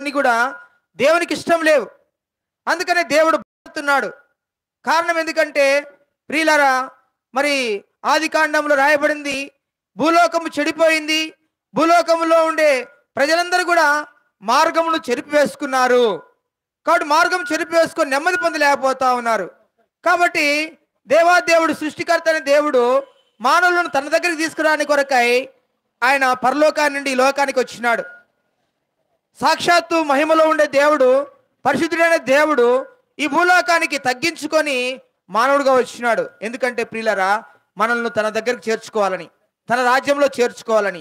అన్ని కూడా దేవునికి ఇష్టం లేవు అందుకనే దేవుడు బాధపడుతున్నాడు కారణం ఎందుకంటే ప్రియులరా మరి ఆది కాండంలో రాయబడింది భూలోకము చెడిపోయింది భూలోకములో ఉండే ప్రజలందరూ కూడా మార్గమును చెరిపివేసుకున్నారు కాబట్టి మార్గం చెరిపివేసుకొని నెమ్మది పొందలేకపోతా ఉన్నారు కాబట్టి దేవాదేవుడు సృష్టికర్త అనే దేవుడు మానవులను తన దగ్గరికి తీసుకురాని కొరకై ఆయన పరలోకాన్ని నుండి ఈ లోకానికి వచ్చినాడు సాక్షాత్తు మహిమలో ఉండే దేవుడు పరిశుద్ధుడైన దేవుడు ఈ భూలోకానికి తగ్గించుకొని మానవుడుగా వచ్చినాడు ఎందుకంటే ప్రియులరా మనల్ని తన దగ్గరకు చేర్చుకోవాలని తన రాజ్యంలో చేర్చుకోవాలని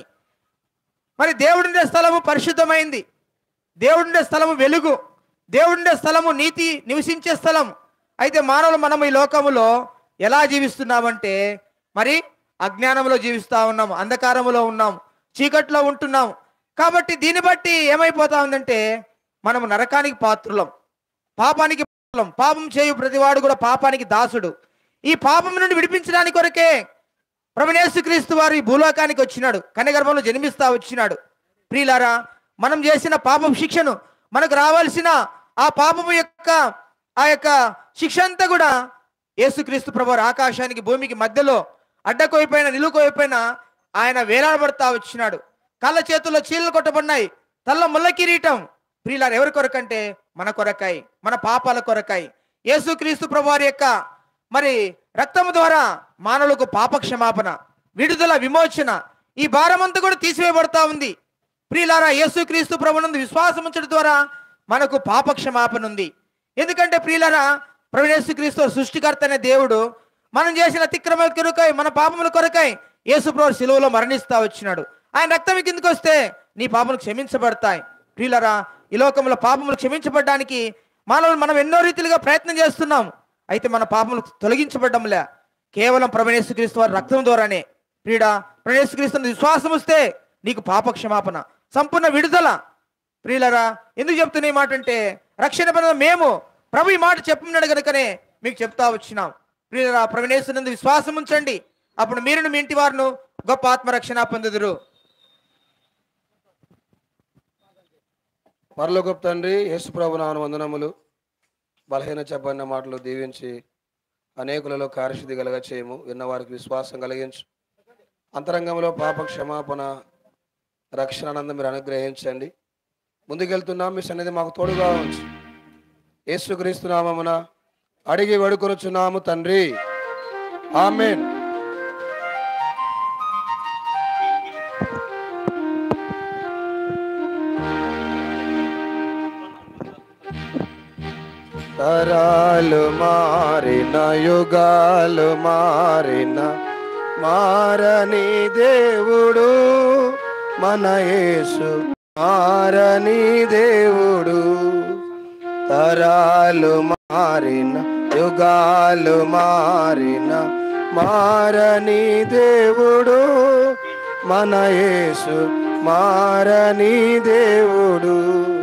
మరి దేవుడుండే స్థలము పరిశుద్ధమైంది దేవుడుండే స్థలము వెలుగు దేవుడుండే స్థలము నీతి నివసించే స్థలం అయితే మానవులు మనం ఈ లోకములో ఎలా జీవిస్తున్నామంటే మరి అజ్ఞానంలో జీవిస్తా ఉన్నాం అంధకారములో ఉన్నాం చీకట్లో ఉంటున్నాం కాబట్టి దీన్ని బట్టి ఏమైపోతా ఉందంటే మనం నరకానికి పాత్రులం పాపానికి పాత్రులం పాపం చేయు ప్రతివాడు కూడా పాపానికి దాసుడు ఈ పాపం నుండి విడిపించడానికి కొరకే క్రీస్తు వారు ఈ భూలోకానికి వచ్చినాడు కన్యగర్భంలో జన్మిస్తా వచ్చినాడు ప్రియులారా మనం చేసిన పాపం శిక్షను మనకు రావాల్సిన ఆ పాపము యొక్క ఆ యొక్క శిక్ష అంతా కూడా యేసుక్రీస్తు ప్రభు ఆకాశానికి భూమికి మధ్యలో అడ్డకోయిపోయిన నిలుకోయిపోయిన ఆయన వేలాడబడతా వచ్చినాడు కళ్ళ చేతుల్లో చీలలు కొట్టబడినాయి తల్ల ముళ్ళ కిరీటం ప్రియులారు ఎవరి కొరకంటే మన కొరకై మన పాపాల కొరకై యేసుక్రీస్తు ప్రభు వారి యొక్క మరి రక్తము ద్వారా మానవులకు పాప క్షమాపణ విడుదల విమోచన ఈ భారమంతా కూడా తీసివేయబడతా ఉంది ప్రియులారా యేసుక్రీస్తు ప్రభునందు విశ్వాసం ఉంచడం ద్వారా మనకు పాప క్షమాపణ ఉంది ఎందుకంటే ప్రియులారా ప్రభు యేసుక్రీస్తు సృష్టికర్త అనే దేవుడు మనం చేసిన అతిక్రమల కొరకై మన పాపముల కొరకై యేసు ప్రభు శిలువలో మరణిస్తా వచ్చినాడు ఆయన రక్తం కిందకు వస్తే నీ పాపములు క్షమించబడతాయి ప్రియులరా ఈ లోకంలో పాపములు క్షమించబడడానికి మానవులు మనం ఎన్నో రీతిలుగా ప్రయత్నం చేస్తున్నాం అయితే మన పాపములు తొలగించబడ్డంలే కేవలం ప్రభనేశ్వరీస్తు వారి రక్తం ద్వారానే ప్రియుడా ప్రభనేశ్వరీస్తు విశ్వాసం వస్తే నీకు పాప క్షమాపణ సంపూర్ణ విడుదల ప్రియులరా ఎందుకు చెప్తున్న ఈ మాట అంటే రక్షణ పొందిన మేము ప్రభు ఈ మాట చెప్పినాడు కనుకనే మీకు చెప్తా వచ్చినాం ప్రియులరా ప్రవణేశ్వరందు విశ్వాసం ఉంచండి అప్పుడు మీరును మీ ఇంటి వారును గొప్ప ఆత్మరక్షణ పొందుదురు పరలోకపు తండ్రి యేసుప్రభు నామన వందనములు బలహీన చెప్పన్న మాటలు దీవించి అనేకులలో కార్యశుద్ధి కలగ చేయము విన్నవారికి విశ్వాసం కలిగించు అంతరంగంలో పాప క్షమాపణ రక్షణానందం మీరు అనుగ్రహించండి ముందుకెళ్తున్నాం మీ సన్నిధి మాకు తోడుగా ఉంచు యేసుక్రీస్తు నామమున అడిగి వేడుకొనుచున్నాము తండ్రి ఆమెన్ తరాలు మారిన యుగాలు మారిన మారని దేవుడు మన యేసు మారని దేవుడు తరాలు మారిన యుగాలు మారిన మారని దేవుడు మన యేసు మారని దేవుడు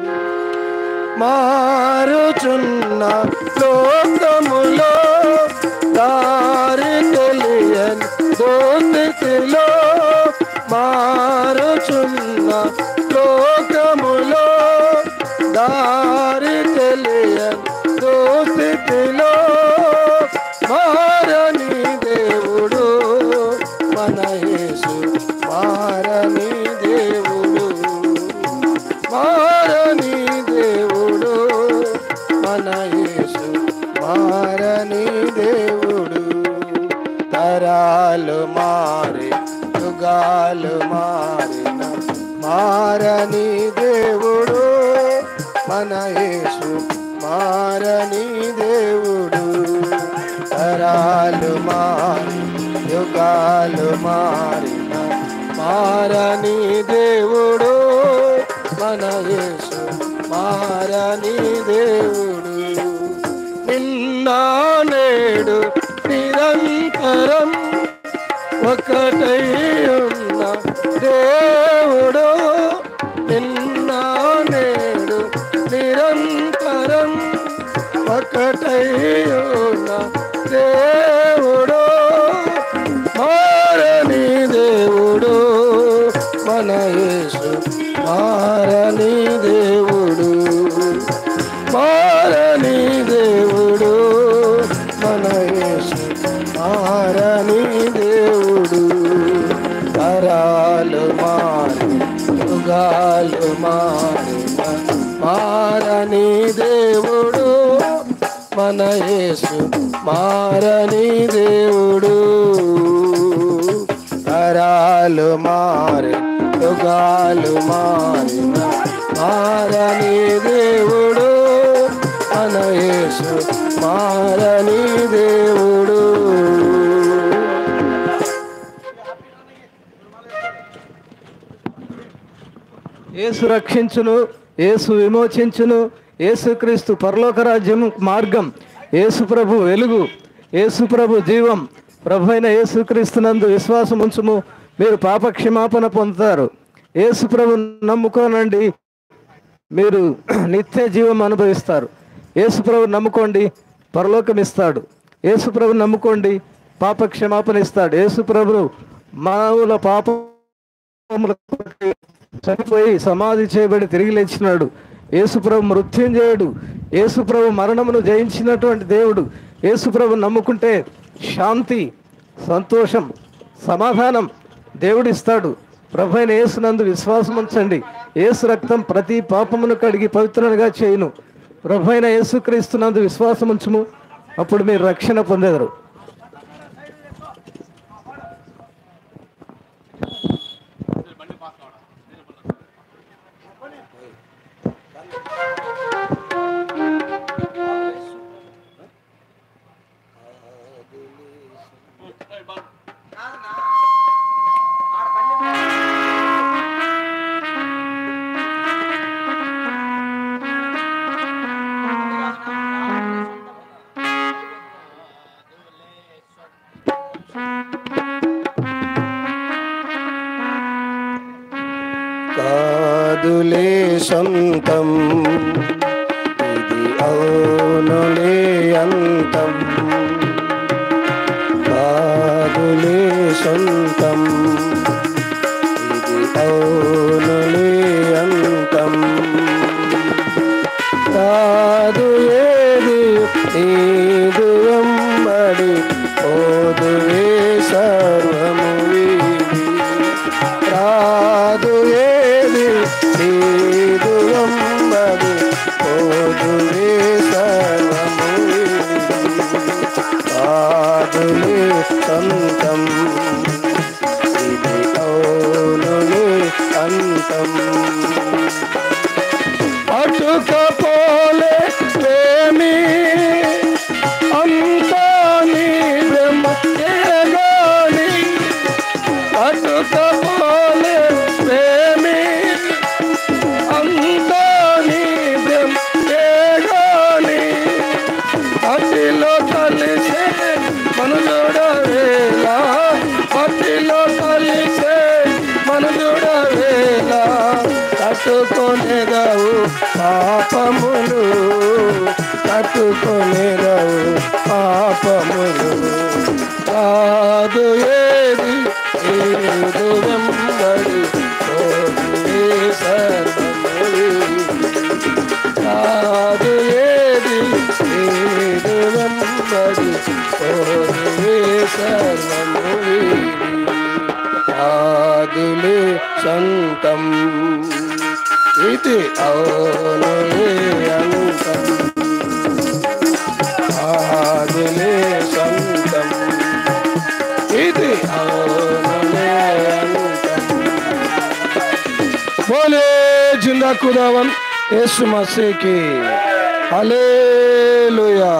మారుచున్న లోకములో దారి తెలియని దోనితిలో మారుచున్న లోకములో దారి తెలియని దోస్థితిలో మారని దేవుడు మన యేసు మారని దేవుడు మారని దేవుడు మన యేసు మారని దేవుడు తరాలు మారి యుగాలు మారిన మారని దేవుడు మన యేసు మారని దేవుడు తరాలు మారి యుగాలు మారిన మారని దేవుడు మన యేసు మారని దేవుడు నిన్న నేడు నిరంతరం ఒకటై ఉన్న దేవుడు నిన్న నేడు నిరంతరం ఒకటై ఉన్న దేవుడు మారని దేవుడు మన యేసు మారని దేవుడు మారని దేవుడు మన యేసు మారని దేవుడు తరాలు మారి యుగాలు మారిన మారని దేవుడు మన యేసు మారని దేవుడు యేసు రక్షించును యేసు విమోచించును యేసుక్రీస్తు పరలోక రాజ్యం మార్గం యేసు ప్రభు వెలుగు యేసు ప్రభు జీవం ప్రభు అయిన యేసుక్రీస్తునందు విశ్వాసం ఉంచుము మీరు పాప క్షమాపణ పొందుతారు యేసు ప్రభు నమ్ముకోనండి మీరు నిత్య జీవం అనుభవిస్తారు యేసు ప్రభు నమ్ముకోండి పరలోకం ఇస్తాడు యేసు ప్రభు నమ్ముకోండి పాప క్షమాపణ ఇస్తాడు యేసు ప్రభు మానవుల పాపములకు చనిపోయి సమాధి చేయబడి తిరిగి లేచినాడు యేసుప్రభు మృత్యుంజయుడు యేసుప్రభు మరణమును జయించినటువంటి దేవుడు యేసుప్రభు నమ్ముకుంటే శాంతి సంతోషం సమాధానం దేవుడిస్తాడు ప్రభు అయిన యేసునందు విశ్వాసం ఉంచండి యేసు రక్తం ప్రతి పాపమును కడిగి పవిత్రునిగా చేయును ప్రభు అయిన యేసుక్రీస్తునందు విశ్వాసం ఉంచుము అప్పుడు మీరు రక్షణ పొందెదరు కాదులే సొంతం ఇది అవునులే అంతం కాదులే సొంతం ఇది అవునులే అంతం కాదు ఏది నీదు వెంబడి ఓదువే సర్వము వీడి రాదు ఏది నీదు వెంబడి ఓదువే సర్వము వీడి కాదులే సొంతం ఇది అవునులే అంతం అటుకపోలే ప్రేమి అంతా నీ బ్రహ్మ ఎరగాలి అటుకపోలే ప్రేమి అంతా నీ బ్రహ్మ ఎరగాలి అతిలో కలిసే మనుజుడవేలా అతిలో కలిసే మనుజుడవేలా కట్టుకొనేదవు పాపములు కట్టుకొనేదవు పాపములు కాదు ఏది ఏదు వెంబడి ఓదువే సర్వములు కాదు ఏది ఏది వెంబడి ఓదువే సర్వము వీడి. ఆదిలే సంతం ఇది అవునులే అంతం ఆదిలే సంతం ఇది అవునులే అంతం बोले जिंदा खुदावन यीशु मसीह की हालेलुया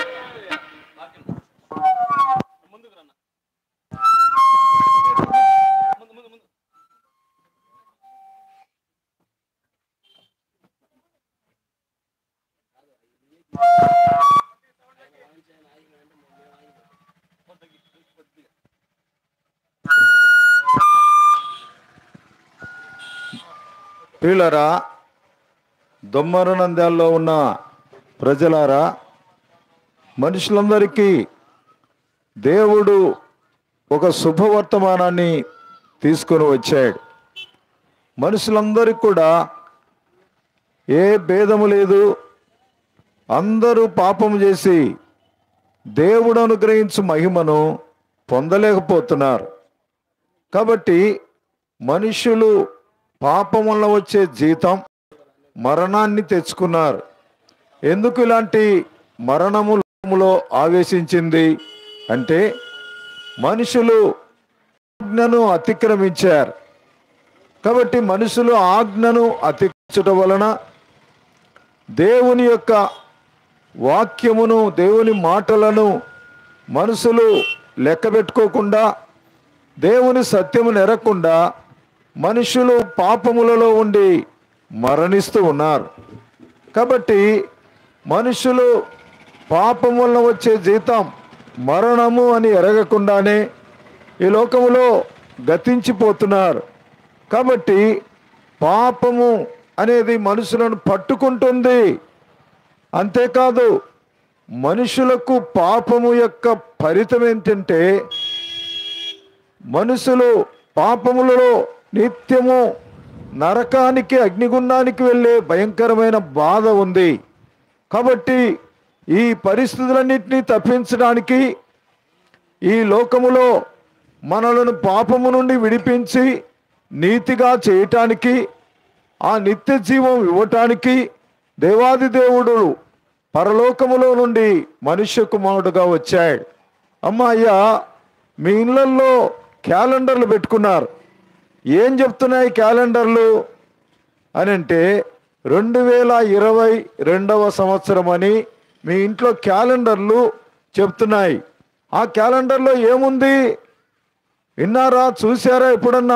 ప్రియులరా దొమ్మరనంద్యాల్లో ఉన్న ప్రజలారా మనుషులందరికీ దేవుడు ఒక శుభవర్తమానాన్ని తీసుకొని వచ్చాడు మనుషులందరికీ కూడా ఏ భేదము లేదు అందరూ పాపము చేసి దేవుడు అనుగ్రహించు మహిమను పొందలేకపోతున్నారు కాబట్టి మనుషులు పాపం వల్ల వచ్చే జీతం మరణాన్ని తెచ్చుకున్నారు ఎందుకు ఇలాంటి మరణము లోకములో ఆవేశించింది అంటే మనుషులు ఆజ్ఞను అతిక్రమించారు కాబట్టి మనుషులు ఆజ్ఞను అతిక్రమించడం వలన దేవుని యొక్క వాక్యమును దేవుని మాటలను మనుషులు లెక్క పెట్టుకోకుండా దేవుని సత్యము నెరకుండా మనుషులు పాపములలో ఉండి మరణిస్తూ ఉన్నారు కాబట్టి మనుషులు పాపం వలన వచ్చే జీతం మరణము అని ఎరగకుండానే ఈ లోకములో గతించిపోతున్నారు కాబట్టి పాపము అనేది మనుషులను పట్టుకుంటుంది అంతేకాదు మనుషులకు పాపము యొక్క ఫలితం ఏంటంటే మనుషులు పాపములలో నిత్యము నరకానికి అగ్నిగుండానికి వెళ్ళే భయంకరమైన బాధ ఉంది కాబట్టి ఈ పరిస్థితులన్నింటినీ తప్పించడానికి ఈ లోకములో మనలను పాపము నుండి విడిపించి నీతిగా చేయటానికి ఆ నిత్య జీవం ఇవ్వటానికి దేవాది దేవుడు పరలోకములో నుండి మనుష్య కుమారుడుగా వచ్చాడు అమ్మ అయ్యా మీ ఇళ్ళల్లో క్యాలెండర్లు పెట్టుకున్నారు ఏం చెప్తున్నాయి క్యాలెండర్లు అని అంటే రెండు వేల ఇరవై రెండవ సంవత్సరం అని మీ ఇంట్లో క్యాలెండర్లు చెప్తున్నాయి ఆ క్యాలెండర్లో ఏముంది విన్నారా చూసారా ఎప్పుడన్నా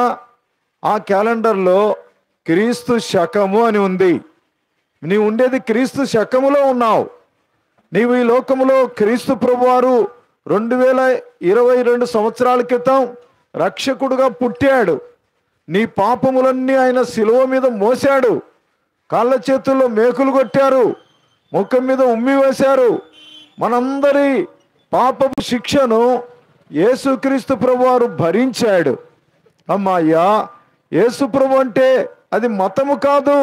ఆ క్యాలెండర్లో క్రీస్తు శకము అని ఉంది నీవు ఉండేది క్రీస్తు శకములో ఉన్నావు నీవు ఈ లోకములో క్రీస్తు ప్రభువారు రెండు వేల ఇరవై రెండు సంవత్సరాల క్రితం రక్షకుడుగా పుట్టాడు నీ పాపములన్నీ ఆయన శిలువ మీద మోశాడు కాళ్ళ చేతుల్లో మేకులు కొట్టారు ముఖం మీద ఉమ్మి వేశారు మనందరి పాపపు శిక్షను యేసుక్రీస్తు ప్రభువారు భరించాడు అమ్మాయ్యా యేసు ప్రభు అంటే అది మతము కాదు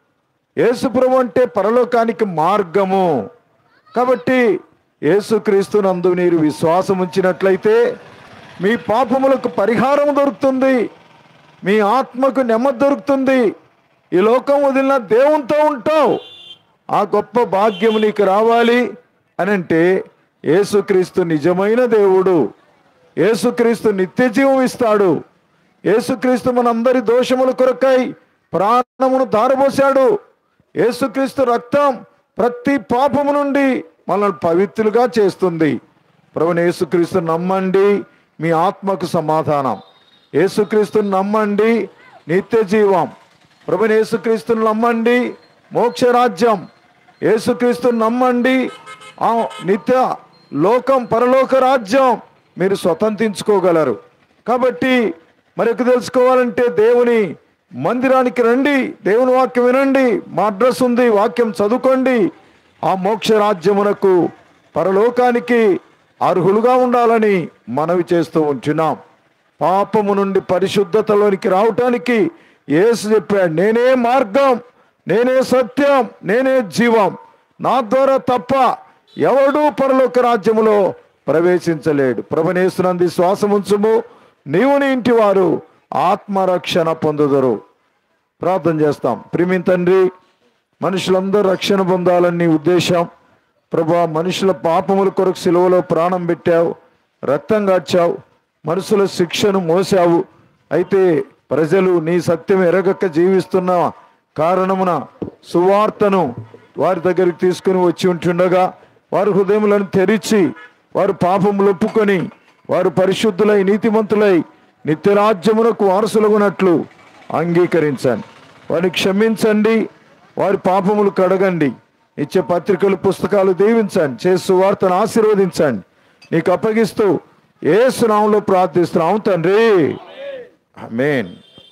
యేసు ప్రభు అంటే పరలోకానికి మార్గము కాబట్టి యేసుక్రీస్తు నందు మీరు విశ్వాసం ఉంచినట్లయితే మీ పాపములకు పరిహారం దొరుకుతుంది మీ ఆత్మకు నెమ్మది దొరుకుతుంది ఈ లోకం వదిలిన దేవునితో ఉంటావు ఆ గొప్ప భాగ్యం నీకు రావాలి అని అంటే యేసుక్రీస్తు నిజమైన దేవుడు యేసుక్రీస్తు నిత్య జీవం ఇస్తాడు యేసుక్రీస్తు మనందరి దోషముల కొరకై ప్రాణమును దారబోశాడు యేసుక్రీస్తు రక్తం ప్రతి పాపము నుండి మనల్ని పవిత్రులుగా చేస్తుంది ప్రభుని యేసుక్రీస్తు నమ్మండి మీ ఆత్మకు సమాధానం యేసుక్రీస్తుని నమ్మండి నిత్య జీవం ప్రభుని యేసుక్రీస్తుని నమ్మండి మోక్షరాజ్యం యేసుక్రీస్తుని నమ్మండి ఆ నిత్య లోకం పరలోక రాజ్యం మీరు స్వతంత్రించుకోగలరు కాబట్టి మరొక తెలుసుకోవాలంటే దేవుని మందిరానికి రండి దేవుని వాక్యం వినండి మా అడ్రస్ ఉంది వాక్యం చదువుకోండి ఆ మోక్ష రాజ్యమునకు పరలోకానికి అర్హులుగా ఉండాలని మనవి చేస్తూ ఉంటున్నాం పాపము నుండి పరిశుద్ధతలోనికి రావటానికి యేసు చెప్పాడు నేనే మార్గం నేనే సత్యం నేనే జీవం నా ద్వారా తప్ప ఎవడూ పరలోక రాజ్యములో ప్రవేశించలేడు ప్రభనేసునంది శ్వాసముంచుము నీవు నీ ఇంటి వారు ఆత్మరక్షణ పొందుదరు ప్రార్థన చేస్తాం ప్రిమిన్ తండ్రి మనుషులందరూ రక్షణ పొందాలని నీ ఉద్దేశం ప్రభా మనుషుల పాపముల కొరకు సిలువలో ప్రాణం పెట్టావు రక్తం గార్చావు మనుషుల శిక్షను మోసావు అయితే ప్రజలు నీ సత్యం ఎరగక జీవిస్తున్న కారణమున సువార్తను వారి దగ్గరికి తీసుకుని వచ్చి ఉంటుండగా వారి హృదయములను తెరిచి వారు పాపములు ఒప్పుకొని వారు పరిశుద్ధులై నీతిమంతులై నిత్యరాజ్యమునకు వారసులగునట్లు అంగీకరించండి వారిని క్షమించండి వారి పాపములు కడగండి ఇచ్చే పత్రికలు పుస్తకాలు దీవించండి చేసు వార్తను ఆశీర్వదించండి నీకు అప్పగిస్తూ ఏ సునామంలో ప్రార్థిస్తున్నాం తండ్రి ఆమేన్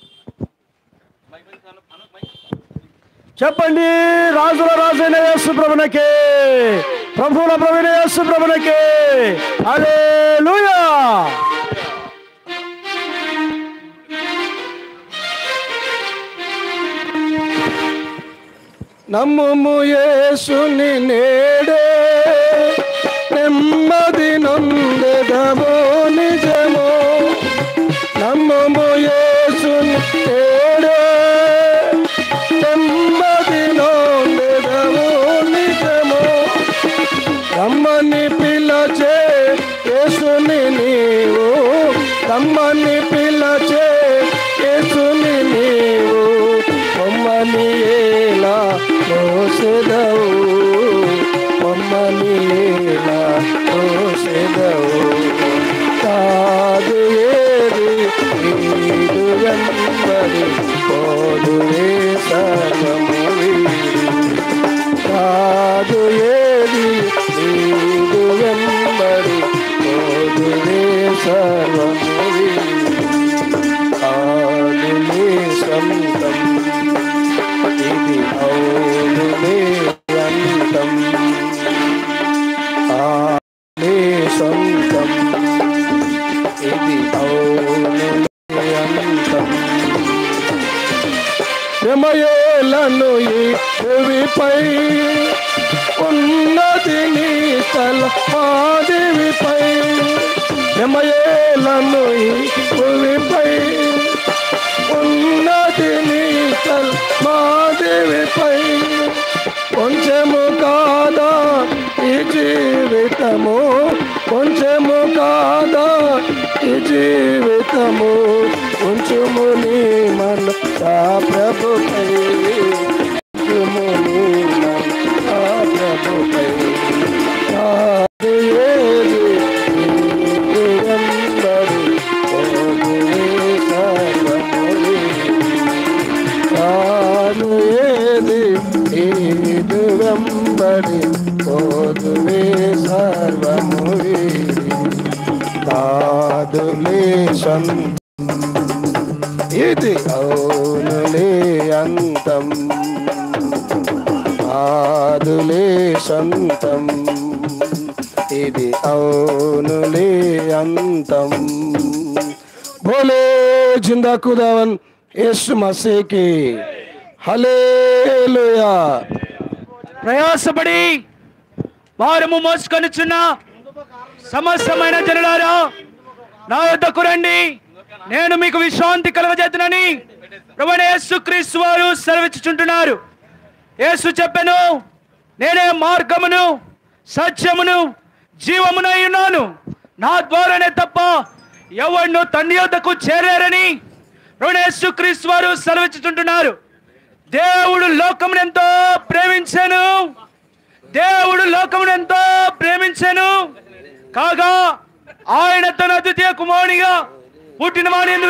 చెప్పండి రాజుల రాజైన యేసు ప్రభునకే ప్రభువుల ప్రభుని యేసు ప్రభునకే హల్లెలూయా నమ్ముము యేసుని నేడే నెమ్మది నొందెదమో నిజమో నమ్ముము యేసుని నేడే నెమ్మది రోసెదవు మమ్మలీలా రోసెదవు కాదు ఏది నీదు వెంబడి పోదువే సర్వము వీడి. కాదు ఏది నీదు వెంబడి పోదువే సర్వము వీడి. కాదు నీ సొంతం ఇది అవును నీ అంతం ఆనే సొంతం ఇది అవును నీ అంతం శ్రమయేలను ఈ భూమిపై ఉన్నది నీ తల మాదేవిపై శ్రమయేలను ఈ భూమిపై ఉన్నది నీ తల మాదేవిపై కొంచెము కాదా ఈ జీవితము కొంచెము కాదా ఈ జీవితము కొంచెము నీ మన ఆ ప్రభుపై కొంచెము నీ మన ఆ ప్రభుపై కాదు ఏది నీకు వెంబడి పోగునే సర్వము కాను ఏది ఏదు వెంబడి పోదువే సర్వము వీడి. కాదులే సొంతం ఇది అవునులే అంతం కాదులే సొంతం ఇది అవునులే అంతం బోలే జిందా కుదావన్ యేసు మసీకి హల్లెలూయా ప్రయాసపడి వారము మోసుకొనిచున్న సమస్తమైన జనులారా నా యొద్దకు రండి నేను మీకు విశ్రాంతి కలగజేతునని ప్రభువైన యేసుక్రీస్తు వారు సెలవిచ్చుచుంటున్నారు యేసు చెప్పెను నేనే మార్గమును సత్యమును జీవమునై ఉన్నాను నా ద్వారానే తప్ప ఎవరిను తండ్రి యొద్దకు చేరారని ప్రభువైన యేసుక్రీస్తు వారు సెలవిచ్చుచుంటున్నారు దేవుడు లోకమును ఎంతో ప్రేమించాను దేవుడు లోకమును ఎంతో ప్రేమించాను కాగా ఆయన తన అద్వితీయ కుమారునిగా పుట్టిన వాని ఎందు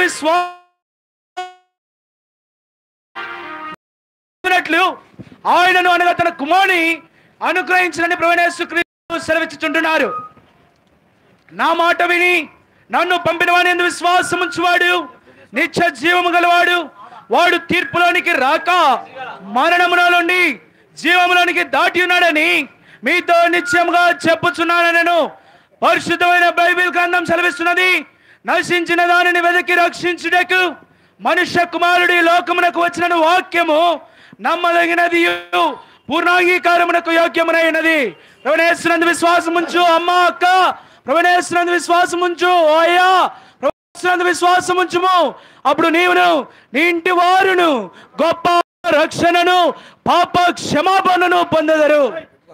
విశ్వాసనట్లు ఆయనను అనగా తన కుమారుని అనుగ్రహించడానికి ప్రవణేశ్వక్రీస్తు సెలవిచ్చుచుంటున్నారు నా మాట విని నన్ను పంపిన వాని ఎందు విశ్వాసం ఉంచువాడు నిత్య జీవము గలవాడు వాడు తీర్పులోనికి రాక మరణములో నుండి జీవములోనికి దాటి ఉన్నాడని మీతో నిత్యముగా చెప్పుచున్నాను నేను పరిశుద్ధమైన బైబిల్ గ్రంథం సెలవిస్తున్నది నశించిన దానిని వెదకి రక్షించుటకు మనుష్య కుమారుడి లోకమునకు వచ్చిన వాక్యము నమ్మదగినది పూర్ణాంగీకారమునకు యోగ్యమునైనది ప్రవణేశ్వరందు విశ్వాసం ఉంచు అమ్మ అక్క ప్రవణేశ్వరందు విశ్వాసం ఉంచు ఓ అయ్యా ప్రవణేశ్వరందు విశ్వాసం ఉంచుము అప్పుడు నీవును నీ ఇంటి వారును గొప్ప రక్షణను పాప క్షమాపణను పొందదరు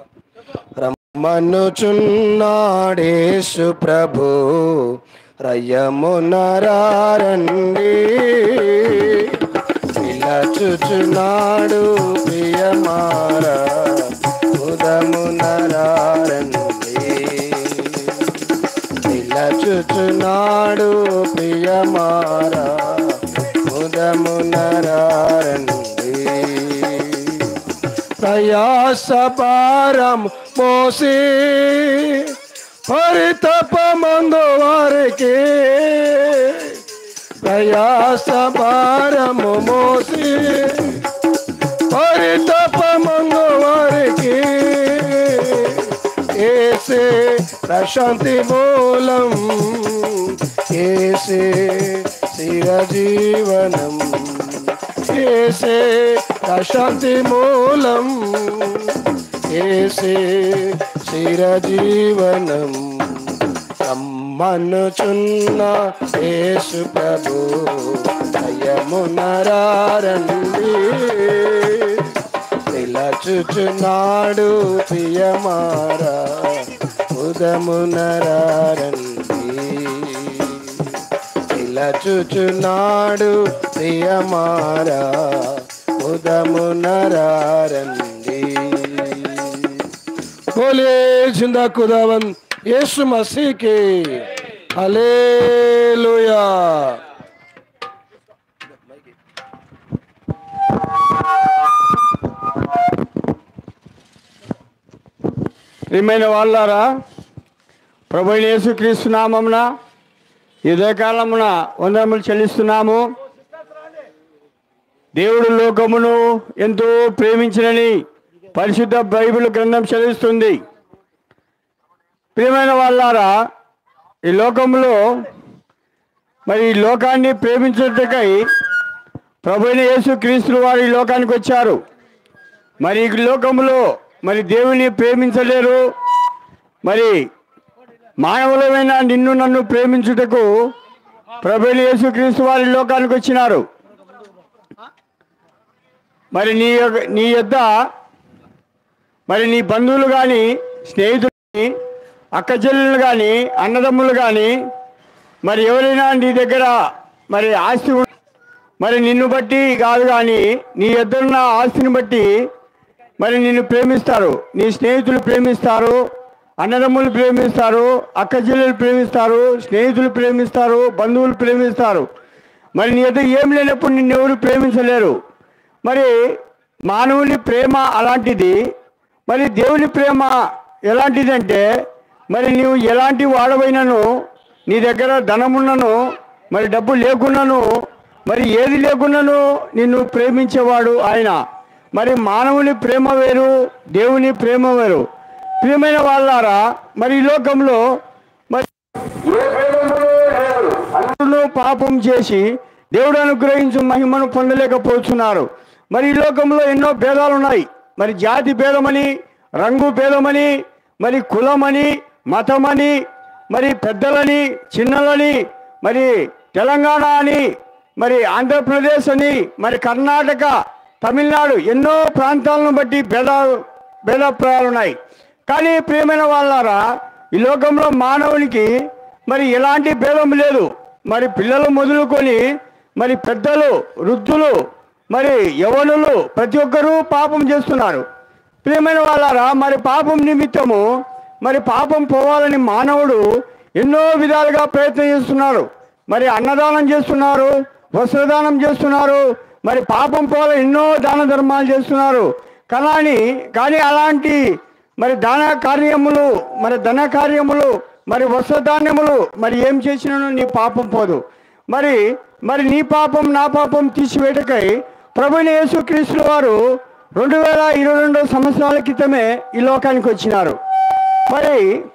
రమ్మనుచున్నాడేసు ప్రభు రయ్యమునరారండి పిలచుచున్నాడు ప్రియమారా ఉదమునరారండి పిలచుచున్నాడు ప్రియమారా ఉదమునరారండి ప్రయాస భారం మోసి పరితపమందు వారికి ప్రయాస భారము మోసి పరితపమందు వారికి ఏసే ప్రశాంతి మూలం ఏసే చిరజీవనం ఏసే ప్రశాంతి మూలం ఏసే చిరజీవనం రమ్మనుచున్న యేసు ప్రభు దయమునరారండి పిలచుచున్నాడు ప్రియమారా ఉదమునరారండి పిలచుచున్నాడు ప్రియమారా ఉదమునరారండి बोलिए जिंदा खुदावन यीशु मसीह की हालेलुया ప్రియమైన వాళ్ళారా ప్రభు యేసుక్రీస్తు నామమున ఇదే కాలమున వందనములు చెల్లిస్తున్నాము దేవుడు లోకమును ఎంతో ప్రేమించినని పరిశుద్ధ బైబిల్ గ్రంథం చదివిస్తుంది ప్రియమైన వాళ్ళారా ఈ లోకంలో మరి ఈ లోకాన్ని ప్రేమించుటకై ప్రభు అయిన యేసు క్రీస్తులు వారు ఈ లోకానికి వచ్చారు మరి ఈ లోకంలో మరి దేవుని ప్రేమించలేరు మరి మానవులమైన నిన్ను నన్ను ప్రేమించుటకు ప్రభుని యేసుక్రీస్తు వారి లోకానికి వచ్చినారు మరి నీ యొక్క నీ యొద్ద మరి నీ బంధువులు కానీ స్నేహితులు కానీ అక్క చెల్లెలు కానీ అన్నదమ్ములు కానీ మరి ఎవరైనా నీ దగ్గర మరి ఆస్తి ఉం- మరి నిన్ను బట్టి కాదు కానీ నీ ఎదురున్న ఆస్తిని బట్టి మరి నిన్ను ప్రేమిస్తారు నీ స్నేహితులు ప్రేమిస్తారు అన్నదమ్ములు ప్రేమిస్తారు అక్క చెల్లెలు ప్రేమిస్తారు స్నేహితులు ప్రేమిస్తారు బంధువులు ప్రేమిస్తారు మరి నీ ఎదురు ఏం లేనప్పుడు నిన్నెవరు ప్రేమించలేరు మరి మానవుని ప్రేమ అలాంటిది మరి దేవుని ప్రేమ ఎలాంటిదంటే మరి నీవు ఎలాంటి వాడవైనను నీ దగ్గర ధనమున్నను మరి డబ్బు లేకున్నాను మరి ఏది లేకున్నాను నిన్ను ప్రేమించేవాడు ఆయన మరి మానవుని ప్రేమ వేరు దేవుని ప్రేమ వేరు ప్రియమైన వాళ్ళారా మరి ఈ లోకంలో మరి ఏ భేదములు లేరు. అందరూ పాపం చేసి దేవుడు అనుగ్రహించు మహిమను పొందలేకపోతున్నారు మరి ఈ లోకంలో ఎన్నో భేదాలు ఉన్నాయి మరి జాతి భేదమని రంగు భేదమని మరి కులమని మతమని మరి పెద్దలని చిన్నలని మరి తెలంగాణ అని మరి ఆంధ్రప్రదేశ్ అని మరి కర్ణాటక తమిళనాడు ఎన్నో ప్రాంతాలను బట్టి భేద భేదాభిప్రాయాలు ఉన్నాయి కానీ ప్రియమైన వాళ్ళారా ఈ లోకంలో మానవునికి మరి ఎలాంటి భేదం లేదు మరి పిల్లలు మొదలుకొని మరి పెద్దలు వృద్ధులు మరి యవనులు ప్రతి ఒక్కరూ పాపం చేస్తున్నారు ప్రియమైన వాళ్ళారా మరి పాపం నిమిత్తము మరి పాపం పోవాలని మానవుడు ఎన్నో విధాలుగా ప్రయత్నం చేస్తున్నారు మరి అన్నదానం చేస్తున్నారు వస్త్రదానం చేస్తున్నారు మరి పాపం పోవాలని ఎన్నో దాన ధర్మాలు చేస్తున్నారు కానీ కానీ అలాంటి మరి దాన కార్యములు మరి ధన కార్యములు మరి వస్త్రధాన్యములు మరి ఏం చేసినాను నీ పాపం పోదు మరి మరి నీ పాపం నా పాపం తీసివేటకై ప్రభుని యేసుక్రీస్తుల వారు రెండు వేల ఇరవై రెండు సంవత్సరాల క్రితమే ఈ లోకానికి వచ్చినారు మరి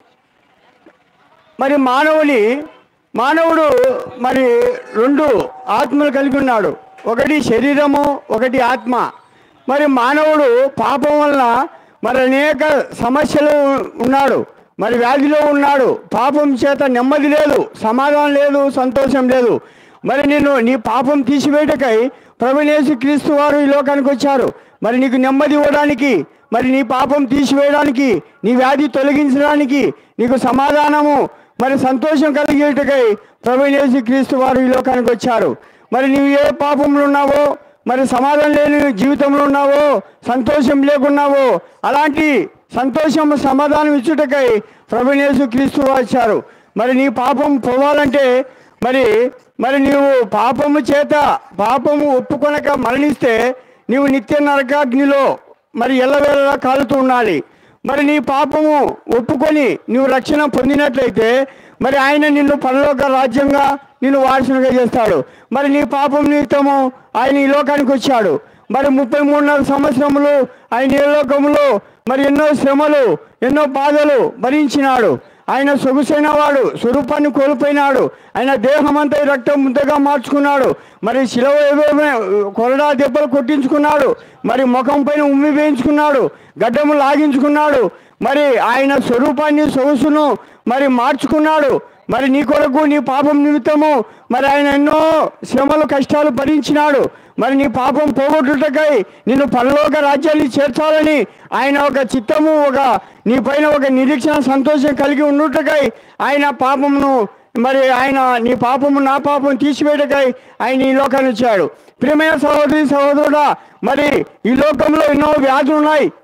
మరి మానవుని మానవుడు మరి రెండు ఆత్మలు కలిగి ఉన్నాడు ఒకటి శరీరము ఒకటి ఆత్మ మరి మానవుడు పాపం వలన మరి అనేక సమస్యలు ఉన్నాడు మరి వ్యాధిలో ఉన్నాడు పాపం చేత నెమ్మది లేదు సమాధానం లేదు సంతోషం లేదు మరి నేను నీ పాపం తీసివేయటకై ప్రభునేసు క్రీస్తు వారు ఈ లోకానికి వచ్చారు మరి నీకు నెమ్మది ఇవ్వడానికి మరి నీ పాపం తీసివేయడానికి నీ వ్యాధి తొలగించడానికి నీకు సమాధానము మరి సంతోషం కలిగేటకై ప్రభునేసు క్రీస్తు వారు ఈ లోకానికి వచ్చారు మరి నీవు ఏ పాపంలో ఉన్నావో మరి సమాధానం లేని జీవితంలో ఉన్నావో సంతోషం లేకున్నావో అలాంటి సంతోషం సమాధానం ఇచ్చుటకై ప్రభునేసు క్రీస్తు వచ్చారు మరి నీ పాపం పోవాలంటే మరి మరి నీవు పాపము చేత పాపము ఒప్పుకొనక మరణిస్తే నీవు నిత్య నరకాగ్నిలో మరి ఎల్లవేళలా కాలుతూ ఉండాలి మరి నీ పాపము ఒప్పుకొని నీవు రక్షణ పొందినట్లయితే మరి ఆయన నిన్ను పరలోక రాజ్యంగా నిన్ను వారసునిగా చేస్తాడు మరి నీ పాపం నిమిత్తము ఆయన ఈ లోకానికి వచ్చాడు మరి ముప్పై మూడున్నర సంవత్సరములు ఆయన ఈ లోకములో మరి ఎన్నో శ్రమలు ఎన్నో బాధలు భరించినాడు ఆయన సొగుసైన వాడు స్వరూపాన్ని కోల్పోయినాడు ఆయన దేహం అంతా ఈ రక్తం ముద్దగా మార్చుకున్నాడు మరి శిలవ కొరడా దెబ్బలు కొట్టించుకున్నాడు మరి ముఖం పైన ఉమ్మి వేయించుకున్నాడు గడ్డము లాగించుకున్నాడు మరి ఆయన స్వరూపాన్ని సొగుసును మరి మార్చుకున్నాడు మరి నీ కొరకు నీ పాపం నిమిత్తము మరి ఆయన ఎన్నో శ్రమలు కష్టాలు భరించినాడు మరి నీ పాపం పోగొట్టుటకై నిన్ను పరలోక రాజ్యాన్ని చేర్చాలని ఆయన ఒక చిత్తము ఒక నీ పైన ఒక నిరీక్షణ సంతోషం కలిగి ఉండుటకై ఆయన పాపమును మరి ఆయన నీ పాపము నా పాపం తీసివేయటకై ఆయన ఈ లోకాన్ని వచ్చాడు ప్రియమైన సహోదరి సహోదరుడా మరి ఈ లోకంలో ఎన్నో వ్యాధులు ఉన్నాయి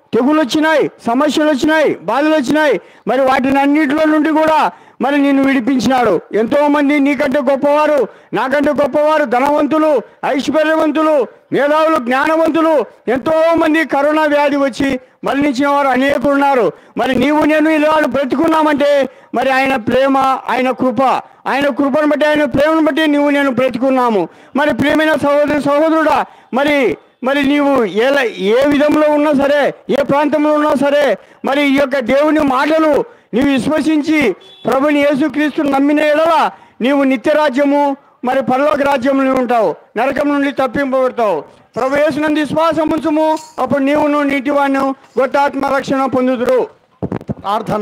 తెగులు వచ్చినాయి సమస్యలు వచ్చినాయి బాధలు వచ్చినాయి మరి వాటిని అన్నిటిలో నుండి కూడా మరి నిన్ను విడిపించినాడు ఎంతో మంది నీకంటే గొప్పవారు నాకంటే గొప్పవారు ధనవంతులు ఐశ్వర్యవంతులు మేధావులు జ్ఞానవంతులు ఎంతో మంది కరోనా వ్యాధి వచ్చి మరణించిన వారు అనేకులు ఉన్నారు మరి నీవు నేను ఇలా బ్రతుకున్నామంటే మరి ఆయన ప్రేమ ఆయన కృప ఆయన కృపను బట్టి ఆయన ప్రేమను బట్టి నీవు నేను బ్రతుకున్నాము మరి ప్రేమైన సహోదరి సహోదరుడా మరి మరి నీవు ఎలా ఏ విధంలో ఉన్నా సరే ఏ ప్రాంతంలో ఉన్నా సరే మరి ఈ యొక్క దేవుని మాటలు నీవు విశ్వసించి ప్రభుని యేసుక్రీస్తు నమ్మిన ఎడల నీవు నిత్యరాజ్యము మరి పరలోక రాజ్యంలో ఉంటావు నరకం నుండి తప్పింపబడతావు ప్రభు యేసునందు విశ్వాసం ఉంచుము అప్పుడు నీవును నీటివాణ్ణు గొట్టాత్మ రక్షణ పొందుదురు ప్రార్థన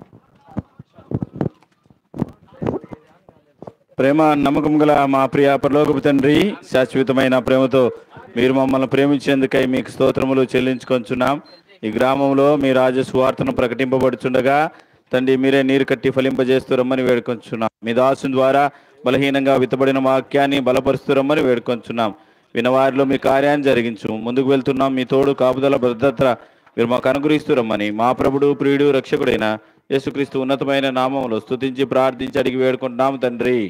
ప్రేమ నమ్మకం గల మా ప్రియ పరలోకపు తండ్రి శాశ్వతమైన ప్రేమతో మీరు మమ్మల్ని ప్రేమించేందుకై మీకు స్తోత్రములు చెల్లించుకొంచున్నాం ఈ గ్రామంలో మీ రాజ సువార్తను ప్రకటింపబడుచుండగా తండ్రి మీరే నీరు కట్టి ఫలింపజేస్తూ రమ్మని వేడుకొంచున్నాం మీ దాసుని ద్వారా బలహీనంగా విత్తబడిన వాక్యాన్ని బలపరుస్తూ రమ్మని వేడుకొంచున్నాం వినవారిలో మీ కార్యాన్ని జరిగించు ముందుకు వెళ్తున్నాం మీ తోడు కాపుదల భద్రత మీరు మాకు అనుగ్రహిస్తూ రమ్మని మా ప్రభుడు ప్రియుడు రక్షకుడైన యేసుక్రీస్తు ఉన్నతమైన నామములో స్తుతించి ప్రార్థించి అడిగి వేడుకుంటున్నాము తండ్రి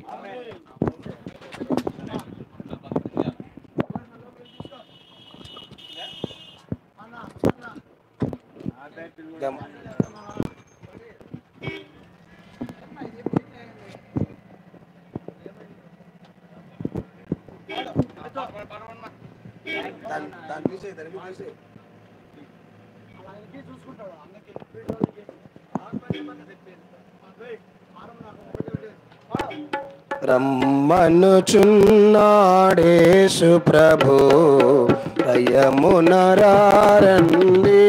రమ్మనుచున్నాడేసు ప్రభు రయమునరారండి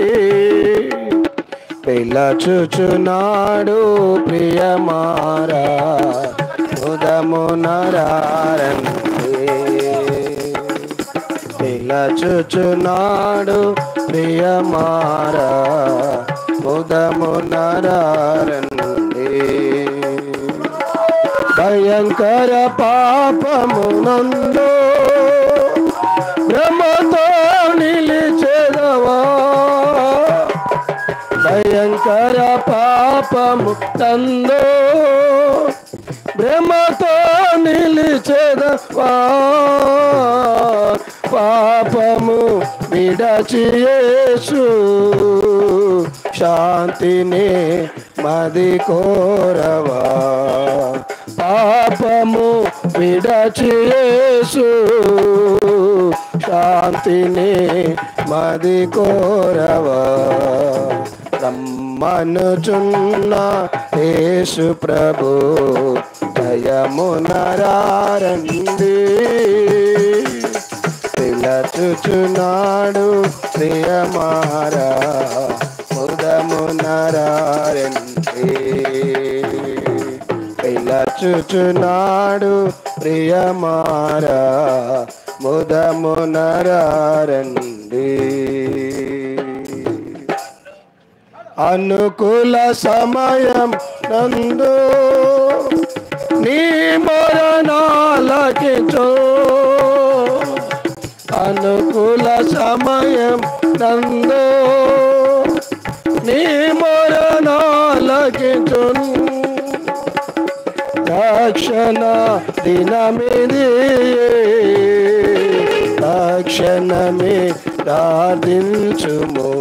పిలచుచున్నాడు ప్రియమారా ఉదమునరారండి పిలచుచున్నాడు ప్రియమారా ఉదమునరారండి భయంకర పాపమునందు భ్రమతో నిలిచెదవా భయంకర పాపము తందో భ్రమతో నిలిచెదవా పాపము విడచియేసు శాంతిని మది కోరవా పాపము విడచియేసు శాంతిని మది కోరవా రమ్మనుచున్న యేసు ప్రభు దయమునరారండి పిలచుచున్నాడు ప్రియమారా ముదమునరారండి పిలచుచున్నాడు ప్రియమారా ముదమునరారండి అనుకూల సమయం నందు నీ మరణాలకిచో అనుకూల సమయం నందు నీ మరణాలకిచో రక్షణ దినమిది రక్షణమే ప్రార్థించుము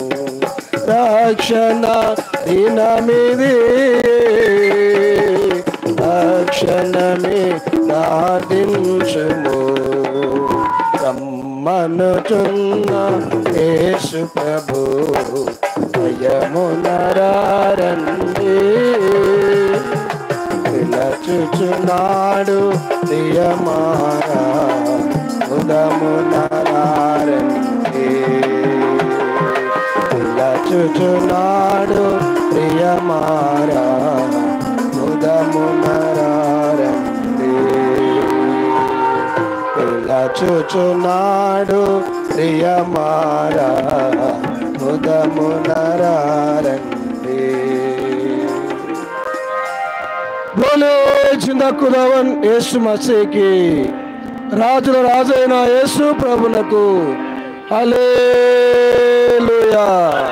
రక్షణ దినమిది రక్షణమే ప్రార్థించుము రమ్మనుచున్న యేసు ప్రభు భయమునరారండి పిలచుచున్నాడు ప్రియమారా ఉదమునరారండి పిలచుచున్నాడు ప్రియమారా ఉదమునరారండి పిలచుచున్నాడు ప్రియమారా ఉదమునరారండి బోలే చిందక్కుదవన్ యేసు మసీకి రాజుల రాజైన యేసు ప్రభునకు హల్లెలూయా హల్లెలూయా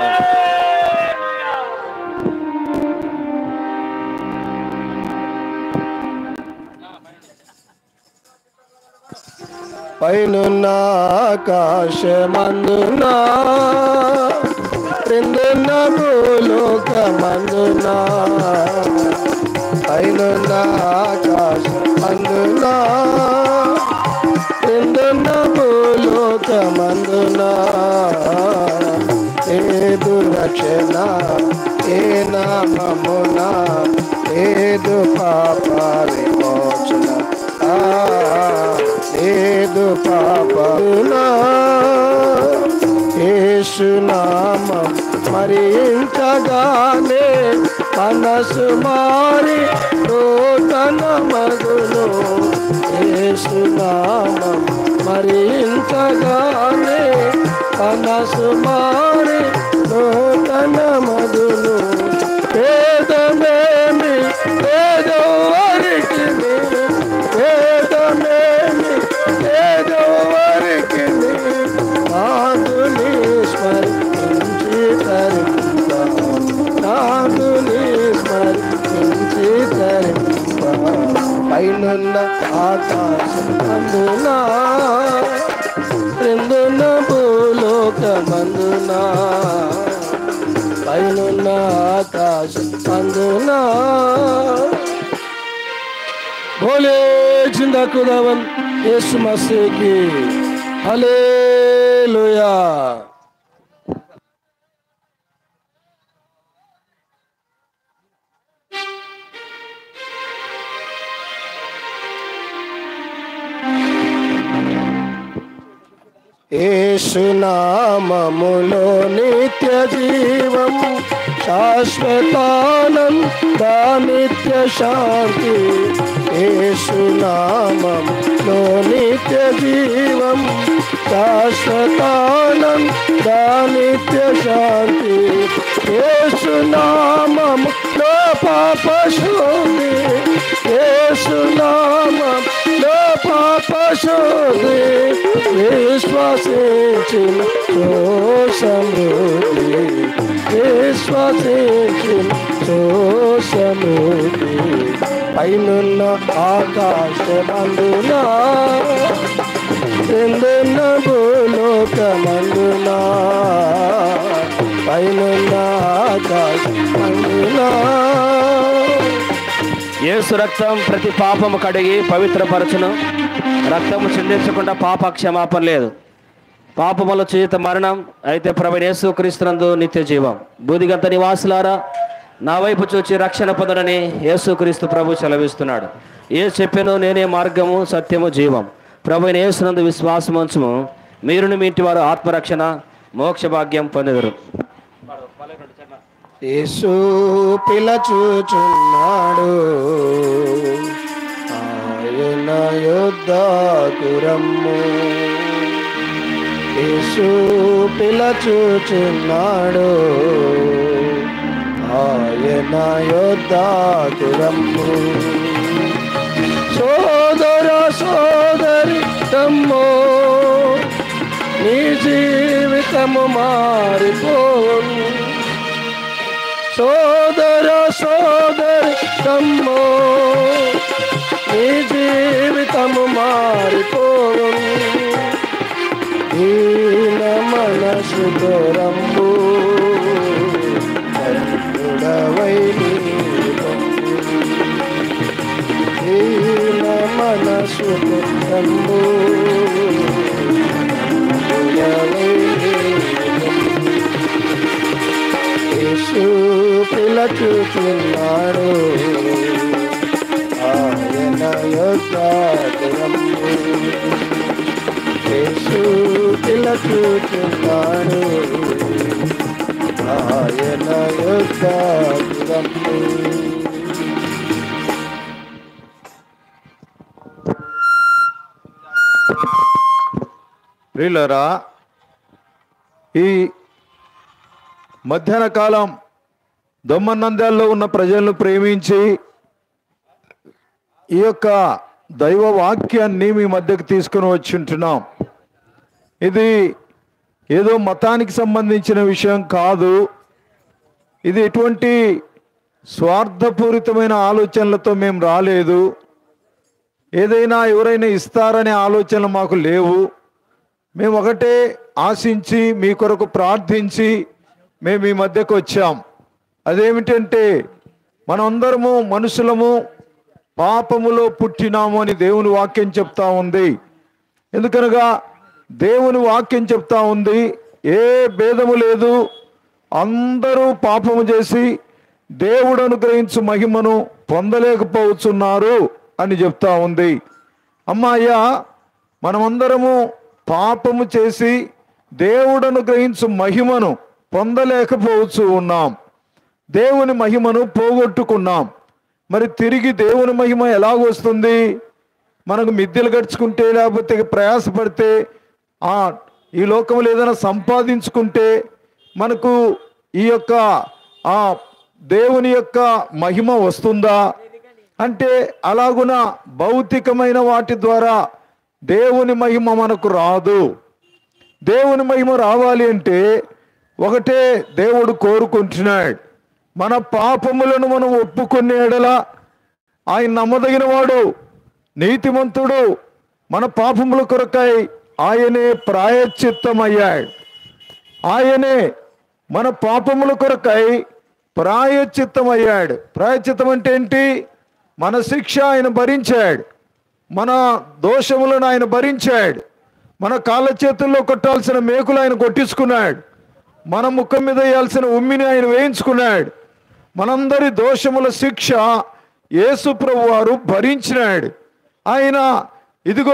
పైనున్న ఆకాశమందున క్రిందున్న భూలోకమందున పైనున్న ఆకాశమందున క్రిందున్న భూలోకమందున ఏదు రక్షణ ఏ నామమున ఏదు పాప విమోచన ఆ, ఏదు పాపమునా యేసునామం మరించగానే మనసు మారి నూతన మగును యేసునామం మరించగానే మనసు మారి నూతన మగును వేదమేమి వేదవారికి వేదమేమి వేదవారికి నాదుని స్మరించి తరింప నాదుని స్మరించి తరింప పైనున్న ఆకాశం అందునా క్రిందున్న భూలోకమందునా పైనున్న ఆకాశం అందునా భోలే జిందా ఖుదావన్ యేసు మసీకి హల్లెలూయా ఏసునామములో నిత్య జీవం శాశ్వతానం దా నిత్య శాంతి ఏసునామములో నిత్య జీవం శాశ్వతానం దా నిత్య శాంతి ఏసునామములో పాప శోధి ఏసునామములో పాప శోధి విశ్వసించిన సో సమృద్ధి విశ్వసించిన సో సమృద్ధి పైనున్న ఆకాశమందున క్రిందున్న భూలోకమందున పైనున్న ఆకాశమందున యేసు రక్తం ప్రతి పాపము కడిగి పవిత్రపరచును రక్తము చిందించకుండా పాప క్షమాపణ లేదు పాపముల చేత మరణం అయితే ప్రభు యేసు క్రీస్తునందు నిత్య జీవం బూదిగంత నివాసులారా నా వైపు చూచి రక్షణ పొందడని యేసుక్రీస్తు ప్రభు సెలవిస్తున్నాడు ఏ చెప్పాను నేనే మార్గము సత్యము జీవం ప్రభు యేసునందు విశ్వాసం ఉంచుము మీరును మీ ఇంటి వారు ఆత్మరక్షణ మోక్ష భాగ్యం పొందెదరు యేసు పిలచుచున్నాడు ఆయన యుద్ధకురమ్ము యేసు పిలచుచున్నాడు ఆయన యుద్ధకురమ్ము సోదర సోదరి తమ్మో నీ జీవితము మారిపోను సోదర సోదరి తమ్మో నీ జీవితము మారిపోవు దీన మనసు దొరమ్ము కరుణవై నీవమ్ము. దీన మనసు దొరమ్ము కరుణవై నీవమ్ము. యేసు పిలచుచున్నాడు ఆయన యొక్క దినము యేసు పిలచుచున్నాడు ఆయన యొక్క దినము ప్రియులరా ఈ మధ్యాహ్న కాలం దొమ్మనంద్యాల్లో ఉన్న ప్రజలను ప్రేమించి ఈ యొక్క దైవ వాక్యాన్ని మీ మధ్యకు తీసుకుని వచ్చి ఉంటున్నాం ఇది ఏదో మతానికి సంబంధించిన విషయం కాదు ఇది ఎటువంటి స్వార్థపూరితమైన ఆలోచనలతో మేము రాలేదు ఏదైనా ఎవరైనా ఇస్తారనే ఆలోచనలు మాకు లేవు మేము ఒకటే ఆశించి మీ కొరకు ప్రార్థించి మేము ఈ మధ్యకు వచ్చాం అదేమిటంటే మనందరము మనుషులము పాపములో పుట్టినాము అని దేవుని వాక్యం చెప్తా ఉంది ఎందుకనగా దేవుని వాక్యం చెప్తా ఉంది ఏ భేదము లేదు అందరూ పాపము చేసి దేవుడు అనుగ్రహించు మహిమను పొందలేకపోతున్నారు అని చెప్తా ఉంది అమ్మాయ్యా మనమందరము పాపము చేసి దేవుడు అనుగ్రహించు మహిమను పొందలేకపోవచ్చు ఉన్నాం దేవుని మహిమను పోగొట్టుకున్నాం మరి తిరిగి దేవుని మహిమ ఎలాగొస్తుంది మనకు మిద్దెలు గడుచుకుంటే లేకపోతే ప్రయాసపడితే ఆ ఈ లోకంలో ఏదైనా సంపాదించుకుంటే మనకు ఈ యొక్క ఆ దేవుని యొక్క మహిమ వస్తుందా అంటే అలాగున భౌతికమైన వాటి ద్వారా దేవుని మహిమ మనకు రాదు దేవుని మహిమ రావాలి అంటే ఒకటే దేవుడు కోరుకుంటున్నాడు మన పాపములను మనం ఒప్పుకునే ఎడల ఆయన నమ్మదగిన వాడు నీతిమంతుడు మన పాపముల కొరకై ఆయనే ప్రాయశ్చిత్తమయ్యాడు ఆయనే మన పాపముల కొరకై ప్రాయశ్చిత్తమయ్యాడు ప్రాయశ్చిత్తం అంటే ఏంటి మన శిక్ష ఆయన భరించాడు మన దోషములను ఆయన భరించాడు మన కాళ్ళ చేతుల్లో కొట్టాల్సిన మేకులు ఆయన కొట్టించుకున్నాడు మన ముఖం మీద వేయాల్సిన ఉమ్మిని ఆయన వేయించుకున్నాడు మనందరి దోషముల శిక్ష యేసు ప్రభు వారు భరించినాడు ఆయన ఇదిగో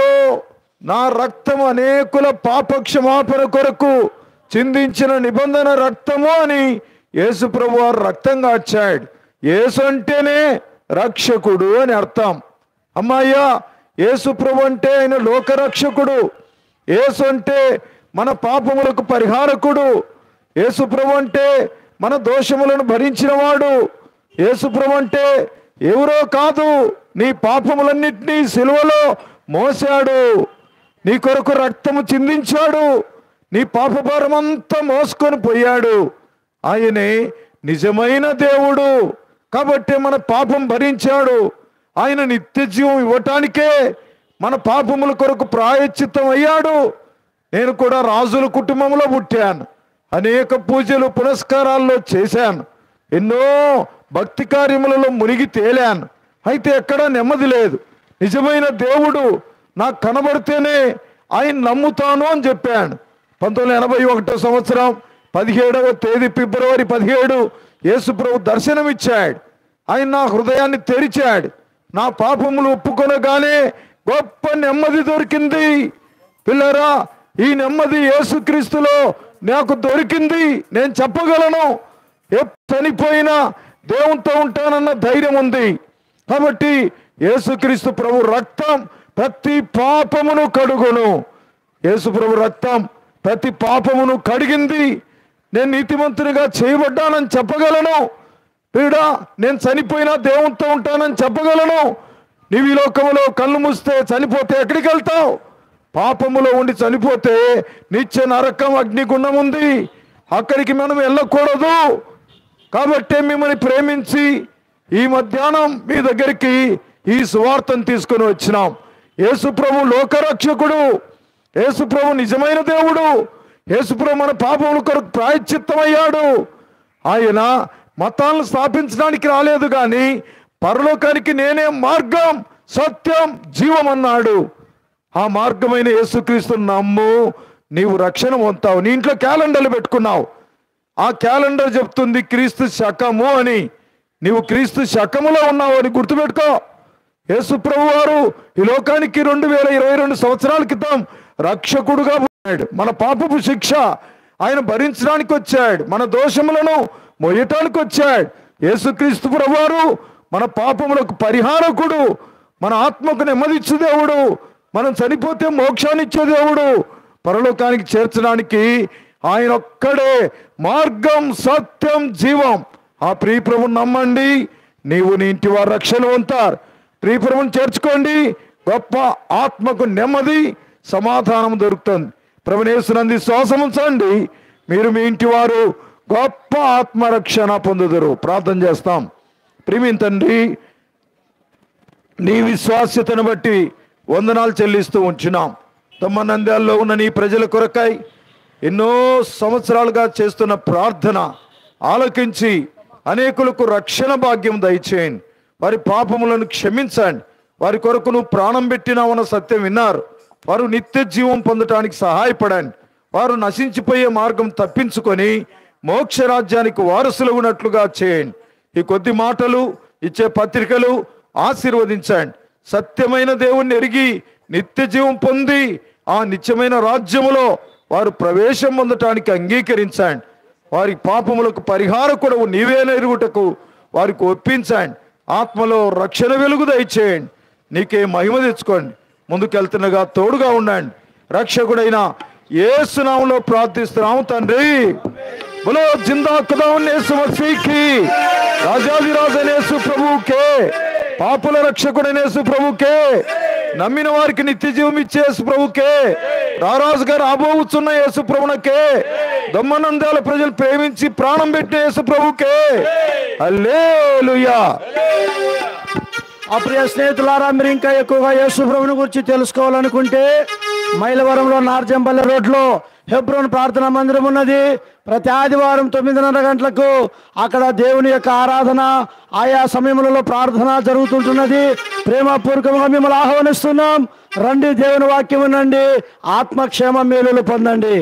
నా రక్తం అనేకుల పాప క్షమాపణ కొరకు చిందించిన నిబంధన రక్తము అని యేసు ప్రభు వారు రక్తం కాచాడు యేసు అంటేనే రక్షకుడు అని అర్థం అమ్మాయ్యా యేసు ప్రభు అంటే ఆయన లోకరక్షకుడు యేసు అంటే మన పాపములకు పరిహారకుడు యేసు ప్రభు అంటే మన దోషములను భరించినవాడు యేసు ప్రభు అంటే ఎవరో కాదు నీ పాపములన్నింటినీ సిలువలో మోసాడు నీ కొరకు రక్తము చిందించాడు నీ పాపభారమంతా మోసుకొని పోయాడు ఆయనే నిజమైన దేవుడు కాబట్టి మన పాపం భరించాడు ఆయన నిత్య జీవం ఇవ్వటానికే మన పాపముల కొరకు ప్రాయశ్చిత్తం అయ్యాడు నేను కూడా రాజుల కుటుంబంలో పుట్టాను అనేక పూజలు పునస్కారాల్లో చేశాను ఎన్నో భక్తి కార్యములలో మునిగి తేలాను అయితే ఎక్కడా నెమ్మది లేదు నిజమైన దేవుడు నాకు కనబడితేనే ఆయన నమ్ముతాను అని చెప్పాను పంతొమ్మిది వందల ఎనభై ఒకటో సంవత్సరం పదిహేడవ తేదీ ఫిబ్రవరి పదిహేడు యేసుప్రభు దర్శనమిచ్చాడు ఆయన నా హృదయాన్ని తెరిచాడు నా పాపములు ఒప్పుకొనగానే గొప్ప నెమ్మది దొరికింది పిల్లరా ఈ నెమ్మది యేసుక్రీస్తులో నాకు దొరికింది నేను చెప్పగలను ఎప్పుడు చనిపోయినా దేవునితో ఉంటానన్న ధైర్యం ఉంది కాబట్టి యేసుక్రీస్తు ప్రభు రక్తం ప్రతి పాపమును కడుగును యేసు ప్రభు రక్తం ప్రతి పాపమును కడిగింది నేను నీతిమంతునిగా చేయబడ్డానని చెప్పగలను వీడా నేను చనిపోయినా దేవునితో ఉంటానని చెప్పగలను నీవు ఈ లోకములో కళ్ళు మూస్తే చనిపోతే ఎక్కడికి వెళ్తావు పాపములో ఉండి చనిపోతే నిత్య నరకం అగ్నిగుండం ఉంది అక్కడికి మనం వెళ్ళకూడదు కాబట్టి మిమ్మల్ని ప్రేమించి ఈ మధ్యాహ్నం మీ దగ్గరికి ఈ సువార్తను తీసుకొని వచ్చినాం యేసుప్రభు లోకరక్షకుడు యేసుప్రభు నిజమైన దేవుడు యేసుప్రభు మన పాపముల కొరకు ప్రాయశ్చిత్తమయ్యాడు ఆయన మతాలను స్థాపించడానికి రాలేదు కానీ పరలోకానికి నేనే మార్గం సత్యం జీవం అన్నాడు ఆ మార్గమైన యేసుక్రీస్తుని నమ్ము నీవు రక్షణ పొందుతావు నీ ఇంట్లో క్యాలెండర్లు పెట్టుకున్నావు ఆ క్యాలెండర్ చెప్తుంది క్రీస్తు శకము అని నీవు క్రీస్తు శకములో ఉన్నావు అని గుర్తుపెట్టుకో యేసు ప్రభు వారు ఈ లోకానికి రెండు వేల ఇరవై రెండు సంవత్సరాల క్రితం రక్షకుడుగా ఉన్నాడు మన పాపపు శిక్ష ఆయన భరించడానికి వచ్చాడు మన దోషములను మొయ్యటానికి వచ్చాడు యేసుక్రీస్తు ప్రభువారు మన పాపములకు పరిహారకుడు మన ఆత్మకు నెమ్మదిచ్చు దేవుడు మనం చనిపోతే మోక్షాన్ని ఇచ్చే దేవుడు పరలోకానికి చేర్చడానికి ఆయన ఒక్కడే మార్గం సత్యం జీవం ఆ ప్రియప్రభుని నమ్మండి నీవు నీ ఇంటి వారు రక్షణ ఉంటారు ప్రియప్రభుని చేర్చుకోండి గొప్ప ఆత్మకు నెమ్మది సమాధానం దొరుకుతుంది ప్రభునేసునంది శ్వాసం ఉంచండి మీరు మీ ఇంటి వారు గొప్ప ఆత్మరక్షణ పొందుదురు ప్రార్థన చేస్తాం ప్రిమిన్ తండ్రి నీ విశ్వాస్యతను బట్టి వందనాలు చెల్లిస్తూ ఉంచున్నాం తమ్మ నంద్యాల్లో ఉన్న నీ ప్రజల కొరకై ఎన్నో సంవత్సరాలుగా చేస్తున్న ప్రార్థన ఆలకించి అనేకులకు రక్షణ భాగ్యం దయచేయండి వారి పాపములను క్షమించండి వారి కొరకు నువ్వు ప్రాణం పెట్టినావన్న సత్యం విన్నారు వారు నిత్య జీవం పొందటానికి సహాయపడండి వారు నశించిపోయే మార్గం తప్పించుకొని మోక్ష రాజ్యానికి వారసులు ఉన్నట్లుగా చేయండి ఈ కొద్ది మాటలు ఇచ్చే పత్రికలు ఆశీర్వదించండి సత్యమైన దేవుణ్ణి ఎరిగి నిత్య జీవం పొంది ఆ నిత్యమైన రాజ్యములో వారు ప్రవేశం పొందటానికి అంగీకరించండి వారి పాపములకు పరిహార కూడా నీవే ఎరుగుటకు వారికి ఒప్పించండి ఆత్మలో రక్షణ వెలుగు దయచేయండి నీకే మహిమ తెచ్చుకోండి ముందుకెళ్తుండగా తోడుగా ఉండండి రక్షకుడైన ఏసునామంలో ప్రార్థిస్తున్నాము తండ్రి బలో జిందా ఖుదావన్ యేసు మసీకి రాజాదిరాజన్ యేసు ప్రభువుకే పాపుల రక్షకుడైన యేసు ప్రభువుకే నమ్మిన వారికి నిత్య జీవం ఇచ్చే యేసు ప్రభుకే రారాజు గారు రాబోతున్న యేసు ప్రభునకే దమ్మనందాల ప్రజలు ప్రేమించి ప్రాణం పెట్టిన యేసు ప్రభుకే అల్లేలుయా అప్రియ స్నేహితులారా మీరు ఇంకా ఎక్కువగా యేసు ప్రభుని గురించి తెలుసుకోవాలనుకుంటే మైలవరంలో నార్జంపల్లి రోడ్లో హెబ్రోన్ ప్రార్థనా మందిరం ఉన్నది ప్రతి ఆదివారం తొమ్మిదిన్నర గంటలకు అక్కడ దేవుని యొక్క ఆరాధన ఆయా సమయములలో ప్రార్థన జరుగుతుంటున్నది ప్రేమపూర్వకంగా మిమ్మల్ని ఆహ్వానిస్తున్నాం రండి దేవుని వాక్యం వినండి ఆత్మక్షేమ మేలులు పొందండి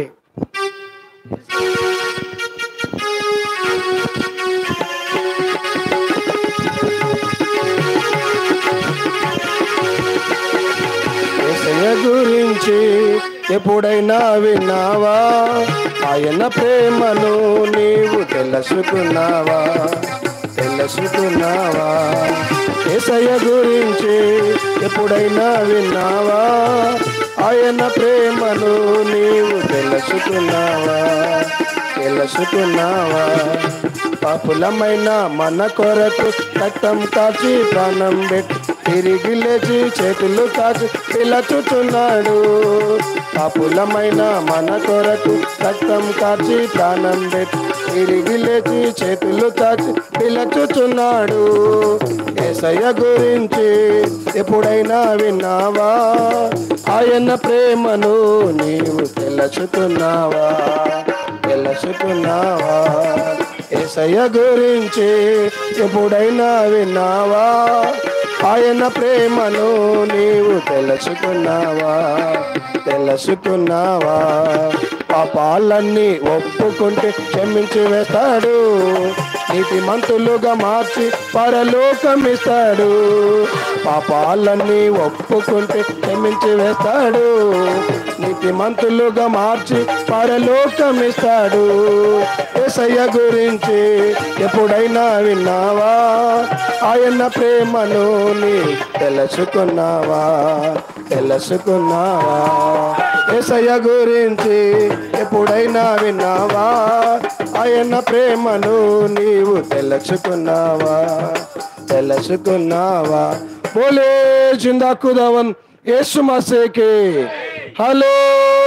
ఏసయ్య గురించి ఎప్పుడైనా విన్నావా ఆయన ప్రేమను నీవు తెలుసుకున్నావా తెలుసుకున్నావా ఏసయ్య గురించి ఎప్పుడైనా విన్నావా ఆయన ప్రేమను నీవు తెలుసుకున్నావా తెలుసుకున్నావా పాపులమైన మన కొరకు రక్తం కాచి ప్రాణం పెట్టి తిరిగి లేచి చేతులు కాచి పిలచుచున్నాడు పాపులమైన మన కొరకు రక్తం కాచి ప్రాణం పెట్టి తిరిగి లేచి చేతులు కాచి పిలచుచున్నాడు ఏసయ్య గురించి ఎప్పుడైనా విన్నావా ఆయన ప్రేమను నీవు తెలుసుకున్నావా తెలుసుకున్నావా ఏసయ్య గురించి ఎప్పుడైనా విన్నావా ఆయన ప్రేమను నీవు తెలుసుకున్నావా తెలుసుకున్నావా పాపాలన్నీ ఒప్పుకుంటే క్షమించి వేస్తాడు నీతి మంతులుగా మార్చి పరలోకమిస్తాడు పాపాలన్నీ ఒప్పుకుంటే క్షమించి వేస్తాడు నీతి మంతులుగా మార్చి పరలోకమిస్తాడు ఏసయ్య గురించి ఎప్పుడైనా విన్నావా ఆయన ప్రేమను నీ తెలుసుకున్నావా తెలుసుకున్నావా ఏసయ్య గురించి ఎప్పుడైనా విన్నావా ఆయన ప్రేమను నీవు తెలుసుకున్నావా తెలుసుకున్నావా బోలే జిందా కుదవన్ యేసు మసేకి హలో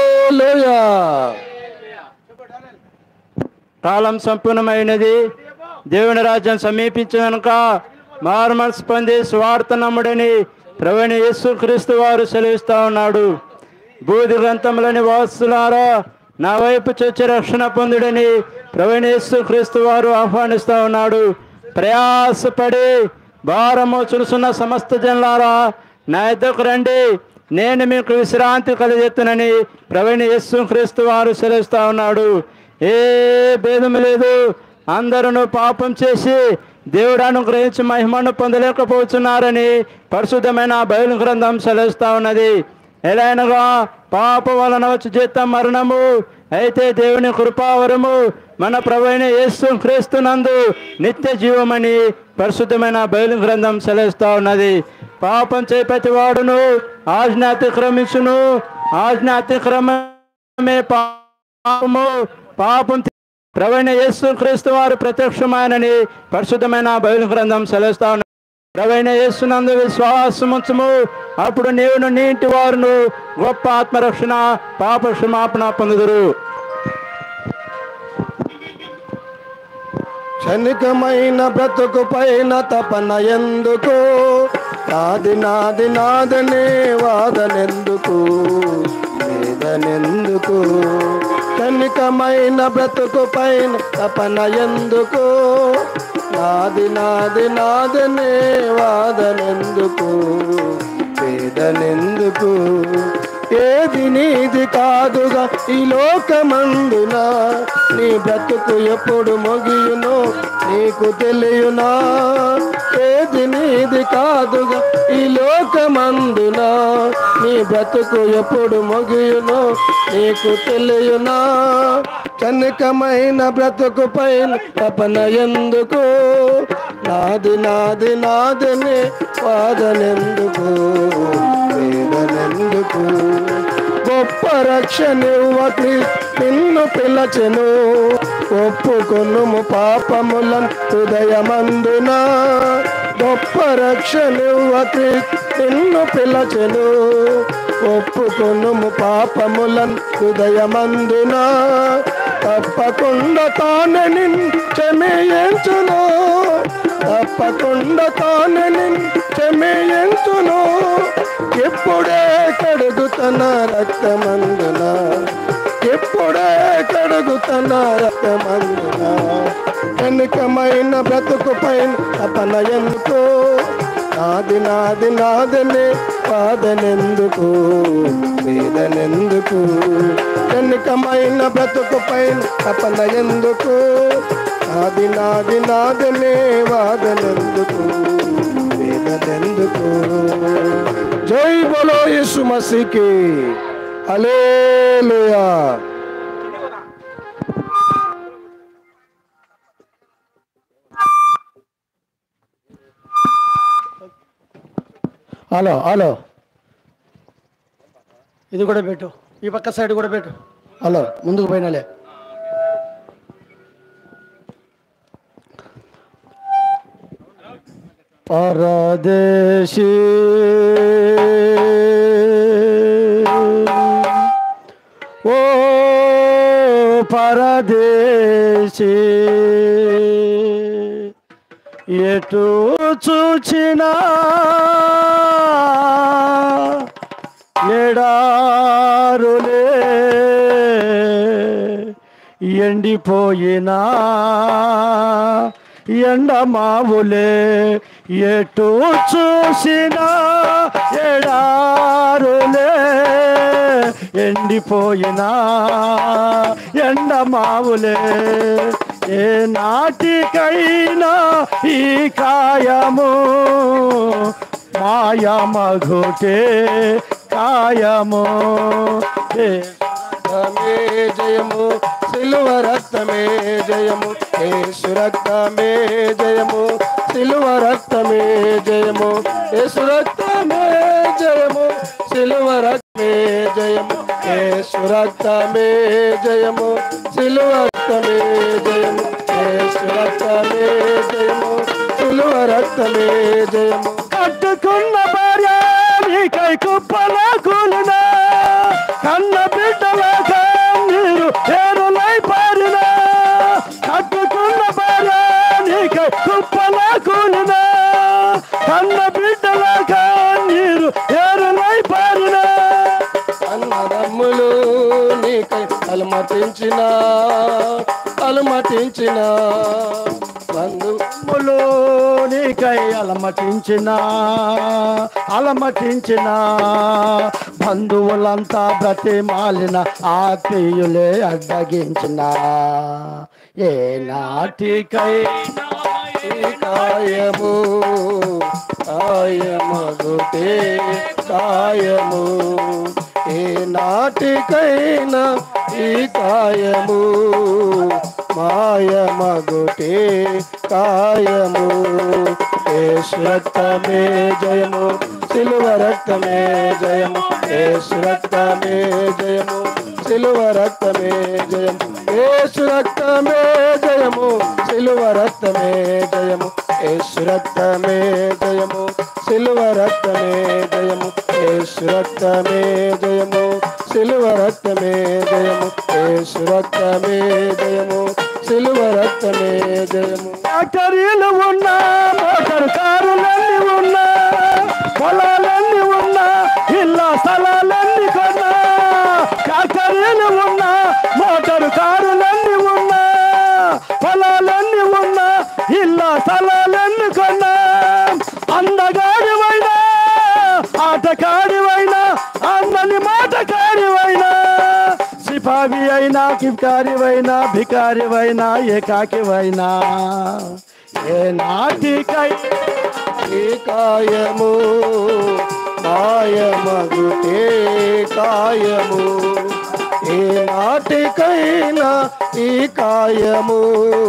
కాలం సంపూర్ణమైనది దేవుని రాజ్యం సమీపించిన కనుక మారుమనసు పొంది స్వార్థ నమ్ముడని ప్రవీణ యేసు క్రీస్తు వారు సెలవిస్తా ఉన్నాడు బూది గ్రంథములని వాసులారా నా వైపు చొచ్చి రక్షణ పొందుడని ప్రవీణ యేసు క్రీస్తు వారు ఆహ్వానిస్తా ఉన్నాడు ప్రయాసపడి భారము చులుసున్న సమస్త జనులారా నా ఎద్దకు రండి నేను మీకు విశ్రాంతి కలిగెత్తునని ప్రవీణ యేసు క్రీస్తు వారు సెలవిస్తా ఉన్నాడు ఏ భేదం లేదు అందరూ పాపం చేసి దేవుడు అనుగ్రహించి మహిమను పొందలేకపోతున్నారని పరిశుద్ధమైన బయలు గ్రంథం సెలవుస్తా ఉన్నది ఎలానగా పాప వలన వచ్చి జీతం మరణము అయితే దేవుని కృపావరము మన ప్రవైన యేసు క్రీస్తునందు నిత్య జీవమని పరిశుద్ధమైన బయలు గ్రంథం సెలవుస్తా ఉన్నది పాపం చేపతి వాడును ఆజ్ఞ అతిక్రమించును ఆజ్ఞ అతిక్రమే పాపము పాపం ప్రవీణ యేసు క్రీస్తు వారు ప్రత్యక్షమానని పరిశుద్ధమైన బయలు గ్రంథం సెలవుస్తా ఉన్నది ప్రవైన యేసునందు విశ్వాసముంచము అప్పుడు నీవును నీ ఇంటి వారును గొప్ప ఆత్మరక్షణ పాప క్షమాపణ పొందుదురు క్షణికమైన బ్రతుకు పైన తపన ఎందుకు నాది నాది నాదనే వాదనెందుకు వేదనెందుకు క్షణికమైన బ్రతుకు పైన తపన ఎందుకు నాది నాది నాదనే వాదనెందుకు వేదనెందుకు ఏది నీది కాదుగా ఈ లోకమందున నీ బ్రతుకు ఎప్పుడు మొగియును నీకు తెలియనా ఏది నీది కాదుగా ఈ లోకమందున నీ బ్రతుకు ఎప్పుడు మొగియును నీకు తెలియనా కనకమైన బ్రతుకు పైన తపన ఎందుకు నాది నాది నాదని వాదనెందుకు వేదనెందుకు గొప్ప రక్షణివ్వకి నిన్ను పిలచెను ఒప్పుకొనుము పాపములను హృదయమందున గొప్ప రక్షణివ్వకి నిన్ను పిలచెను ఒప్పుకొనుము పాపములను హృదయమందున తప్పకుండా తానే నిన్ను క్షమించును తప్పకుండా తానే నిన్ను క్షమించును ఎప్పుడే కడుగుతన రక్తమందున ఎప్పుడే కడుగుతన రక్తమందున వెనుకమైన బ్రతుకు పైన తపన ఎందుకు నాది నాది నాదనే వాదనెందుకు వేదనెందుకు వెనుకమైన బ్రతుకు పైన తపన ఎందుకు నాది నాది నాదనే వాదనెందుకు వేదనెందుకు జై బలో యేసు మసీకి హల్లెలూయా హలో హలో ఇది కూడా పెట్టు ఈ పక్క సైడ్ కూడా పెట్టు హలో ముందుకు పోయినాలే పరదేశీ ఓ పరదేశీ ఎటు చూచినా ఎడారులే ఎండిపోయినా ఎండమావులే ఎటు చూసినా ఎడారులే ఎండిపోయినా ఎండమావులే ఏ నాటికైనా ఈ కాయము మాయమఘుటే కాయము ఏ రక్తమే జయము సిలువ రక్తమే జయము యేసు రక్తమే జయము సిలువ రక్తమే జయము యేసు రక్తమే జయము సిలువ రక్తమే జయము యేసు రక్తమే జయము సిలువ రక్తమే జయము యేసు రక్తమే జయము సిలువ రక్తమే జయము కట్టుకున్న భార్య నీకై కుప్పల కూలినా కన్న బిడ్డల కన్నీరు ఏరులై పారినా కట్టుకున్న భార్య నీకై కుప్పల కూలినా కన్న బిడ్డల కన్నీరు ఏరులై పారినా అన్నదమ్ములు నీకై అలమటించిన అలమటించిన బంధు ములు నీకై అలమటించిన అలమటించిన బంధువులంతా బ్రతిమాలిన ఆత్మీయులే అడ్డగించిన ఏ నాటికై కాయము కాయమగుటే కాయము ఏ నాటికైనా ఈ కాయము మాయమగుటే కాయము యేసు రక్తమే జయము సిలువ రక్తమే జయము యేసు రక్తమే జయము సిలువ రక్తమే జయము యేసు రక్తమే జయము సిలువ రక్తమే జయము యేసు రక్తమే జయము సిలువ రక్తమే జయము యేసు రక్తమే జయము సిలువ రక్తమే జయము యేసు రక్తమే జయము సిలువ రక్తమే జయము ఫ్యాక్టరీలు ఉన్నా మోటార్ కారులన్నీ ఉన్నా పొలాలన్నీ ఉన్నా ఇళ్ళ స్థలాలన్నీ కొన్నా ఫ్యాక్టరీలు ఉన్నా మోటార్ కారులన్నీ ఉన్నా పొలాలన్నీ ఉన్నా ఇళ్ళ స్థలాలన్నీ కొన్నా అందగాడివైనా ఆటకాడివైనా అందని మాటకాడివైనా సిపావి అయినా కికారివైనా భికారివైనా ఏకాకివైనా ఏ నాటికై ఈ కాయము మాయమగుటే కాయము ఏ నాటికైనా ఈ కాయము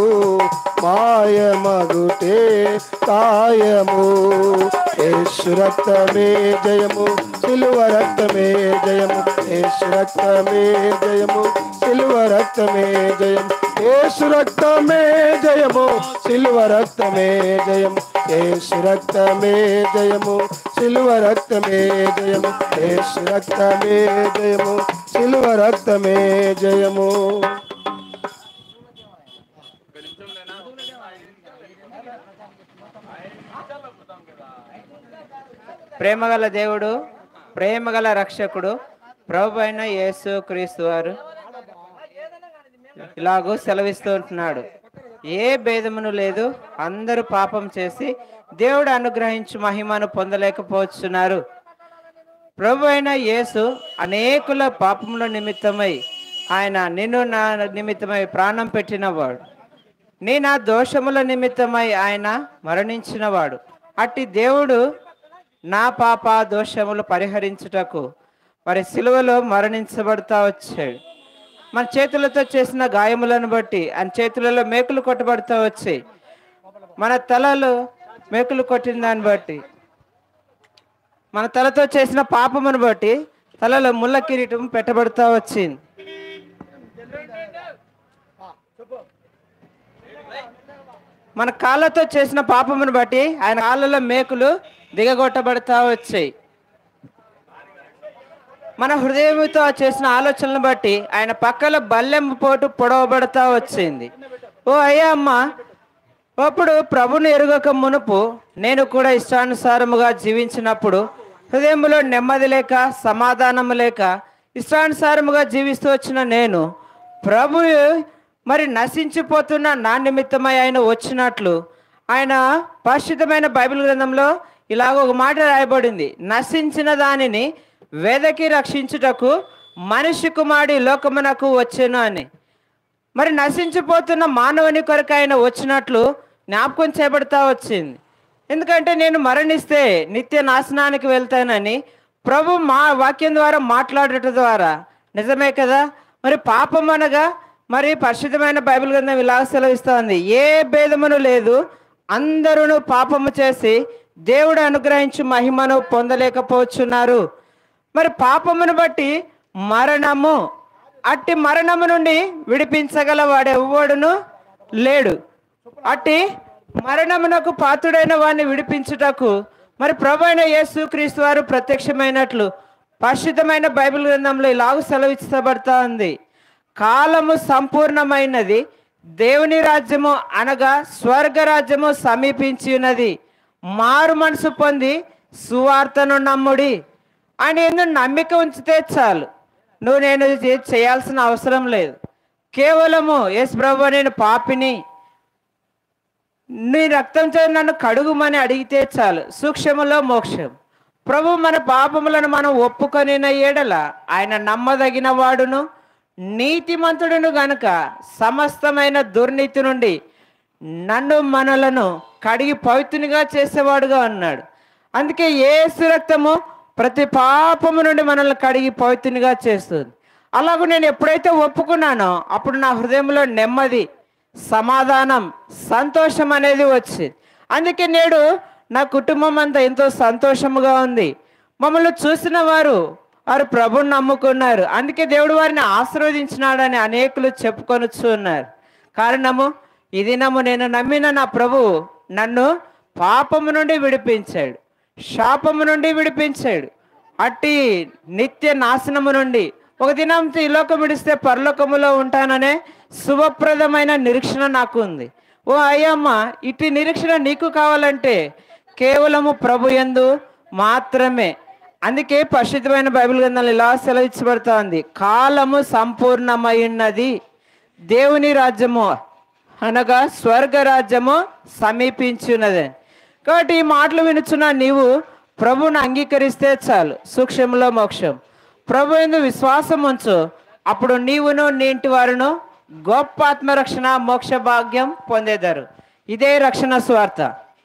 మాయమగుటే కాయము యేసు రక్తమే జయము సిలువ రక్తమే జయము యేసు రక్తమే జయము సిలువ రక్తమే జయము యేసు రక్తమే జయము సిలువ రక్తమే జయము యేసు రక్తమే జయము సిలువ రక్తమే జయము యేసు రక్తమే జయము సిలువ రక్తమే జయము ప్రేమగల దేవుడు ప్రేమగల రక్షకుడు ప్రభు అయిన యేసు క్రీస్తు వారు ఇలాగూ సెలవిస్తూ ఉంటున్నాడు ఏ భేదమును లేదు అందరూ పాపం చేసి దేవుడు అనుగ్రహించు మహిమను పొందలేకపోతున్నారు ప్రభు అయిన యేసు అనేకుల పాపముల నిమిత్తమై ఆయన నిన్ను నా నిమిత్తమై ప్రాణం పెట్టినవాడు నీ నా దోషముల నిమిత్తమై ఆయన మరణించినవాడు అట్టి దేవుడు నా పాప దోషములు పరిహరించుటకు మరి సిలువలో మరణించబడతా వచ్చాడు మన చేతులతో చేసిన గాయములను బట్టి ఆయన చేతులలో మేకులు కొట్టబడతా వచ్చాయి మన తలలో మేకులు కొట్టిన దాన్ని బట్టి మన తలతో చేసిన పాపమును బట్టి తలలో ముళ్ళ కిరీటం పెట్టబడుతూ వచ్చింది మన కాళ్ళతో చేసిన పాపమును బట్టి ఆయన కాళ్ళలో మేకులు దిగగొట్టబడతా వచ్చాయి మన హృదయంతో చేసిన ఆలోచనలను బట్టి ఆయన పక్కల బల్లెంపు పోటు పొడవబడతా వచ్చింది ఓ అయ్యా అమ్మ అప్పుడు ప్రభుని ఎరుగక మునుపు నేను కూడా ఇష్టానుసారముగా జీవించినప్పుడు హృదయంలో నెమ్మది లేక సమాధానము లేక ఇష్టానుసారముగా జీవిస్తూ వచ్చిన నేను ప్రభు మరి నశించిపోతున్న నా నిమిత్తమై ఆయన వచ్చినట్లు ఆయన పరిశుద్ధమైన బైబిల్ గ్రంథంలో ఇలాగ ఒక మాట రాయబడింది నశించిన దానిని వేదకి రక్షించుటకు మనిషి కుమారుడి లోకమునకు వచ్చెను అని మరి నశించిపోతున్న మానవుని కొరకు ఆయన వచ్చినట్లు జ్ఞాపకం చేయబడతా వచ్చింది ఎందుకంటే నేను మరణిస్తే నిత్య నాశనానికి వెళ్తానని ప్రభు మా వాక్యం ద్వారా మాట్లాడటం ద్వారా నిజమే కదా మరి పాపం అనగా మరి పరిశుద్ధమైన బైబిల్ గ్రంథం ఇలా సెలవిస్తోంది ఏ భేదమును లేదు అందరూ పాపము చేసి దేవుడు అనుగ్రహించి మహిమను పొందలేకపోతున్నారు మరి పాపమును బట్టి మరణము అట్టి మరణము నుండి విడిపించగల వాడెవ్వడును లేడు అట్టి మరణమునకు పాత్రుడైన వాడిని విడిపించుటకు మరి ప్రభు అయిన యేసు క్రీస్తు వారు ప్రత్యక్షమైనట్లు పరిశుద్ధమైన బైబిల్ గ్రంథంలో ఇలాగ సెలవిచ్చబడతా ఉంది కాలము సంపూర్ణమైనది దేవుని రాజ్యము అనగా స్వర్గ రాజ్యము సమీపించి ఉన్నది మారు మనసు పొంది సువార్తను నమ్ముడి అని ఎందుకు నమ్మిక ఉంచితే చాలు నువ్వు నేను ఇది చేయాల్సిన అవసరం లేదు కేవలము ఎస్ ప్రభు నేను పాపిని నీ రక్తంతో నన్ను కడుగుమని అడిగితే చాలు సూక్ష్మలో మోక్షం ప్రభు మన పాపములను మనం ఒప్పుకొని ఏడల ఆయన నమ్మదగిన వాడును నీతిమంతుడును గనుక సమస్తమైన దుర్నీతి నుండి నన్ను మనలను కడిగి పవిత్రునిగా చేసేవాడుగా ఉన్నాడు అందుకే ఏసు రక్తము ప్రతి పాపము నుండి మనల్ని కడిగి పవిత్రునిగా చేస్తుంది అలాగూ నేను ఎప్పుడైతే ఒప్పుకున్నానో అప్పుడు నా హృదయంలో నెమ్మది సమాధానం సంతోషం అనేది వచ్చింది అందుకే నేడు నా కుటుంబం అంతా ఎంతో సంతోషముగా ఉంది మమ్మల్ని చూసిన వారు వారు ప్రభుని నమ్ముకున్నారు అందుకే దేవుడు వారిని ఆశీర్వదించినాడని అనేకులు చెప్పుకొనొచ్చు ఉన్నారు కారణము ఈ దినము నేను నమ్మిన నా ప్రభు నన్ను పాపము నుండి విడిపించాడు శాపము నుండి విడిపించాడు అట్టి నిత్య నాశనము నుండి ఒక దినం ఈ లోకం విడిస్తే పరలోకములో ఉంటాననే శుభప్రదమైన నిరీక్షణ నాకు ఉంది ఓ అయ్యమ్మ ఇట్టి నిరీక్షణ నీకు కావాలంటే కేవలము ప్రభు యందు మాత్రమే అందుకే పరిశుద్ధమైన బైబిల్ గ్రంథాలు ఇలా సెలవిచ్చబడుతోంది కాలము సంపూర్ణమైనది దేవుని రాజ్యము అనగా స్వర్గ రాజ్యము సమీపించున్నది కాబట్టి ఈ మాటలు వినుచున్న నీవు ప్రభువుని అంగీకరిస్తే చాలు సూక్ష్మంలో మోక్షం ప్రభు ఎందు విశ్వాసం ఉంచు అప్పుడు నీవును నీ ఇంటి వారును గొప్ప ఆత్మరక్షణ మోక్ష భాగ్యం పొందేదారు ఇదే రక్షణ స్వార్థ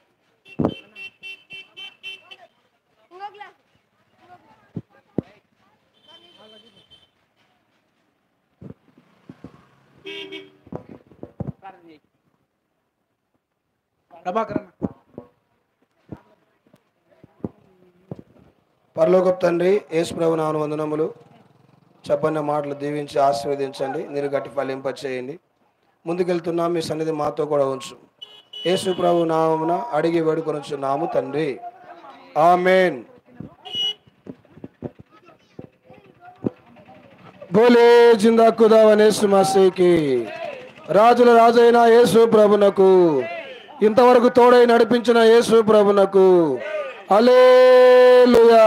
పరలోకపు తండ్రి యేసు ప్రభు నామన వందనములు చెప్పన్న మాటలు దీవించి ఆశీర్వదించండి మీరు గట్టి ఫలింప చేయండి ముందుకెళ్తున్నాం మీ సన్నిధి మాతో కూడా ఉంచు యేసు ప్రభు నామమున అడిగి వేడుకొనుచున్నాము తండ్రి ఆమెన్ బోలే జిందా కుదావనేసు మసీకి రాజుల రాజైన యేసు ప్రభునకు ఇంతవరకు తోడై నడిపించిన యేసు ప్రభునకు అలేలుయా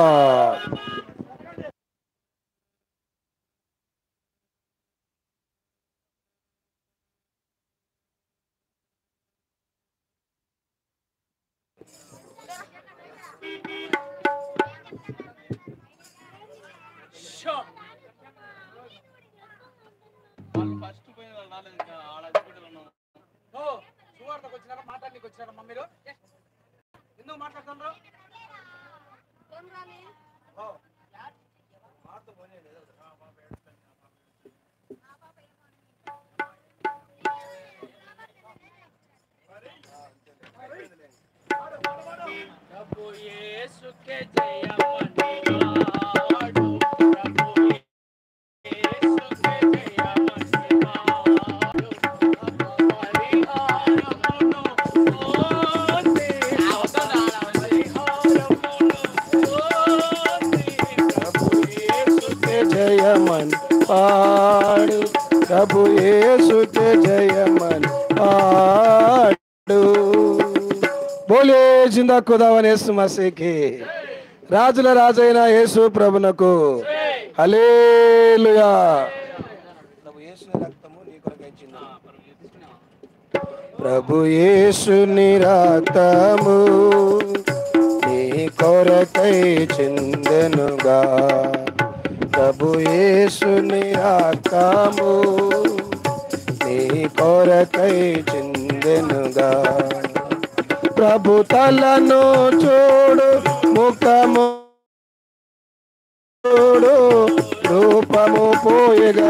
జయమన్ పాడు ప్రభు యేసుకే జయమన్ పాడు బోలే జిందా కుదావన్ యేసు మసీకి రాజుల రాజైన యేసు ప్రభునకు హల్లెలూయా ప్రభు యేసుని రక్తము నీ కొరకై చిందెనుగా ప్రభు యేసుని రక్తము నీ కొరకై చిందెనుగా ప్రభు తలను చూడు ముఖము చూడు రూపము పోయగా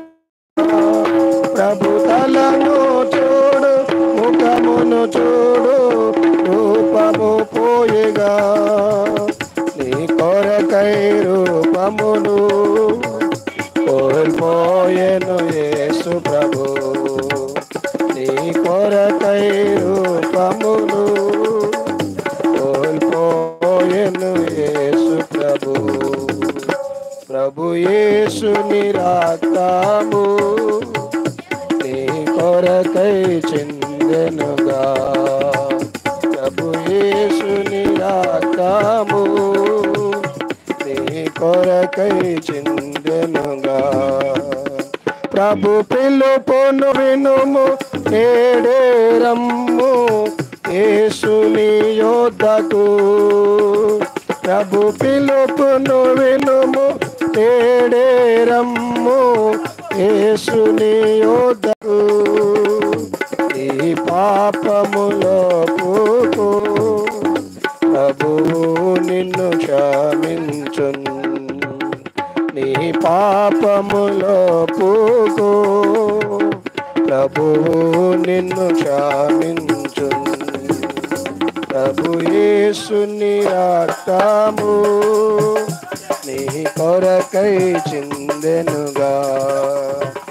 ప్రభు తలను చూడు ముఖమును చూడు రూపము పోయగా నీ కొరకై రూపమును కోల్పోయెను యేసు ప్రభు నీ కొరకై రూపమును కోల్పోయెను యేసు ప్రభు ప్రభు యేసు నిరాకాము నీ కొరకై చిందెనుగా ప్రభు యేసు నిరాకాము నీ కొరకై చిందెనుగా ప్రభు పిలుపును వినుము నేడే రమ్ము యేసుని యోధకు ప్రభు పిలుపును వినుము నేడే రమ్ము యేసుని యోధకు ఈ పాపములో పూకు ప్రభువు నిన్ను క్షమించున్ నీ పాపములో పూకు ప్రభువు నిన్ను క్షమించు ప్రభు యేసుని రక్తము నీ కొరకై చిందెనుగా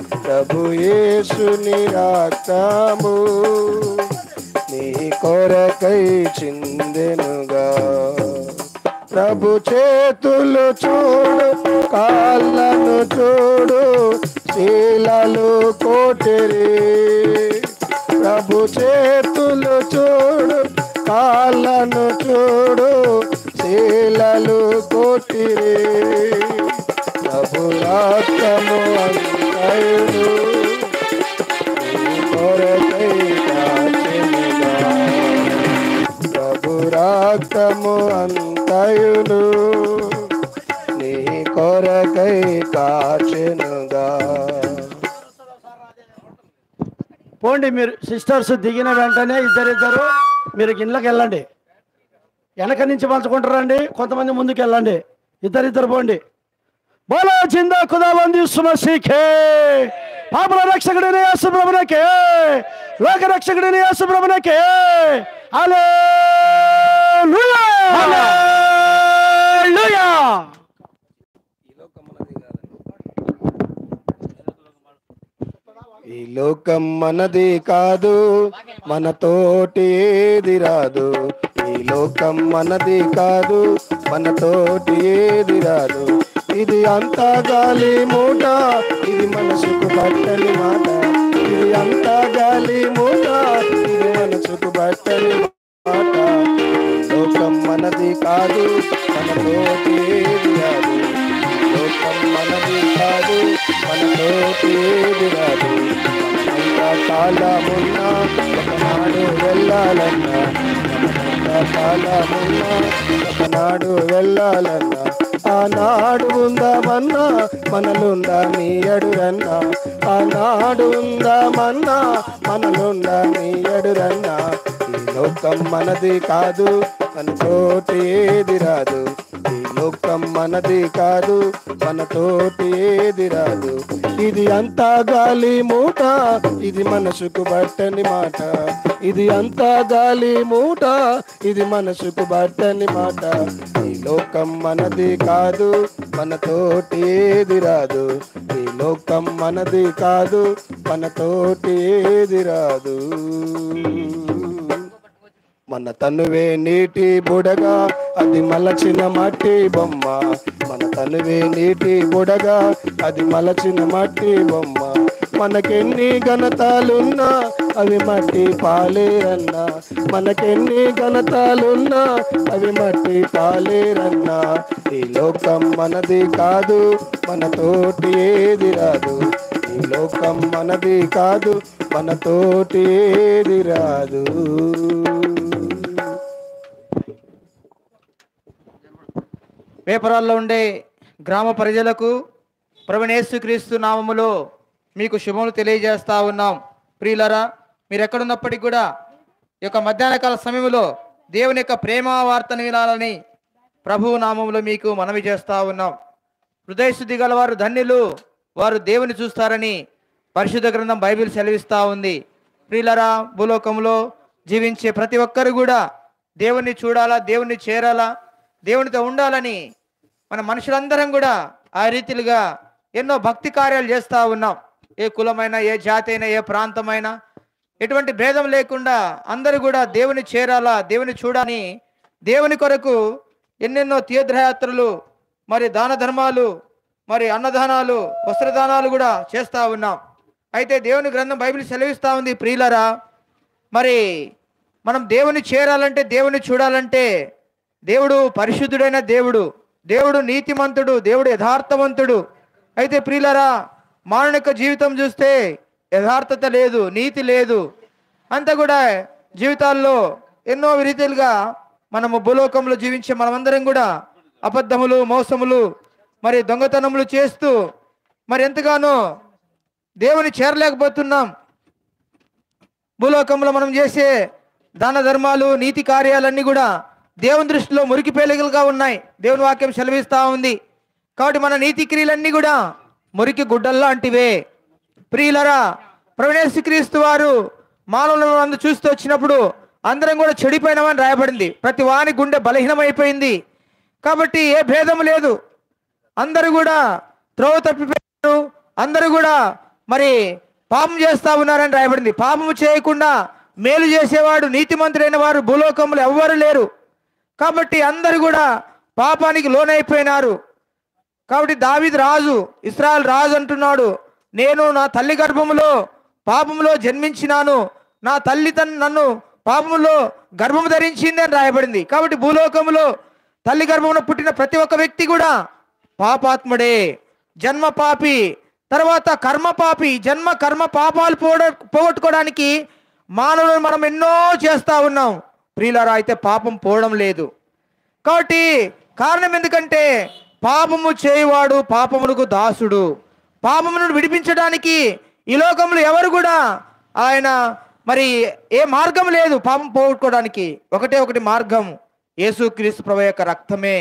ప్రభు యేసుని రక్తము నీ కొరకై కొరకై చిందెనుగా ప్రభు చేతులు చూడు కాళ్ళను చూడు శీలలు కోటిరి ప్రభు చేతులు చూడు కాళ్ళను చూడు శీలలు కోటిరి ప్రభు రాత్రము అంతయుడు నీ కొరకై కాచెనుగా. ప్రభు రాక్తము అంతయుడు నీ కొరకై కాచెనుగా పోండి మీరు సిస్టర్స్ దిగిన వెంటనే ఇద్దరిద్దరు మీరు ఇళ్ళకి వెళ్ళండి వెనక నుంచి పంచుకుంటారండి కొంతమంది ముందుకు వెళ్ళండి ఇద్దరిద్దరు పోండి బోలో చింద ఖుదాబంది సుమసీఖే పాపల రక్షకుడిని యేసు ప్రభునకే లోక రక్షకుడిని యేసు ప్రభునకే హల్లెలూయా హల్లెలూయా ఈ లోకం మనది కాదు మన తోటి ఏది రాదు ఈ లోకం మనది కాదు మన తోటి ఏది రాదు ఇది అంతా గాలి మూట ఇది మనసుకు పట్టని మాట ఇది అంతా గాలి మూట ఇది మనసుకు పట్టని మాట ఈ లోకం మనది కాదు మన తోటి ఏది రాదు ఈ లోకం మనది కాదు మన తోటి ఏది రాదు మనమంతా కాలమున్నా ఒకనాడు వెళ్ళాలన్నా మనమంతా కాలమున్నా ఒకనాడు వెళ్ళాలన్నా ఆనాడు ఉందామన్నా మనలుందా మీ అడురన్నా ఆనాడు ఉందామన్నా మనలుందా మీ అడురన్నా ఈ లోకం మనది కాదు మన తోటి ఏది రాదు ఈ లోకం మనది కాదు మన తోటి ఏది రాదు ఇది అంతా గాలి మూట ఇది మనసుకు బట్టని మాట ఇది అంతా గాలి మూట ఇది మనసుకు బట్టని మాట ఈ లోకం మనది కాదు మన తోటి ఏది రాదు ఈ లోకం మనది కాదు మన తోటి ఏది రాదు మన తనువే నీటి బుడగా అది మలచిన మట్టి బొమ్మ మన తనువే నీటి బుడగా అది మలచిన మట్టి బొమ్మ మనకెన్ని ఘనతాలున్నా అవి మట్టి పాలేరన్నా మనకెన్ని ఘనతాలున్నా అవి మట్టి పాలేరన్నా ఈ లోకం మనది కాదు మన తోటి ఏది రాదు ఈ లోకం మనది కాదు మన తోటి ఏది రాదు పేపరాల్లో ఉండే గ్రామ ప్రజలకు క్రీస్తు నామములో మీకు శుభములు తెలియజేస్తా ఉన్నాం ప్రియులరా మీరు ఎక్కడున్నప్పటికీ కూడా ఈ యొక్క మధ్యాహ్న కాల సమయంలో దేవుని యొక్క ప్రేమ వార్తను వినాలని ప్రభువు నామములో మీకు మనవి చేస్తా ఉన్నాం హృదయశుద్ధి గల వారు ధన్యులు వారు దేవుని చూస్తారని పరిశుద్ధ గ్రంథం బైబిల్ సెలవిస్తా ఉంది ప్రియులరా భూలోకంలో జీవించే ప్రతి ఒక్కరు కూడా దేవుణ్ణి చూడాలా దేవుణ్ణి చేరాలా దేవునితో ఉండాలని మన మనుషులందరం కూడా ఆ రీతిలుగా ఎన్నో భక్తి కార్యాలు చేస్తూ ఉన్నాం ఏ కులమైనా ఏ జాతి అయినా ఏ ప్రాంతమైనా ఎటువంటి భేదం లేకుండా అందరూ కూడా దేవుని చేరాలా దేవుని చూడాలని దేవుని కొరకు ఎన్నెన్నో తీర్థయాత్రలు మరి దాన ధర్మాలు మరి అన్నదానాలు వస్త్రదానాలు కూడా చేస్తూ ఉన్నాం అయితే దేవుని గ్రంథం బైబిల్ సెలవిస్తూ ఉంది ప్రియులరా మరి మనం దేవుని చేరాలంటే దేవుని చూడాలంటే దేవుడు పరిశుద్ధుడైన దేవుడు దేవుడు నీతిమంతుడు దేవుడు యథార్థవంతుడు అయితే ప్రియులరా మానవిక జీవితం చూస్తే యథార్థత లేదు నీతి లేదు అంతా కూడా జీవితాల్లో ఎన్నో రీతిలుగా మనము భూలోకంలో జీవించే మనమందరం కూడా అబద్ధములు మోసములు మరి దొంగతనములు చేస్తూ మరి ఎంతగానో దేవుని చేరలేకపోతున్నాం భూలోకంలో మనం చేసే దాన ధర్మాలు నీతి కార్యాలన్నీ కూడా దేవుని దృష్టిలో మురికి పేలికలుగా ఉన్నాయి దేవుని వాక్యం సెలవిస్తా ఉంది కాబట్టి మన నీతి క్రియలన్నీ కూడా మురికి గుడ్డల్లాంటివే ప్రియులరా ప్రవేశక్రీస్తు వారు మానవులను అందు చూస్తూ వచ్చినప్పుడు అందరం కూడా చెడిపోయినామని రాయబడింది ప్రతి వాని గుండె బలహీనమైపోయింది కాబట్టి ఏ భేదం లేదు అందరూ కూడా త్రోవ తప్పిపోయారు అందరూ కూడా మరి పాపం చేస్తా ఉన్నారని రాయబడింది పాపము చేయకుండా మేలు చేసేవాడు నీతిమంతుడైన వారు భూలోకంలో ఎవ్వరు లేరు కాబట్టి అందరు కూడా పాపానికి లోనైపోయినారు కాబట్టి దావీదు రాజు ఇస్రాయల్ రాజు అంటున్నాడు నేను నా తల్లి గర్భములో పాపములో జన్మించినాను నా తల్లి తన్ నన్ను పాపములో గర్భము ధరించింది అని రాయబడింది కాబట్టి భూలోకములో తల్లి గర్భములో పుట్టిన ప్రతి ఒక్క వ్యక్తి కూడా పాపాత్ముడే జన్మ పాపి తర్వాత కర్మ పాపి జన్మ కర్మ పాపాలు పోగొ పోగొట్టుకోవడానికి మానవులు మనం ఎన్నో చేస్తా ఉన్నాం ప్రియులారా అయితే పాపం పోవడం లేదు కాబట్టి కారణం ఎందుకంటే పాపము చేయువాడు పాపమునకు దాసుడు పాపమును విడిపించడానికి ఈ లోకంలో ఎవరు కూడా ఆయన మరి ఏ మార్గం లేదు పాపం పోగొట్టుకోవడానికి ఒకటే ఒకటి మార్గం యేసుక్రీస్తు ప్రభు యొక్క రక్తమే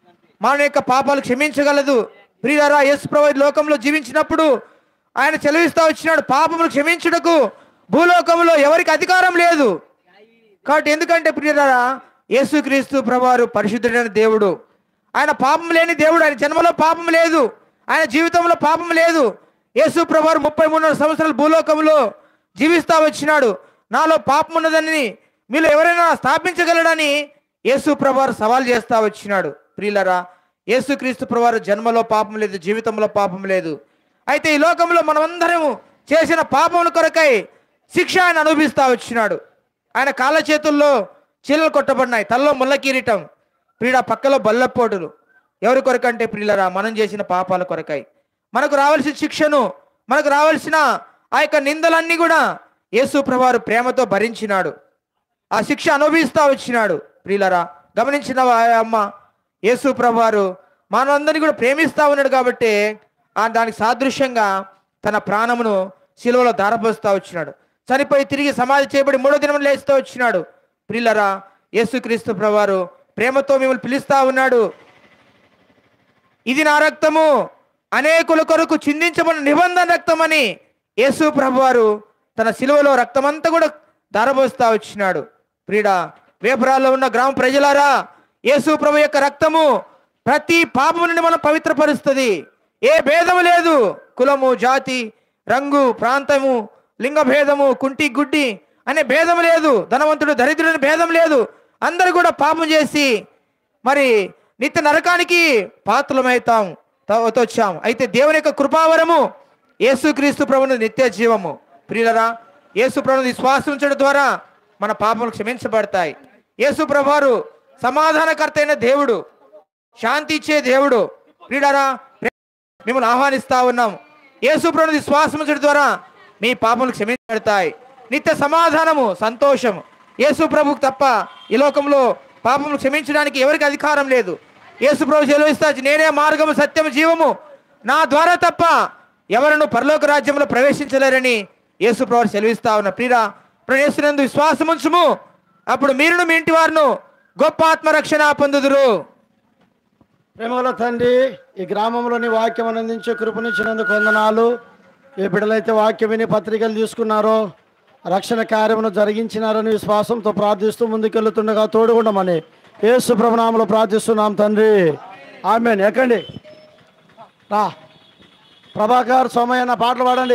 మన యొక్క పాపాలు క్షమించగలదు ప్రియులారా యేసు ప్రభు ఈ లోకంలో జీవించినప్పుడు ఆయన చెలవిస్తా వచ్చినాడు పాపములు క్షమించుటకు భూలోకంలో ఎవరికి అధికారం లేదు కాబట్టి ఎందుకంటే ప్రియులారా యేసుక్రీస్తు ప్రభువారు పరిశుద్ధుడైన దేవుడు ఆయన పాపం లేని దేవుడు ఆయన జన్మలో పాపం లేదు ఆయన జీవితంలో పాపం లేదు యేసు ప్రభువారు ముప్పై మూడున్నర సంవత్సరాలు భూలోకంలో జీవిస్తా వచ్చినాడు నాలో పాపం ఉన్నదని మీలో ఎవరైనా స్థాపించగలడని యేసు ప్రభువారు సవాల్ చేస్తా వచ్చినాడు ప్రియులరా యేసుక్రీస్తు ప్రభువారు జన్మలో పాపం లేదు జీవితంలో పాపం లేదు అయితే ఈ లోకంలో మనమందరం చేసిన పాపముల కొరకై శిక్ష ఆయన అనుభవిస్తా వచ్చినాడు ఆయన కాళ్ళ చేతుల్లో చీలలు కొట్టబడినాయి తల్లో ముళ్ళ కిరీటం ప్రియుడ పక్కలో బల్లపోటులు ఎవరి కొరకంటే ప్రియులరా మనం చేసిన పాపాల కొరకై మనకు రావాల్సిన శిక్షను మనకు రావాల్సిన ఆ యొక్క నిందలన్నీ కూడా యేసు ప్రభువారు ప్రేమతో భరించినాడు ఆ శిక్ష అనుభవిస్తా వచ్చినాడు ప్రియులరా గమనించిన వా- అమ్మ యేసు ప్రభువారు మనందరినీ కూడా ప్రేమిస్తా ఉన్నాడు కాబట్టి ఆ దానికి సాదృశ్యంగా తన ప్రాణమును శిలువలో ధారపోస్తా వచ్చినాడు చనిపోయి తిరిగి సమాధి చేయబడి మూడో దినం లేస్తూ వచ్చినాడు ప్రియులరా యేసుక్రీస్తు ప్రభువారు ప్రేమతో మిమ్మల్ని పిలుస్తా ఉన్నాడు ఇది నా రక్తము అనేకుల కొరకు చిందించబడిన నిబంధన రక్తం అని యేసు ప్రభువారు తన శిలువలో రక్తమంతా కూడా ధారపోస్తా వచ్చినాడు ప్రియుడా వేపురాల్లో ఉన్న గ్రామ ప్రజలారా యేసు ప్రభు యొక్క రక్తము ప్రతి పాపము నుండి మనం పవిత్రపరుస్తుంది ఏ భేదము లేదు కులము జాతి రంగు ప్రాంతము లింగ భేదము కుంటి గుడ్డి అనే భేదం లేదు ధనవంతుడు దరిద్రుని భేదం లేదు అందరూ కూడా పాపం చేసి మరి నిత్య నరకానికి పాత్రలమవుతాం త- వచ్చాం అయితే దేవుని యొక్క కృపావరము యేసుక్రీస్తు ప్రభుని నిత్య జీవము ప్రియులరా యేసు ప్రభుని విశ్వాసం ఉంచడం ద్వారా మన పాపములు క్షమించబడతాయి యేసు ప్రభువారు సమాధానకర్త అయిన దేవుడు శాంతి ఇచ్చే దేవుడు ప్రియులరా మిమ్మల్ని ఆహ్వానిస్తా ఉన్నాం యేసు ప్రభుని విశ్వాసం ఉంచడం ద్వారా మీ పాపములు క్షమించబడతాయి నిత్య సమాధానము సంతోషం యేసు ప్రభుకు తప్ప ఈ లోకంలో పాపములు క్షమించడానికి ఎవరికి అధికారం లేదు యేసు ప్రభు సెలవిస్తా నేనే మార్గము సత్యము జీవము నా ద్వారా తప్ప ఎవరను పరలోక రాజ్యంలో ప్రవేశించలేరని యేసు ప్రభు సెలవిస్తా ఉన్న ప్రియరా ప్రవేశినందు విశ్వాసం ఉంచుము అప్పుడు మీరును మీ ఇంటి వారును గొప్ప ఆత్మరక్షణ పొందుదురు ప్రేమగల తండ్రి ఈ గ్రామంలోని వాక్యం అందించే కృపనిచ్చినందుకు వందనాలు ఏ బిడ్డలైతే వాక్యం విని పత్రికలు తీసుకున్నారో రక్షణ కార్యమును జరిగించినారని విశ్వాసంతో ప్రార్థిస్తూ ముందుకెళ్తుండగా తోడుగుండమని యేసు ప్రభునామలో ప్రార్థిస్తున్నాం తండ్రి ఆమెన్ ఎక్కండి రా ప్రభాకర్ సోమయ్య పాటలు పాడండి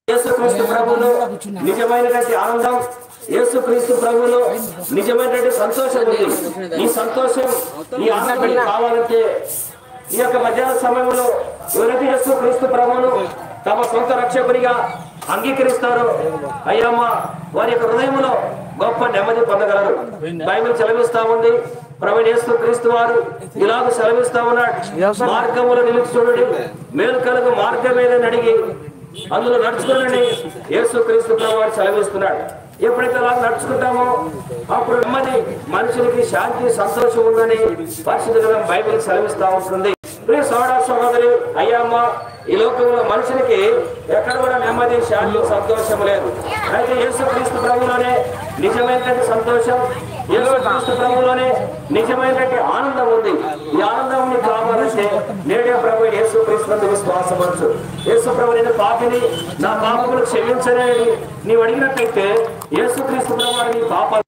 యేసుక్రీస్తు ప్రభువులో నిజమైనటువంటి ఆనందం యేసుక్రీస్తు ప్రభువులో నిజమైనటువంటి సంతోషం ఉంది ఈ సంతోషం ఈ ఆనందం కావాలంటే ఈ యొక్క మధ్యాహ్న సమయంలో ఎవరైతే యేసుక్రీస్తు ప్రభువును తమ సొంత రక్షకునిగా అంగీకరిస్తారో అయ్యమ్మ వారి యొక్క హృదయంలో గొప్ప నెమ్మది పొందగలరు బైబిల్ సెలవిస్తా ఉంది ప్రవీణ్ యేసు క్రీస్తు వారు ఇలాగ సెలవిస్తా ఉన్నాడు మార్గములు నిలిచి చూడండి మేలు కలుగు మార్గమేదని అడిగి అందులో నడుచుకోనని యేసు క్రీస్తు ప్రభు వారు సెలవిస్తున్నాడు ఎప్పుడైతే అలా నడుచుకుంటామో అప్పుడు నెమ్మది మనుషులకి శాంతి సంతోషం ఉందని పరిశుద్ధ గ్రంథం బైబిల్ సెలవిస్తా ఉంటుంది ప్రియ సోదర సహోదరి అయ్యమ్మ ఈ లోకంలో మనుషులకి ఎక్కడ కూడా నెమ్మది శాంతి సంతోషం లేదు అయితే యేసు క్రీస్తు ప్రభులోనే నిజమైనటువంటి సంతోషం యేసు క్రీస్తు ప్రభులోనే నిజమైనటువంటి ఆనందం ఉంది ఈ ఆనందం నీకు కావాలంటే నేడే ప్రభు యేసు క్రీస్తు విశ్వాసవచ్చు యేసు ప్రభు నేను పాపిని నా పాపములు క్షమించలేని నీవు అడిగినట్లయితే యేసు క్రీస్తు ప్రభు నీ పాపాలు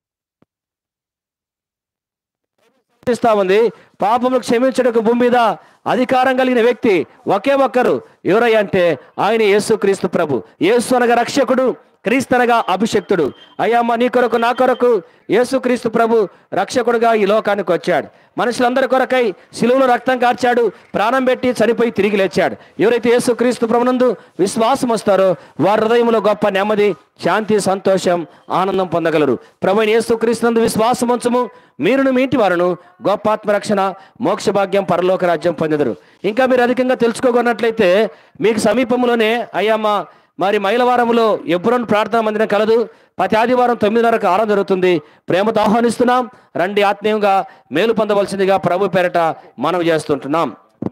ఇస్తా ఉంది పాపములు క్షమించడానికి భూమి మీద అధికారం కలిగిన వ్యక్తి ఒకే ఒక్కరు ఎవరయ్య అంటే ఆయన యేసుక్రీస్తు ప్రభు యేసు అనగా రక్షకుడు క్రీస్తు అనగా అభిషక్తుడు అయ్యమ్మ నీ కొరకు నా కొరకు యేసుక్రీస్తు ప్రభు రక్షకుడుగా ఈ లోకానికి వచ్చాడు మనుషులందరి కొరకై శిలువలో రక్తం కార్చాడు ప్రాణం పెట్టి చనిపోయి తిరిగి లేచాడు ఎవరైతే యేసుక్రీస్తు ప్రభునందు విశ్వాసం వస్తారో వారి హృదయంలో గొప్ప నెమ్మది శాంతి సంతోషం ఆనందం పొందగలరు ప్రభు యేసుక్రీస్తునందు విశ్వాసం ఉంచము మీరును మీ ఇంటి వారును గొప్ప ఆత్మరక్షణ మోక్ష భాగ్యం పరలోక రాజ్యం పొందెదరు ఇంకా మీరు అధికంగా తెలుసుకోకున్నట్లయితే మీకు సమీపంలోనే అయ్యమ్మ మరి మైలవారంలో ఎబ్బురన్ ప్రార్థన మందిరం కలదు ప్రతి ఆదివారం తొమ్మిదిన్నరకు ఆరం జరుగుతుంది ప్రేమతో ఆహ్వానిస్తున్నాం రండి ఆత్మీయంగా మేలు పొందవలసిందిగా ప్రభు పేరట మనవి చేస్తుంటున్నాం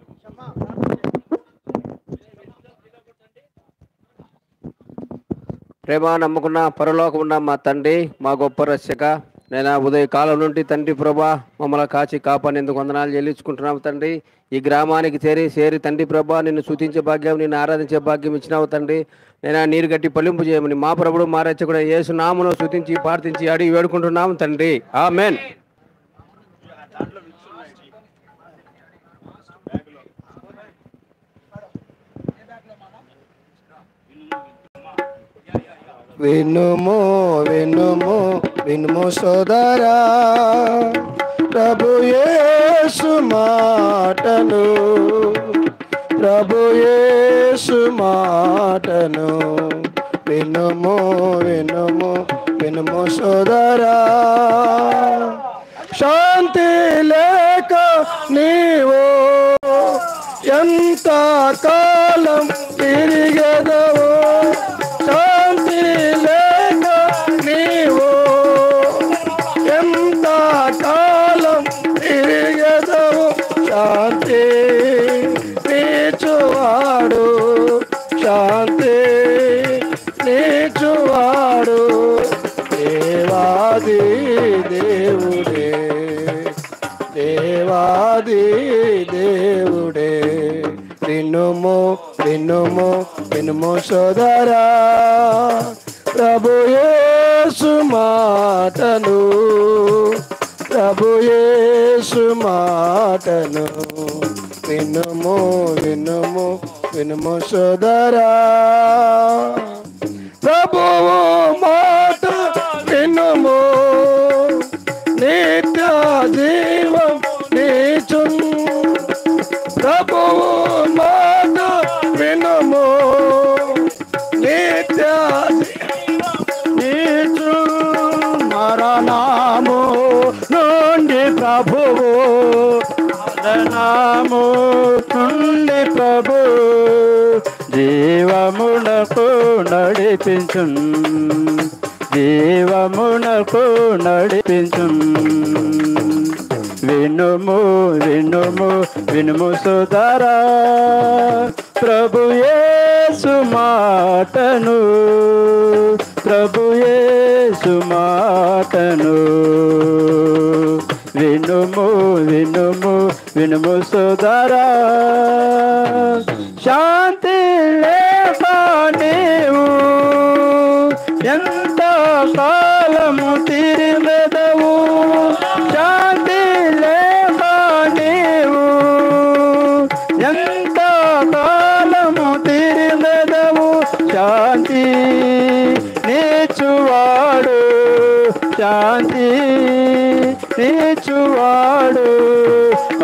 ప్రేమ నమ్ముకున్న పరలోకమున్న మా తండ్రి మా గొప్ప రక్షక నేను ఉదయ కాలం నుండి తండ్రి ప్రభా మమ్మల్ని కాచి కాపాడేందుకు వందనాలు చెల్లించుకుంటున్నాము తండ్రి ఈ గ్రామానికి చేరి చేరి తండ్రి ప్రభా నిన్ను శుతించే భాగ్యం నిన్ను ఆరాధించే భాగ్యం ఇచ్చినావు తండ్రి నేను నీరు గట్టి పలింపు చేయమని మా ప్రభుడు మా రక్షకుడు యేసు నామును శుతించి ప్రార్థించి అడిగి వేడుకుంటున్నాము తండ్రి ఆమెన్ వినుము వినుము వినుము సోదరా ప్రభు యేసు మాటను ప్రభు యేసు మాటను వినుము వినుము వినుము సోదరా శాంతి లేక నీవు ఎంత కాలం తిరిగెదవో శాంతి లేక నీవు ఎంత కాలం తిరిగెదవు శాంతి నీచువాడు శాంతి నీచువాడు దేవాది దేవుడే దేవాది దేవుడే వినుము వినుము వినుము సోదరా ప్రభు యేసు మాటను ప్రభు యేసు మాటను వినుము వినుము వినుము సోదరా ప్రభువు మాట వినుము నిత్య జీవం నీచున్ ప్రభువు మాట వినుము నిత్య నీచు మరణము నుండి ప్రభువు మరణము నుండి ప్రభు జీవమునకు నడిపించు జీవమునకు నడిపించు వినుము వినుము వినుము సుధరా ప్రభు యేసు మాటను ప్రభు యేసు మాటను వినుము వినుము వినుము సుధరా శాంతి లేక నీవు ఎంత కాలము తిరిగెదవు శాంతి లేక నీవు ఎంత కాలము తిరిగెదవు శాంతి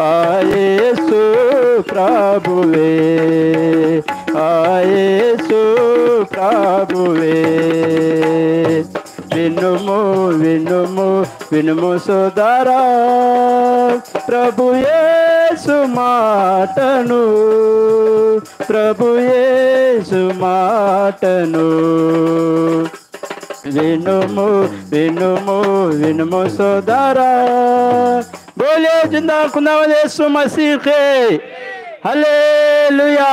ఆయేసు ప్రభువే ఆయేసు ప్రభువే వినుము వినుము వినుము సోదరా ప్రభు యేసు మాటను ప్రభు యేసు మాటను వినుము వినుము వినుము సోదరా బోలే జిందా కుందామ యేసు మసీహే హల్లెలూయా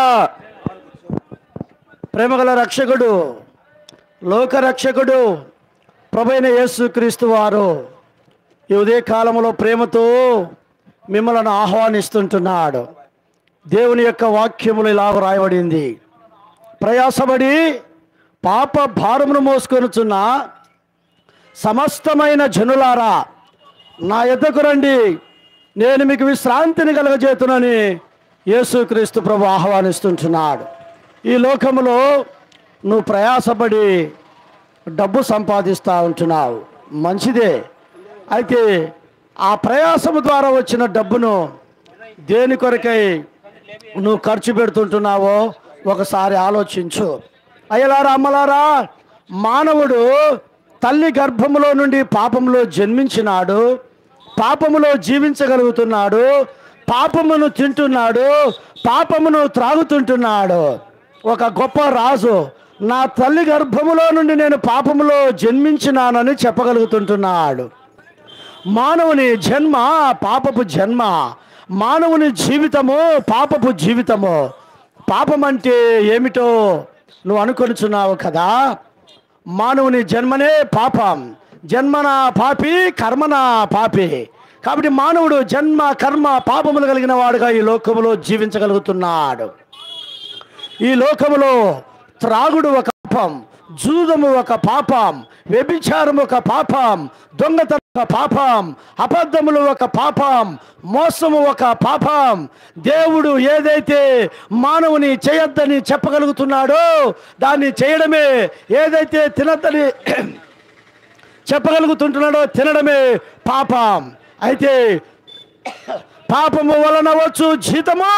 ప్రేమగల రక్షకుడు లోక రక్షకుడు ప్రభైన యేసుక్రీస్తు వారు ఈ ఉదయ కాలంలో ప్రేమతో మిమ్మల్ని ఆహ్వానిస్తుంటున్నాడు దేవుని యొక్క వాక్యములు ఇలాగ రాయబడింది ప్రయాసపడి పాప భారమును మోసుకొనుచున్న సమస్తమైన జనులారా నా ఎద్దకు రండి నేను మీకు విశ్రాంతిని కలగజేతునని యేసుక్రీస్తు ప్రభు ఆహ్వానిస్తుంటున్నాడు ఈ లోకములో నువ్వు ప్రయాసపడి డబ్బు సంపాదిస్తూ ఉంటున్నావు మంచిదే అయితే ఆ ప్రయాసము ద్వారా వచ్చిన డబ్బును దేని కొరకై నువ్వు ఖర్చు పెడుతుంటున్నావో ఒకసారి ఆలోచించు అయ్యలారా అమ్మలారా మానవుడు తల్లి గర్భములో నుండి పాపంలో జన్మించినాడు పాపములో జీవించగలుగుతున్నాడు పాపమును తింటున్నాడు పాపమును త్రాగుతుంటున్నాడు ఒక గొప్ప రాజు నా తల్లి గర్భములో నుండి నేను పాపములో జన్మించినానని చెప్పగలుగుతుంటున్నాడు మానవుని జన్మ పాపపు జన్మ మానవుని జీవితము పాపపు జీవితము పాపం అంటే ఏమిటో నువ్వు అనుకొనుచున్నావు కదా మానవుని జన్మనే పాపం జన్మన పాపి కర్మన పాపి కాబట్టి మానవుడు జన్మ కర్మ పాపములు కలిగిన వాడుగా ఈ లోకములో జీవించగలుగుతున్నాడు ఈ లోకములో త్రాగుడు ఒక పాపం జూదము ఒక పాపం వ్యభిచారం ఒక పాపం దొంగతనం ఒక పాపం అబద్ధములు ఒక పాపం మోసము ఒక పాపం దేవుడు ఏదైతే మానవుని చేయొద్దని చెప్పగలుగుతున్నాడో దాన్ని చేయడమే ఏదైతే తినద్దని చెప్పగలుగుతుంటున్నాడో తినడమే పాపం అయితే పాపము వలన వచ్చు జీతము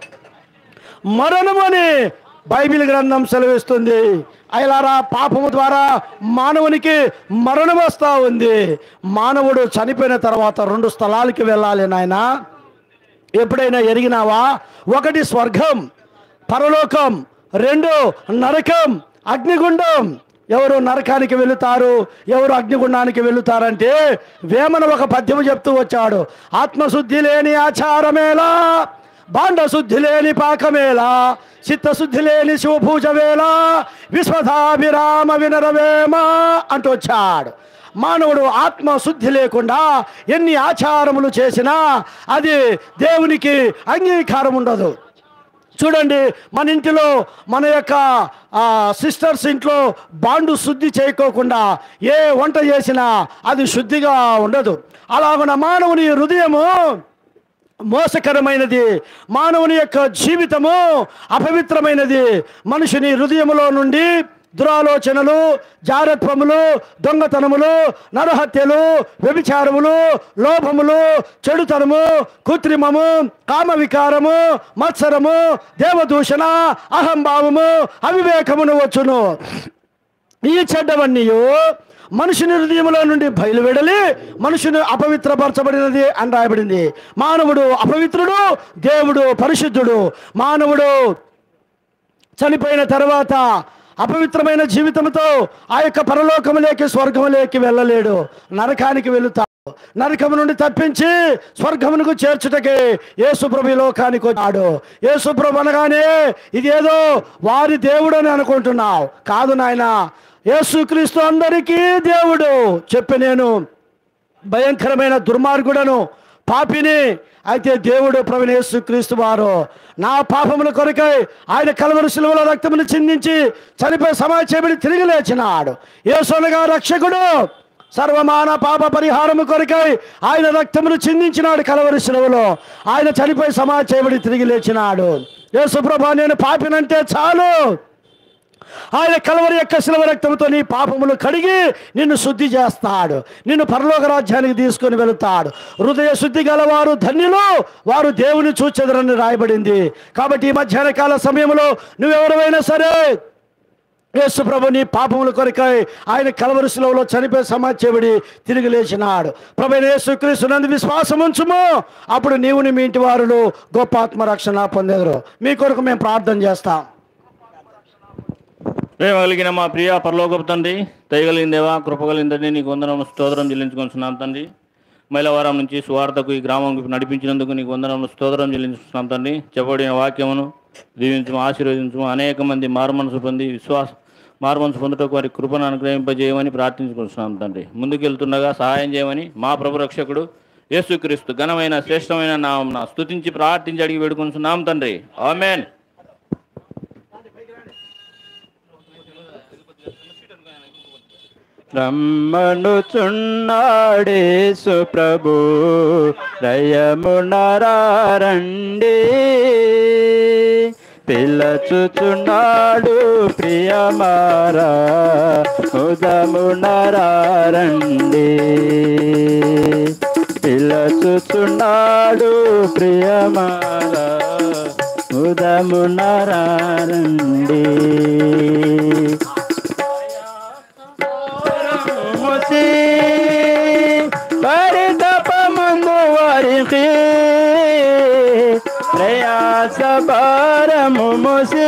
మరణమని బైబిల్ గ్రంథం సెలవిస్తుంది అయిలారా పాపము ద్వారా మానవునికి మరణం వస్తూ ఉంది మానవుడు చనిపోయిన తర్వాత రెండు స్థలాలకి వెళ్ళాలి నాయన ఎప్పుడైనా ఎరిగినావా ఒకటి స్వర్గం పరలోకం రెండు నరకం అగ్నిగుండం ఎవరు నరకానికి వెళుతారు ఎవరు అగ్నిగుండానికి వెళుతారంటే వేమన ఒక పద్యము చెప్తూ వచ్చాడు ఆత్మశుద్ధి లేని ఆచారమేలా బాండ శుద్ధి లేని పాకమేలా చిత్తశుద్ధి లేని శివపూజ వేళ విశ్వధాభిరామ వినరవేమ అంటూ వచ్చాడు మానవుడు ఆత్మశుద్ధి లేకుండా ఎన్ని ఆచారములు చేసినా అది దేవునికి అంగీకారం ఉండదు చూడండి మన ఇంటిలో మన యొక్క సిస్టర్స్ ఇంట్లో బాండు శుద్ధి చేయకోకుండా ఏ వంట చేసినా అది శుద్ధిగా ఉండదు అలాగున మానవుని హృదయము మోసకరమైనది మానవుని యొక్క జీవితము అపవిత్రమైనది మనుషుని హృదయములో నుండి దురాలోచనలు జారత్వములు దొంగతనములు నరహత్యలు వ్యభిచారములు లోభములు చెడుతనము కృత్రిమము కామ వికారము మత్సరము దేవదూషణ అహంభావము అవివేకమును వచ్చును ఈ చెడ్డవన్నీ మనుషుని హృదయంలో నుండి బయలువెడలి మనుషుని అపవిత్రపరచబడినది అని రాయబడింది మానవుడు అపవిత్రుడు దేవుడు పరిశుద్ధుడు మానవుడు చనిపోయిన తర్వాత అపవిత్రమైన జీవితంతో ఆ యొక్క పరలోకములేకి స్వర్గములేకి వెళ్ళలేడు నరకానికి వెళుతాడు నరకము నుండి తప్పించి స్వర్గమునకు చేర్చుటకే యేసుప్రభు ఈ లోకానికి వచ్చాడు యేసుప్రభు అనగానే ఇదేదో వారి దేవుడు అని అనుకుంటున్నావు కాదు నాయన యేసుక్రీస్తు అందరికీ దేవుడు చెప్పి నేను భయంకరమైన దుర్మార్గుడను పాపిని అయితే దేవుడు ప్రవీణ యేసుక్రీస్తు వారు నా పాపముల కొరకై ఆయన కలవరి శిలువలో రక్తమును చిందించి చనిపోయి సమాధి చేయబడి తిరిగి లేచినాడు యేసోనగా రక్షకుడు సర్వమాన పాప పరిహారము కొరకై ఆయన రక్తమును చిందించినాడు కలవరి శిలువలో ఆయన చనిపోయి సమాధి చేయబడి తిరిగి లేచినాడు యేసుప్రభా నేను పాపినంటే చాలు ఆయన కలవరి యొక్క శిలవ రక్తంతో నీ పాపములు కడిగి నిన్ను శుద్ధి చేస్తాడు నిన్ను పరలోక రాజ్యానికి తీసుకొని వెళుతాడు హృదయ శుద్ధి గలవారు ధన్యులు వారు దేవుని చూచెదరని రాయబడింది కాబట్టి ఈ మధ్యాహ్న కాల సమయంలో నువ్వెవరైనా సరే యేసు ప్రభు నీ పాపముల కొరకై ఆయన కలవరి శిలువలో చనిపోయి సమాధి చేయబడి తిరిగి లేచినాడు ప్రభు యేసుక్రీస్తు నందు విశ్వాసం ఉంచుము అప్పుడు నీవుని మీ ఇంటి వారులు గొప్ప ఆత్మరక్షణ పొందేదరు మీ కొరకు మేము ప్రార్థన చేస్తాం ప్రేమ కలిగిన మా ప్రియ పరలోకపు తండ్రి దయగలిగిన దేవా కృపగలిగిందని నీకు వందనం స్తోత్రం చెల్లించుకుంటున్నాం తండ్రి మైలవారం నుంచి సువార్తకు ఈ గ్రామంకి నడిపించినందుకు నీకు వందనం స్తోత్రం చెల్లించుకుంటున్నాం తండ్రి చెప్పబడిన వాక్యమును దీవించము ఆశీర్వదించము అనేక మంది మారుమనసు పొంది విశ్వాస మారుమనసు పొందుటకు వారి కృపను అనుగ్రహింపజేయమని ప్రార్థించుకుంటున్నాం తండ్రి ముందుకెళ్తుండగా సహాయం చేయమని మా ప్రభు రక్షకుడు యేసుక్రీస్తు ఘనమైన శ్రేష్టమైన నామం స్తుతించి ప్రార్థించి అడిగి వేడుకుంటున్నాం తండ్రి ఆమెన్ రమ్మనుచున్నాడేసు ప్రభు రయమునరారండి పిల్లచుచున్నాడు ప్రియమారా ఉదమునరారండి పిల్లచుచున్నాడు ప్రియమారా ఉదమునరారండి ముసి పరితపమందు వారికి ప్రయాస భారము ముసి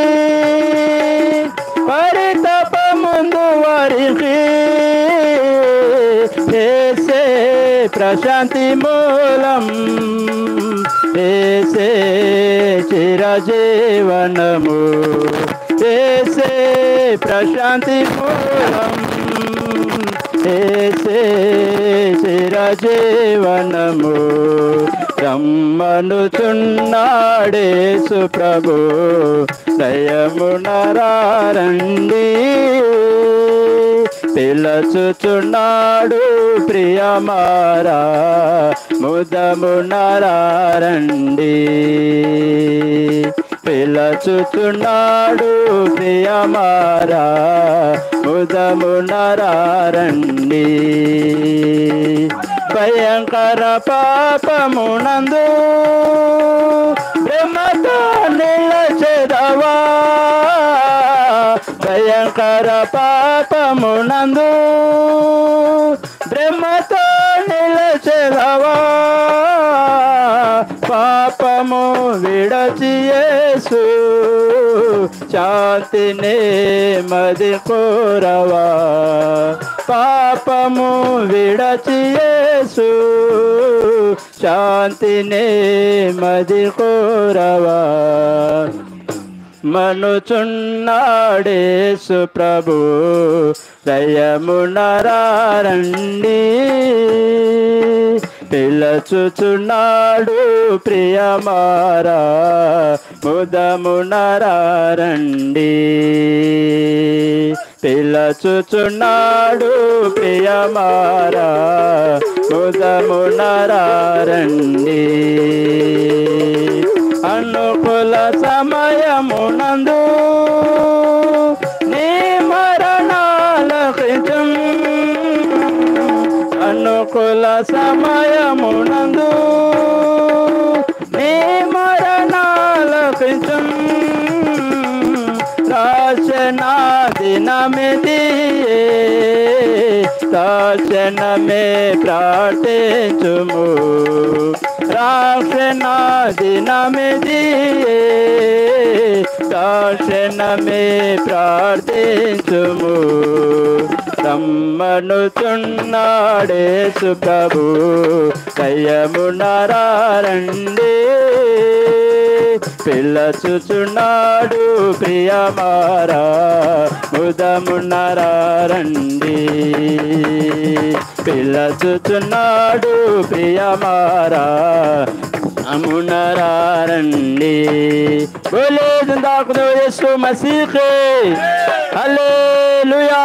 పరితపమందు వారికి చేసే ప్రశాంతి మూలం చేసే చిరజీవనము చేసే ప్రశాంతి మూలం ఏసే చిరజీవనము రమ్మనుచున్నాడేసు ప్రభు దయమునరారండి పిలచుచున్నాడు ప్రియమారా ముదమునరారండి పిలచుచున్నాడు ప్రియమారా ముదమునరారండి భయంకర పాపమునందు బ్రహ్మతో నిలచెదవా భయంకర పాపమునందు బ్రహ్మతో నిలచెదవా పాపము విడచి యేసు శాంతినే మది కోరవా పాపము విడచి యేసు శాంతినే మది కోరవా మనుచున్నాడేసు ప్రభు దయమునరారండి పిలచుచున్నాడు ప్రియమారా ముదమునరారండి పిలచుచున్నాడు ప్రియమారా ముదమునరారండి అనుకుల సమయమునందు నీ మరణాల కృతం అనుకుల సమయమునందు నీ మరణాల కృతం రాశనా దినమిది రాశనమే ప్రార్థించుము రాక్షణ దినమిది రాక్షణమే ప్రార్థించుము రమ్మనుచున్నాడేసు ప్రభు దయమునరారండి పిల్లచుచున్నాడు ప్రియమారా ముదమునరారండి పిల్లచుచున్నాడు ప్రియమారా అమునరారండి బోలే జిందాకుదో యేసు మసీహే హల్లెలూయా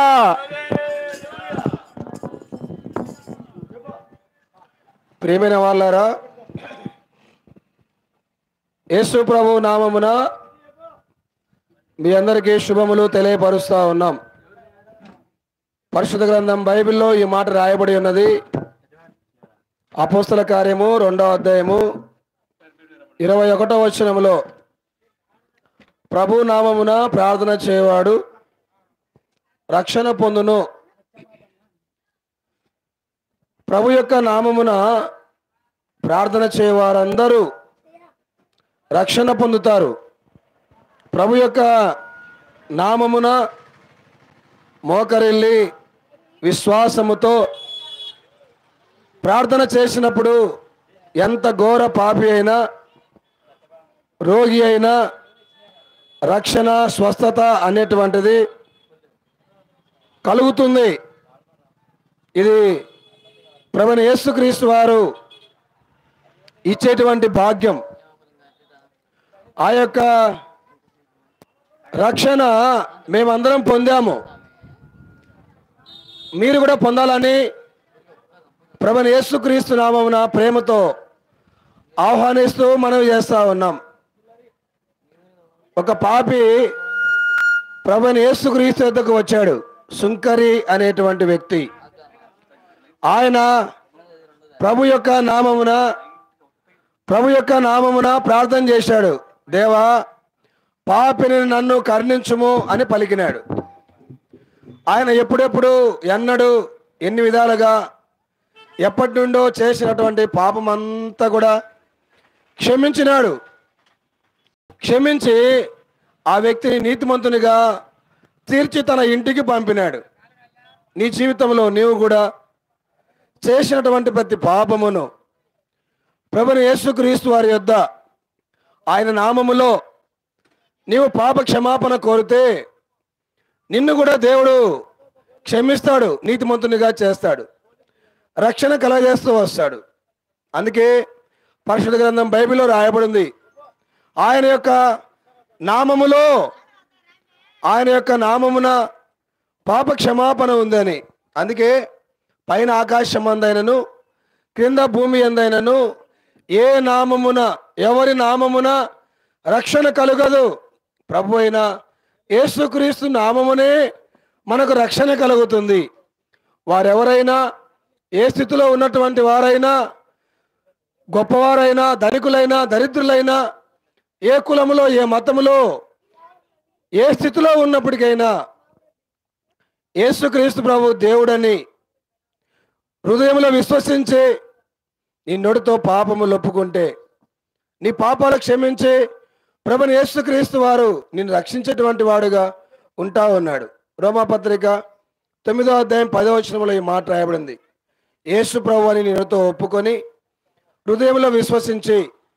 ప్రియమైన వాళ్ళారా యేసు ప్రభు నామమున మీ అందరికీ శుభములు తెలియపరుస్తూ ఉన్నాం పరిశుద్ధ గ్రంథం బైబిల్లో ఈ మాట రాయబడి ఉన్నది అపోస్తల కార్యము రెండవ అధ్యాయము ఇరవై ఒకటో వచనములో ప్రభు నామమున ప్రార్థన చేయవాడు రక్షణ పొందును ప్రభు యొక్క నామమున ప్రార్థన చేయవారందరూ రక్షణ పొందుతారు ప్రభు యొక్క నామమున మోకరిల్లి విశ్వాసముతో ప్రార్థన చేసినప్పుడు ఎంత ఘోర పాపి అయినా రోగి అయినా రక్షణ స్వస్థత అనేటువంటిది కలుగుతుంది ఇది ప్రభుని యేసుక్రీస్తు వారు ఇచ్చేటువంటి భాగ్యం ఆ యొక్క రక్షణ మేమందరం పొందాము మీరు కూడా పొందాలని ప్రభుని యేసుక్రీస్తు నామమున ప్రేమతో ఆహ్వానిస్తూ మనం చేస్తూ ఉన్నాం ఒక పాపి ప్రభుని యేసుక్రీస్తు వద్దకు వచ్చాడు సుంకరి అనేటువంటి వ్యక్తి ఆయన ప్రభు యొక్క నామమున ప్రభు యొక్క నామమున ప్రార్థన చేశాడు దేవా పాపిని నన్ను కరుణించుము అని పలికినాడు ఆయన ఎప్పుడెప్పుడు ఎన్నడు ఎన్ని విధాలుగా ఎప్పటి నుండో చేసినటువంటి పాపం అంతా కూడా క్షమించినాడు క్షమించి ఆ వ్యక్తిని నీతిమంతునిగా తీర్చి తన ఇంటికి పంపినాడు నీ జీవితంలో నీవు కూడా చేసినటువంటి ప్రతి పాపమును ప్రభుని యేసుక్రీస్తు వారి యొద్ద ఆయన నామములో నీవు పాప క్షమాపణ కోరితే నిన్ను కూడా దేవుడు క్షమిస్తాడు నీతిమంతునిగా చేస్తాడు రక్షణ కలగజేస్తూ వస్తాడు అందుకే పరిశుద్ధ గ్రంథం బైబిల్లో రాయబడింది ఆయన యొక్క నామములో ఆయన యొక్క నామమున పాప క్షమాపణ ఉందని అందుకే పైన ఆకాశం అందైనను క్రింద భూమి ఎందైనను ఏ నామమున ఎవరి నామమున రక్షణ కలుగదు ప్రభు అయిన యేసుక్రీస్తు నామమునే మనకు రక్షణ కలుగుతుంది వారెవరైనా ఏ స్థితిలో ఉన్నటువంటి వారైనా గొప్పవారైనా ధనికులైనా దరిద్రులైనా ఏ కులములో ఏ మతములో ఏ స్థితిలో ఉన్నప్పటికైనా యేసుక్రీస్తు ప్రభు దేవుడని హృదయంలో విశ్వసించి నీ నోటితో పాపములు ఒప్పుకుంటే నీ పాపాలు క్షమించి ప్రభుని యేసుక్రీస్తు వారు నిన్ను రక్షించేటువంటి వాడుగా ఉంటా ఉన్నాడు రోమాపత్రిక తొమ్మిదో అధ్యాయం పదో వచనంలో ఈ మాట రాయబడింది యేసు ప్రభు అని నీతో ఒప్పుకొని హృదయంలో విశ్వసించి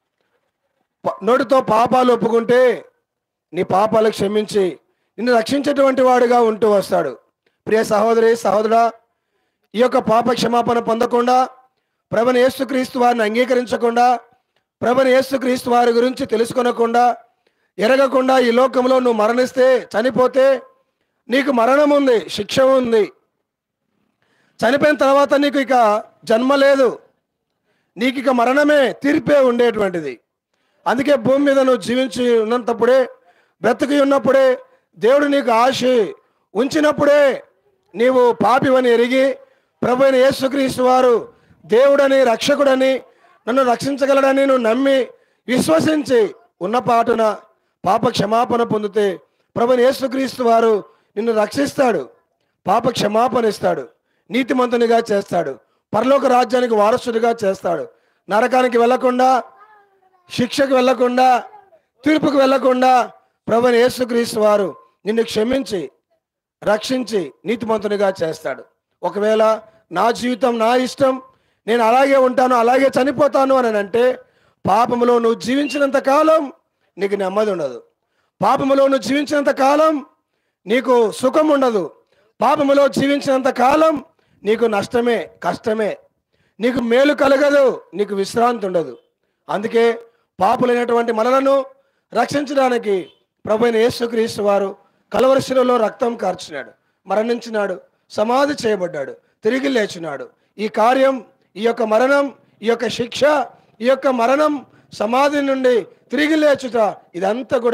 ప- నోటితో పాపాలు ఒప్పుకుంటే నీ పాపాలు క్షమించి నిన్ను రక్షించేటువంటి వాడుగా ఉంటూ వస్తాడు ప్రియ సహోదరి సహోదరా ఈ యొక్క పాప క్షమాపణ పొందకుండా ప్రభుని యేసుక్రీస్తు వారిని అంగీకరించకుండా ప్రభుని యేసుక్రీస్తు వారి గురించి తెలుసుకొనకుండా ఎరగకుండా ఈ లోకంలో నువ్వు మరణిస్తే చనిపోతే నీకు మరణం ఉంది శిక్ష ఉంది చనిపోయిన తర్వాత నీకు ఇక జన్మ లేదు నీకు ఇక మరణమే తీర్పే ఉండేటువంటిది అందుకే భూమి మీద నువ్వు జీవించి ఉన్నంతప్పుడే బ్రతికి ఉన్నప్పుడే దేవుడు నీకు ఆశ ఉంచినప్పుడే నీవు పాపివని ఎరిగి ప్రభు అయిన యేసుక్రీస్తు వారు దేవుడని రక్షకుడని నన్ను రక్షించగలడని నువ్వు నమ్మి విశ్వసించి ఉన్న పాటున పాప క్షమాపణ పొందితే ప్రభుని యేసుక్రీస్తు వారు నిన్ను రక్షిస్తాడు పాప క్షమాపణ ఇస్తాడు నీతిమంతునిగా చేస్తాడు పరలోక రాజ్యానికి వారసుడిగా చేస్తాడు నరకానికి వెళ్లకుండా శిక్షకు వెళ్లకుండా తీర్పుకు వెళ్లకుండా ప్రభుని యేసుక్రీస్తు వారు నిన్ను క్షమించి రక్షించి నీతిమంతునిగా చేస్తాడు ఒకవేళ నా జీవితం నా ఇష్టం నేను అలాగే ఉంటాను అలాగే చనిపోతాను అని అంటే పాపములో నువ్వు జీవించినంత కాలం నీకు నెమ్మది ఉండదు పాపములో నువ్వు జీవించినంత కాలం నీకు సుఖం ఉండదు పాపములో జీవించినంత కాలం నీకు నష్టమే కష్టమే నీకు మేలు కలగదు నీకు విశ్రాంతి ఉండదు అందుకే పాపులైనటువంటి మనలను రక్షించడానికి ప్రభు అయిన యేసుక్రీస్తు వారు కలవరశిలలో రక్తం కార్చినాడు మరణించినాడు సమాధి చేయబడ్డాడు తిరిగి లేచినాడు ఈ కార్యం ఈ యొక్క మరణం ఈ యొక్క శిక్ష ఈ యొక్క మరణం సమాధి నుండి తిరిగి లేచుట ఇదంతా కూడా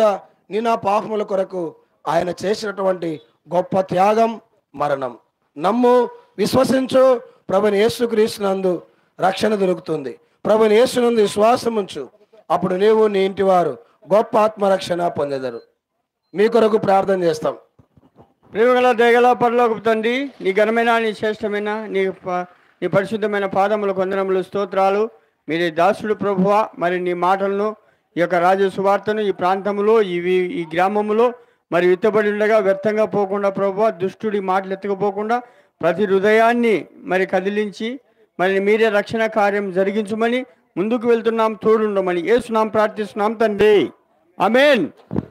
నీ నా పాపముల కొరకు ఆయన చేసినటువంటి గొప్ప త్యాగం మరణం నమ్ము విశ్వసించు ప్రభుని యేసుక్రీస్తునందు రక్షణ దొరుకుతుంది ప్రభుని యేసునందు విశ్వాసం ఉంచు అప్పుడు నీవు నీ ఇంటి వారు గొప్ప ఆత్మరక్షణ పొందెదరు మీ కొరకు ప్రార్థన చేస్తాం ప్రేమగల దయగల పరలోకపు తండ్రి నీ ఘనమైన నీ శ్రేష్టమైన నీ ప- నీ పరిశుద్ధమైన పాదముల కొందనములు స్తోత్రాలు మీరు దాసుడు ప్రభువ మరి నీ మాటలను ఈ యొక్క రాజ సువార్తను ఈ ప్రాంతంలో ఇవి ఈ గ్రామములో మరి విత్తబడి ఉండగా వ్యర్థంగా పోకుండా ప్రభువ దుష్టుడి మాటలు ఎత్తుకుపోకుండా ప్రతి హృదయాన్ని మరి కదిలించి మరి మీరే రక్షణ కార్యం జరిగించమని ముందుకు వెళ్తున్నాం తోడుండమని ఏసునాం ప్రార్థిస్తున్నాం తండ్రి ఆమేన్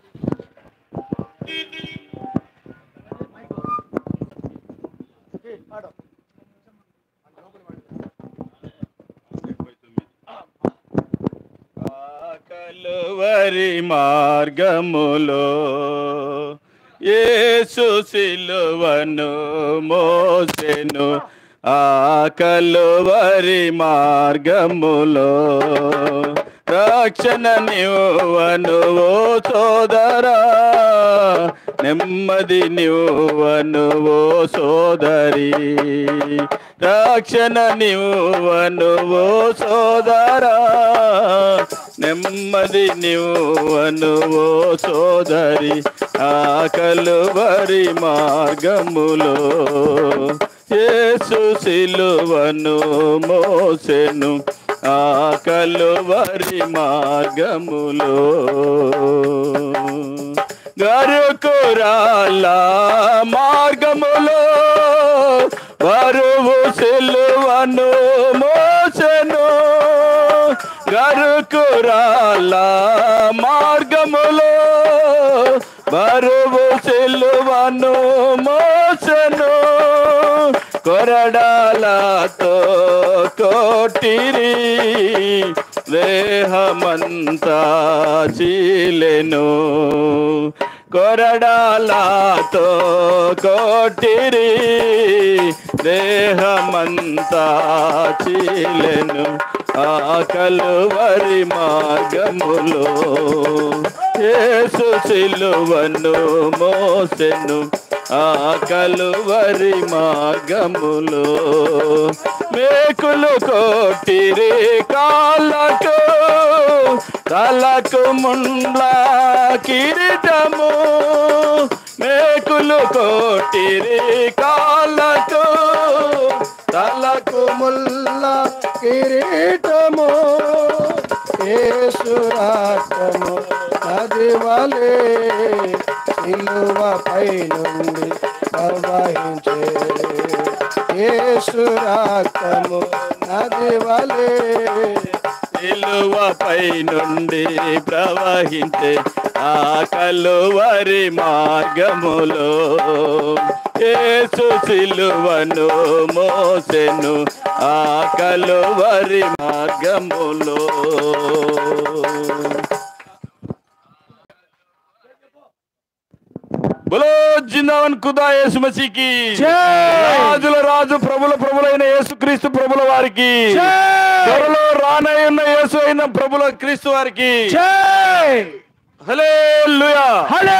కలువరి మార్గములో యేసు సిలువను మోసెను ఆ కలువరి మార్గములో రక్షణ నివ్వను ఓ సోదరా నెమ్మది నివ్వను ఓ సోదరి రక్షణ నివ్వను ఓ సోదరా నెమ్మది నివ్వను ఓ సోదరి ఆ కలువరి మార్గములో యేసు సిలువను మోసెను ఆ కలువరి మార్గములో గరుకురాల మార్గములో బరువు సిలువను మోసెను గరుకురాల మార్గములో బరువు సిలువను మోసెను కొరడాలతో కోటిరి దేహమంతా చీలెను కొరడాలతో కోటిరి దేహమంతా చీలెను ఆ కలువరి మార్గములో యేసు సిలువను మోసెను ఆ కలువరి మార్గములో మేకులు కోటిరి కాళ్ళకు తలకు ముండ్ల కిరీటము మేకులు కోటిరి కాళ్ళకు తలకు ముల్ల కిరీటము యేసురాటము నది వలె సిలువపై నుండి ప్రవహించే యేసురాటము నది వలె సిలువపై నుండి ప్రవహించే ఆ కలువరి మార్గములో యేసు సిలువను మోసెను ఆ కలువరి మార్గములో బలో జిందావన్ ఖుదా యేసు మసీకి రాజుల రాజు ప్రభుల ప్రభులైన యేసు క్రీస్తు ప్రభుల వారికి త్వరలో రానై ఉన్న యేసు అయిన ప్రభుల క్రీస్తు వారికి హల్లెలూయా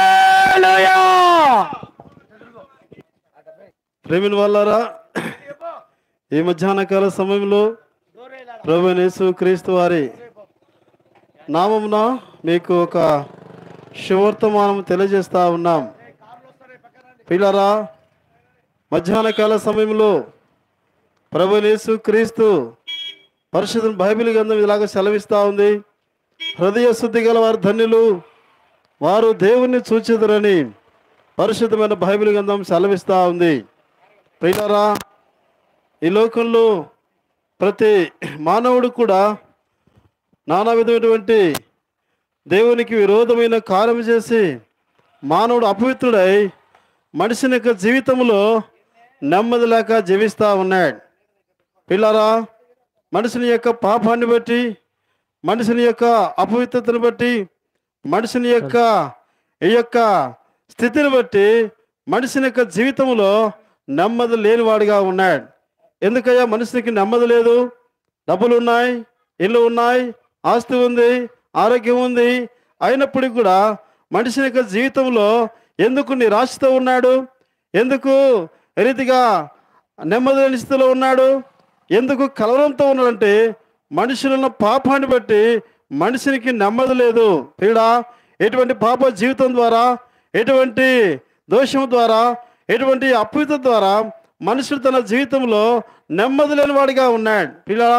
ప్రేమిన వాళ్ళారా ఈ మధ్యాహ్న కాల సమయంలో ప్రభు యేసు క్రీస్తు వారి నామమున మీకు ఒక శుభవర్తమానం తెలియజేస్తా ఉన్నాం పిల్లరా మధ్యాహ్న కాల సమయంలో ప్రభు యేసు క్రీస్తు పరిశుద్ధ బైబిల్ గ్రంథం ఇలాగ సెలవిస్తూ ఉంది హృదయ శుద్ధి గల వారు ధన్యులు వారు దేవుణ్ణి చూచెదరని పరిశుద్ధమైన బైబిల్ గ్రంథం సెలవిస్తూ ఉంది ప్రియులారా ఈ లోకంలో ప్రతి మానవుడు కూడా నానా విధమైనటువంటి దేవునికి విరోధమైన కార్యం చేసి మానవుడు అపవిత్రుడై మనిషిని యొక్క జీవితంలో నెమ్మది లేక జీవిస్తూ ఉన్నాడు పిల్లరా మనిషిని యొక్క పాపాన్ని బట్టి మనిషిని యొక్క అపవిత్రతను బట్టి మనిషిని యొక్క ఈ యొక్క స్థితిని బట్టి మనిషిని యొక్క జీవితంలో నెమ్మది లేనివాడిగా ఉన్నాడు ఎందుకయ్యా మనిషికి నెమ్మది లేదు డబ్బులు ఉన్నాయి ఇల్లు ఉన్నాయి ఆస్తి ఉంది ఆరోగ్యం ఉంది అయినప్పటికీ కూడా మనిషి యొక్క జీవితంలో ఎందుకు నిరాశతో ఉన్నాడు ఎందుకు ఏ రీతిగా నెమ్మది లేని స్థితిలో ఉన్నాడు ఎందుకు కలవరంతో ఉన్నాడంటే మనుషులున్న పాపాన్ని బట్టి మనిషినికి నెమ్మది లేదు పీడ ఎటువంటి పాప జీవితం ద్వారా ఎటువంటి దోషం ద్వారా ఎటువంటి అప్పిత ద్వారా మనుషుడు తన జీవితంలో నెమ్మది లేని వాడిగా ఉన్నాడు పిల్ల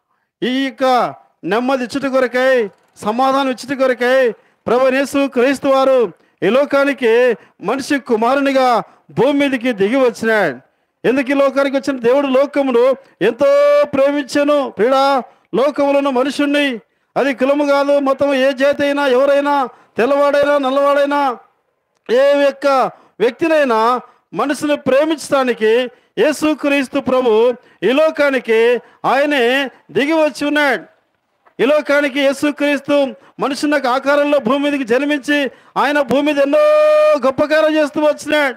ఈ యొక్క నెమ్మది ఇచ్చుట కొరకై సమాధానం ఇచ్చుట కొరకై ప్రభనేసు క్రైస్తు వారు ఈ లోకానికి మనిషి కుమారునిగా భూమి మీదకి దిగి వచ్చినాడు ఎందుకు ఈ లోకానికి వచ్చిన దేవుడు లోకమును ఎంతో ప్రేమించను పీడా లోకములో ఉన్న మనుషుణ్ణి అది కులము కాదు మొత్తం ఏ జాతి అయినా ఎవరైనా తెల్లవాడైనా నల్లవాడైనా ఏ యొక్క వ్యక్తినైనా మనసును ప్రేమించడానికి యేసుక్రీస్తు ప్రభు ఈ లోకానికి ఆయనే దిగి వచ్చి ఉన్నాడు ఈ లోకానికి యేసుక్రీస్తు మనుషున్న ఆకారంలో భూమి మీదకి జన్మించి ఆయన భూమి మీద ఎన్నో గొప్ప కార్యం చేస్తూ వచ్చినాడు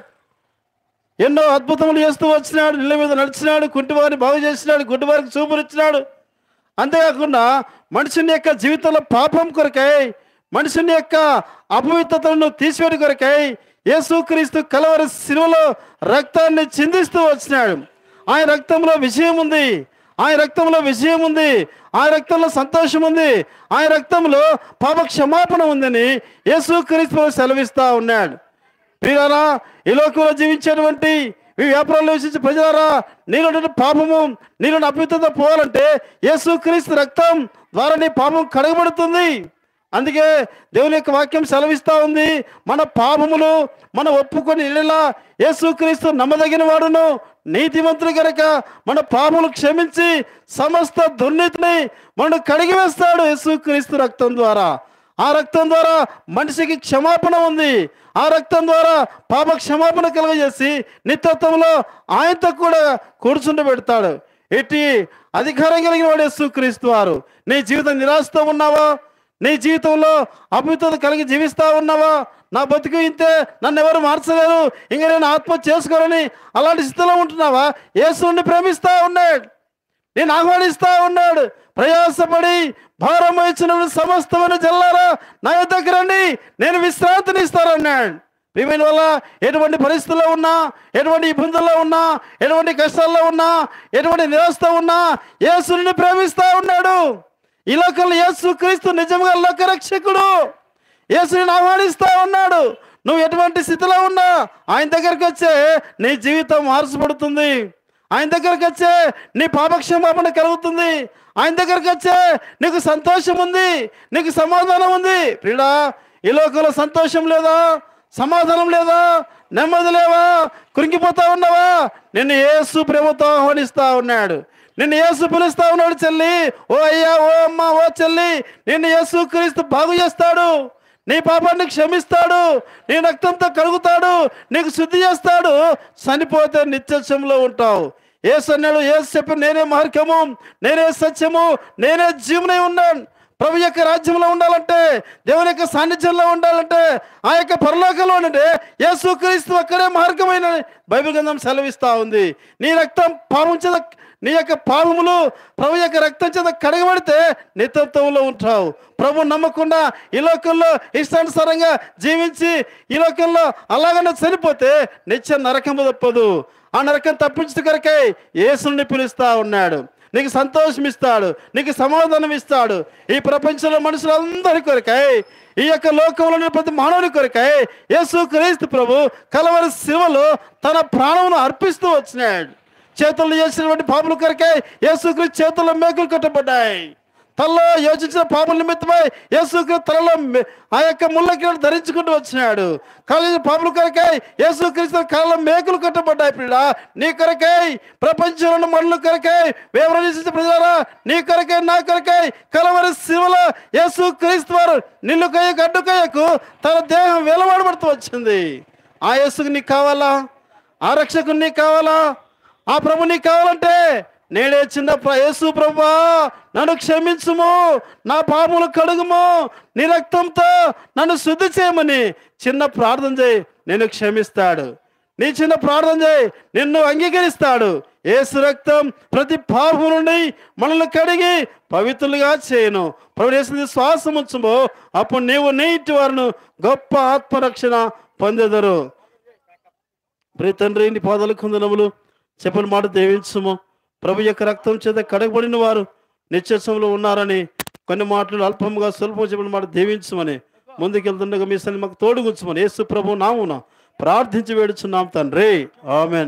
ఎన్నో అద్భుతములు చేస్తూ వచ్చినాడు నీళ్ళ మీద నడిచినాడు కుంటివారిని బాగు చేసినాడు గుడ్డివారికి చూపునిచ్చినాడు అంతేకాకుండా మనుషుని యొక్క జీవితంలో పాపం కొరకై మనుషుని యొక్క అపవిత్రతలను తీసివేయడం కొరకై యేసుక్రీస్తు కలవరి శిలువలో రక్తాన్ని చిందిస్తూ వచ్చినాడు ఆయన రక్తంలో విజయం ఉంది ఆయన రక్తంలో విజయం ఉంది ఆయన రక్తంలో సంతోషం ఉంది ఆయన రక్తంలో పాప క్షమాపణ ఉందని యేసుక్రీస్తు సెలవిస్తా ఉన్నాడు ప్రియులారా ఈ లోకంలో జీవించేటువంటి ఈ వ్యాపారంలో విశించే ప్రజలారా నీలో పాపము నీలో అభ్యుతత పోవాలంటే యేసుక్రీస్తు రక్తం ద్వారా నీ పాపం కడగబడుతుంది అందుకే దేవుని యొక్క వాక్యం సెలవిస్తా ఉంది మన పాపములు మన ఒప్పుకొని ఇళ్ళలా యేసుక్రీస్తు నమ్మదగిన వాడును నీతిమంతులు గనక మన పాపములు క్షమించి సమస్త దుర్నీతిని మనం కడిగి వేస్తాడు యేసుక్రీస్తు రక్తం ద్వారా ఆ రక్తం ద్వారా మనిషికి క్షమాపణ ఉంది ఆ రక్తం ద్వారా పాప క్షమాపణ కలుగజేసి నిత్యత్వంలో ఆయనతో కూడా కూర్చుండబెడతాడు ఎట్టి అధికారం కలిగిన వాడు యేసుక్రీస్తు వారు నీ జీవితం నిరాశతో ఉన్నావా నీ జీవితంలో అభివృద్ధి కలిగి జీవిస్తా ఉన్నావా నా బతుకు ఇంతే నన్ను ఎవరు మార్చలేరు ఇంక నేను ఆత్మహత్య చేసుకోరని అలాంటి స్థితిలో ఉంటున్నావా యేసుని ప్రేమిస్తా ఉన్నాడు నేను ఆహ్వానిస్తా ఉన్నాడు ప్రయాసపడి భారం ఇచ్చిన సమస్తమైన జల్లారా నా యొద్దకు రండి నేను విశ్రాంతిని ఇస్తానన్నాడు ప్రియమైన వల్ల ఎటువంటి పరిస్థితుల్లో ఉన్నా ఎటువంటి ఇబ్బందుల్లో ఉన్నా ఎటువంటి కష్టాల్లో ఉన్నా ఎటువంటి నిరాశతో ఉన్నా యేసుని ప్రేమిస్తా ఉన్నాడు ఈ లోకంలో యేసు క్రీస్తు నిజంగా లోక రక్షకుడు యేసుని ఆహ్వానిస్తా ఉన్నాడు నువ్వు ఎటువంటి స్థితిలో ఉన్నా ఆయన దగ్గరికి వచ్చే నీ జీవితం మార్చబడుతుంది ఆయన దగ్గరికి వచ్చే నీ పాపక్షమాపణ కలుగుతుంది ఆయన దగ్గరికి వచ్చే నీకు సంతోషం ఉంది నీకు సమాధానం ఉంది ప్రియుడా ఈ లోకంలో సంతోషం లేదా సమాధానం లేదా నెమ్మది లేవా కృంగిపోతా ఉన్నావా నిన్ను యేసు ప్రేమతో ఆహ్వానిస్తా ఉన్నాడు నిన్ను యేసు పిలుస్తా ఉన్నాడు చెల్లి ఓ అయ్యా ఓ అమ్మ ఓ చెల్లి నిన్ను యేసు క్రీస్తు బాగు చేస్తాడు నీ పాపాన్ని క్షమిస్తాడు నీ రక్తంతో కలుగుతాడు నీకు శుద్ధి చేస్తాడు చనిపోతే నిత్యత్వంలో ఉంటావు ఏసు అన్నాడు ఏసు చెప్పి నేనే మార్గము నేనే సత్యము నేనే జీవనై ఉన్నాను ప్రభు యొక్క రాజ్యంలో ఉండాలంటే దేవుని యొక్క సాన్నిధ్యంలో ఉండాలంటే ఆ యొక్క పరలోకంలో ఉండే యేసు క్రీస్తు అక్కడే మార్గమైన బైబిల్ గ్రంథం సెలవిస్తా ఉంది నీ రక్తం పాపం చేత నీ యొక్క పాపములు ప్రభు యొక్క రక్తం చేత కడగబడితే నిత్యత్వంలో ఉంటావు ప్రభు నమ్మకుండా ఈ లోకంలో ఇష్టానుసారంగా జీవించి ఈ లోకంలో అలాగనే చనిపోతే నిత్య నరకము తప్పదు ఆ నరకం తప్పించు కొరకై యేసుని పిలుస్తా ఉన్నాడు నీకు సంతోషం ఇస్తాడు నీకు సమాధానం ఇస్తాడు ఈ ప్రపంచంలో మనుషులందరి కొరకై ఈ యొక్క లోకంలో ప్రతి మానవుని కొరకై యేసు క్రీస్తు ప్రభు కలవరి శివలో తన ప్రాణమును అర్పిస్తూ వచ్చినాడు చేతుల్లో చేసినటువంటి పాపుల కొరకై యేసుక్రీస్తు చేతుల్లో మేకులు కట్టబడ్డాయి తలలో యోచించిన పాపల నిమిత్తమై యేసుక్రీస్తు తలలో మె- ఆ యొక్క ముళ్ళ కిరీటం ధరించుకుంటూ వచ్చినాడు కాలేజీ పాపల కొరకై యేసుక్రీస్తు కాళ్ళలో మేకులు కట్టబడ్డాయి పిల్ల నీ కొరకై ప్రపంచంలో మనుల కొరకై వివరించిన ప్రజలారా నీ కొరకై నా కొరకై కలవరి శివలో యేసు క్రీస్తు వారు నిన్ను కయ్య గడ్డుకయ్యకు తన దేహం వెలవడబడుతూ వచ్చింది ఆ యేసుకు నీకు కావాలా ఆ రక్షకుడు నీకు కావాలా ఆ ప్రభు నీకు కావాలంటే నేడే చిన్న ప్ర- యేసు ప్రభా నన్ను క్షమించుము నా పాపములు కడుగుము నీ రక్తంతో నన్ను శుద్ధి చేయమని చిన్న ప్రార్థన చేయి నేను క్షమిస్తాడు నీ చిన్న ప్రార్థన చేయి నిన్ను అంగీకరిస్తాడు యేసు రక్తం ప్రతి పాపం నుండి మనల్ని కడిగి పవిత్రులుగా చేయను ప్రభు యేసు శ్వాసం ఉంచుమో అప్పుడు నీవు నీటి వారిని గొప్ప ఆత్మరక్షణ పొందెదరు ప్రియ తండ్రి నీ పాదాల కుందనములు చెప్పని మాట దేవించము ప్రభు యొక్క రక్తం చేత కడగబడిన వారు నిత్యసంలో ఉన్నారని కొన్ని మాటలు అల్పంగా స్వల్పం చెప్పిన మాట దీవించమని ముందుకెళ్తుండగా మీ సన్ని మాకు తోడుగుంచమని యేసు ప్రభు నామున ప్రార్థించి వేడుచున్నాం తండ్రి ఆమెన్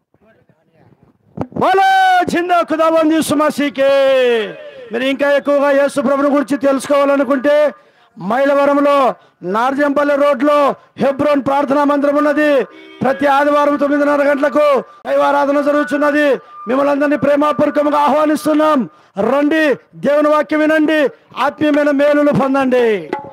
బలో జింద ఖుదాబంది సుమసీకే మీరు ఇంకా ఎక్కువగా యేసు ప్రభుని గురించి తెలుసుకోవాలనుకుంటే మైలవరంలో నార్జంపల్లి రోడ్లో హెబ్రోన్ ప్రార్థనా మందిరం ఉన్నది ప్రతి ఆదివారం తొమ్మిదిన్నర గంటలకు దైవారాధన జరుగుతున్నది మిమ్మల్ని అందరినీ ప్రేమపూర్వకంగా ఆహ్వానిస్తున్నాం రండి దేవుని వాక్యం వినండి ఆత్మీయమైన మేలులు పొందండి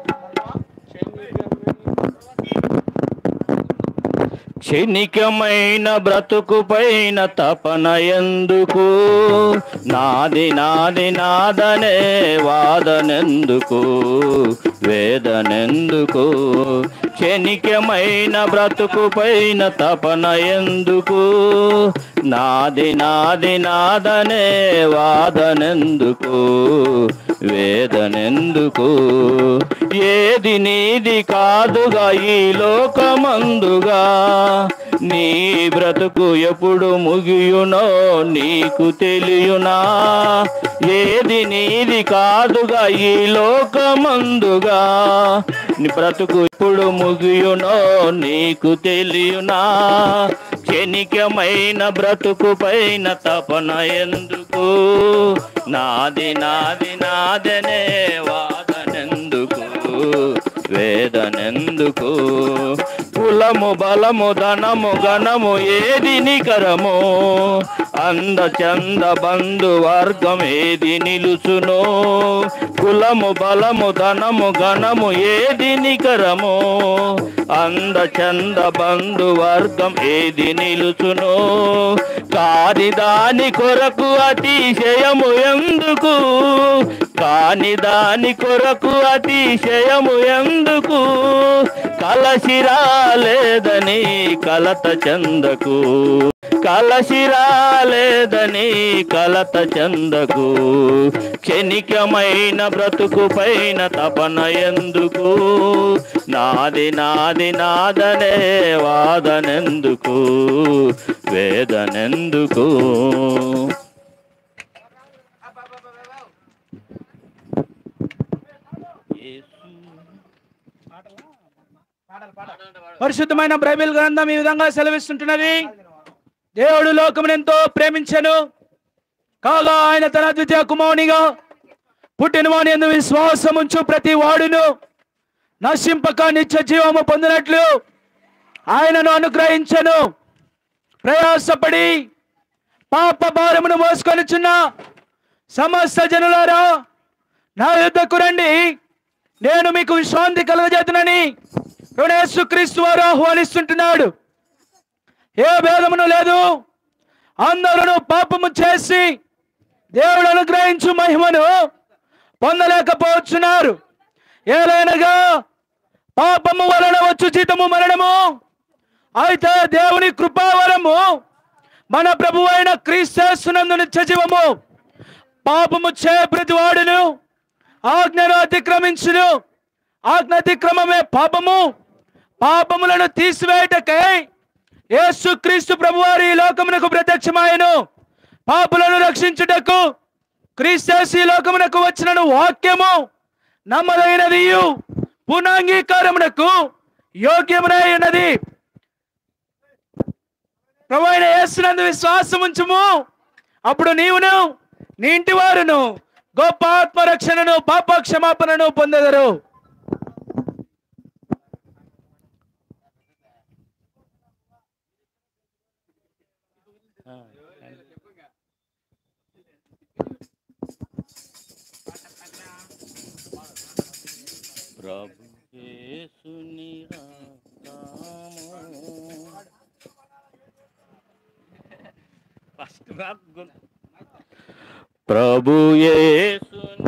క్షణికమైన బ్రతుకు పైన తపన ఎందుకు నాది నాది నాదనే వాదనెందుకు వేదనెందుకు క్షణికమైన బ్రతుకు పైన తపన ఎందుకు నాది నాది నాదనే వాదనెందుకు వేదనెందుకు ఏది నీది కాదుగా ఈ లోకమందుగా నీ బ్రతుకు ఎప్పుడు ముగియునో నీకు తెలియునా ఏది నీది కాదుగా ఈ లోకమందుగా నీ బ్రతుకు ఎప్పుడు ముగియునో నీకు తెలియునా క్షణికమైన బ్రతుకు పైన తపన ఎందుకు నాది నాది నాదనే వాదనెందుకు వేదనెందుకు కులము బలము ధనము గణము ఏది నికరము అంద చంద బంధు వర్గం ఏది నిలుచును కులము బలము ధనము గణము ఏది నికరము అంద చంద బంధు వర్గం ఏది నిలుచును కాని దాని కొరకు అతిశయము ఎందుకు కాని దాని కొరకు అతిశయము ఎందుకు కలసిరాలేదని కలత చందకు కలసిరాలేదని కలత చందకు క్షణికమైన బ్రతుకు పైన తపన ఎందుకు నాది నాది నాదనే వాదనెందుకు వేదనెందుకు పరిశుద్ధమైన బైబిల్ గ్రంథం ఈ విధంగా సెలవిస్తుంటున్నది దేవుడు లోకమును ఎంతో ప్రేమించను కాగా ఆయన తన ద్వితీయ కుమారునిగా పుట్టిన వాని ఎందు విశ్వాసముంచు ప్రతి వాడును నశింపక నిత్య జీవము పొందినట్లు ఆయనను అనుగ్రహించను ప్రయాసపడి పాప భారమును మోసుకొనిచున్న సమస్త జనులారా నా యుద్ధకు రండి నేను మీకు విశ్రాంతి కలగజేతనని క్రీస్తు వారు ఆహ్వానిస్తుంటున్నాడు ఏ భేదమును లేదు అందరూ పాపము చేసి దేవుడు అనుగ్రహించు మహిమను పొందలేకపోతున్నారు ఏలైనగా పాపము వలన వచ్చు జీతము మరణము అయితే దేవుని కృపావరము మన ప్రభు అయిన క్రీస్తేస్తున్నందు నిత్య జీవము పాపము చే ప్రతి వాడును ఆజ్ఞను అతిక్రమించును ఆజ్ఞ అతిక్రమమే పాపము పాపములను తీసివేయటకై యేసు క్రీస్తు ప్రభువారి ఈ లోకమునకు ప్రత్యక్షమాయను పాపులను రక్షించుటకు క్రీస్తేసు ఈ లోకమునకు వచ్చిన వాక్యము నమ్మదైనది పునాంగీకారమునకు యోగ్యమునై ఉన్నది ప్రభు అయిన యేసునందు విశ్వాసం ఉంచుము అప్పుడు నీవును నీ ఇంటి వారును గొప్ప ఆత్మరక్షణను పాప క్షమాపణను పొందెదరు ప్రభు యేసుని రక్తము ఫస్ట్ ప్రభు యేసుని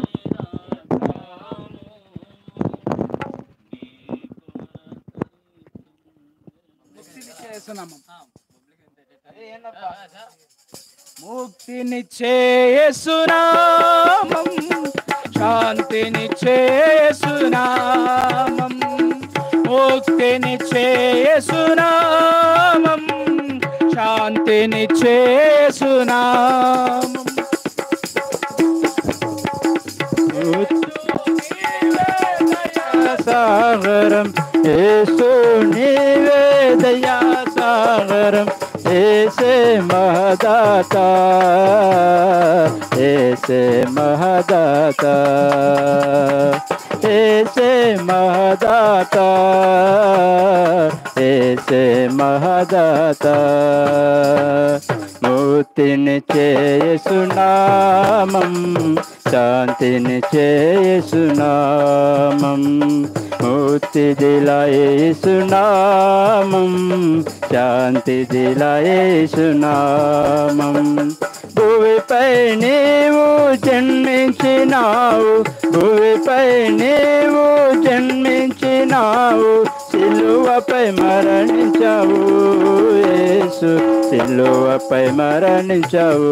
ముక్తినిచ్చే యేసునామం శాంతినిచ్చే యేసునామం ముక్తినిచ్చే యేసునామం శాంతినిచ్చే యేసునామం సాగరం యేసు నీవే దయా సాగరం ఏసే మహదాత ఏసే మహదాత ఏసే మహదాత ఏసే మహదాత ముక్తిని చేసునామం శాంతిని చేసునామం ముక్తి దిలయేసునామం శాంతి దిలయేసునామం భూమిపై నీవు జన్మించినావు భూమిపై నీవు జన్మించినావు సిలువపై మరణించావు యేసు సిలువపై మరణించావు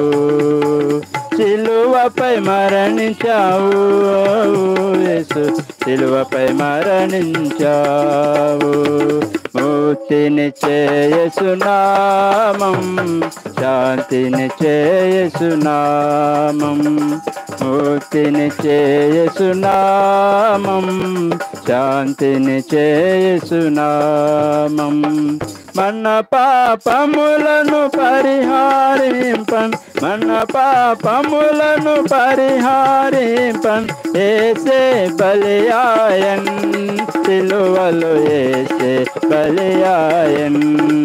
సిలువపై మరణించావు యేసు సిలువపై మరణించావు ముక్తిని చేయసునామం శాంతిని చేయసునామం ముక్తిని చేయసునామం శాంతిని చేయసునామం మన పాపములను పరిహారింపన్ మన పాపములను పరిహారింపన్ ఏసే బలియాయన్ సిలువలు ఏసే బలియాయన్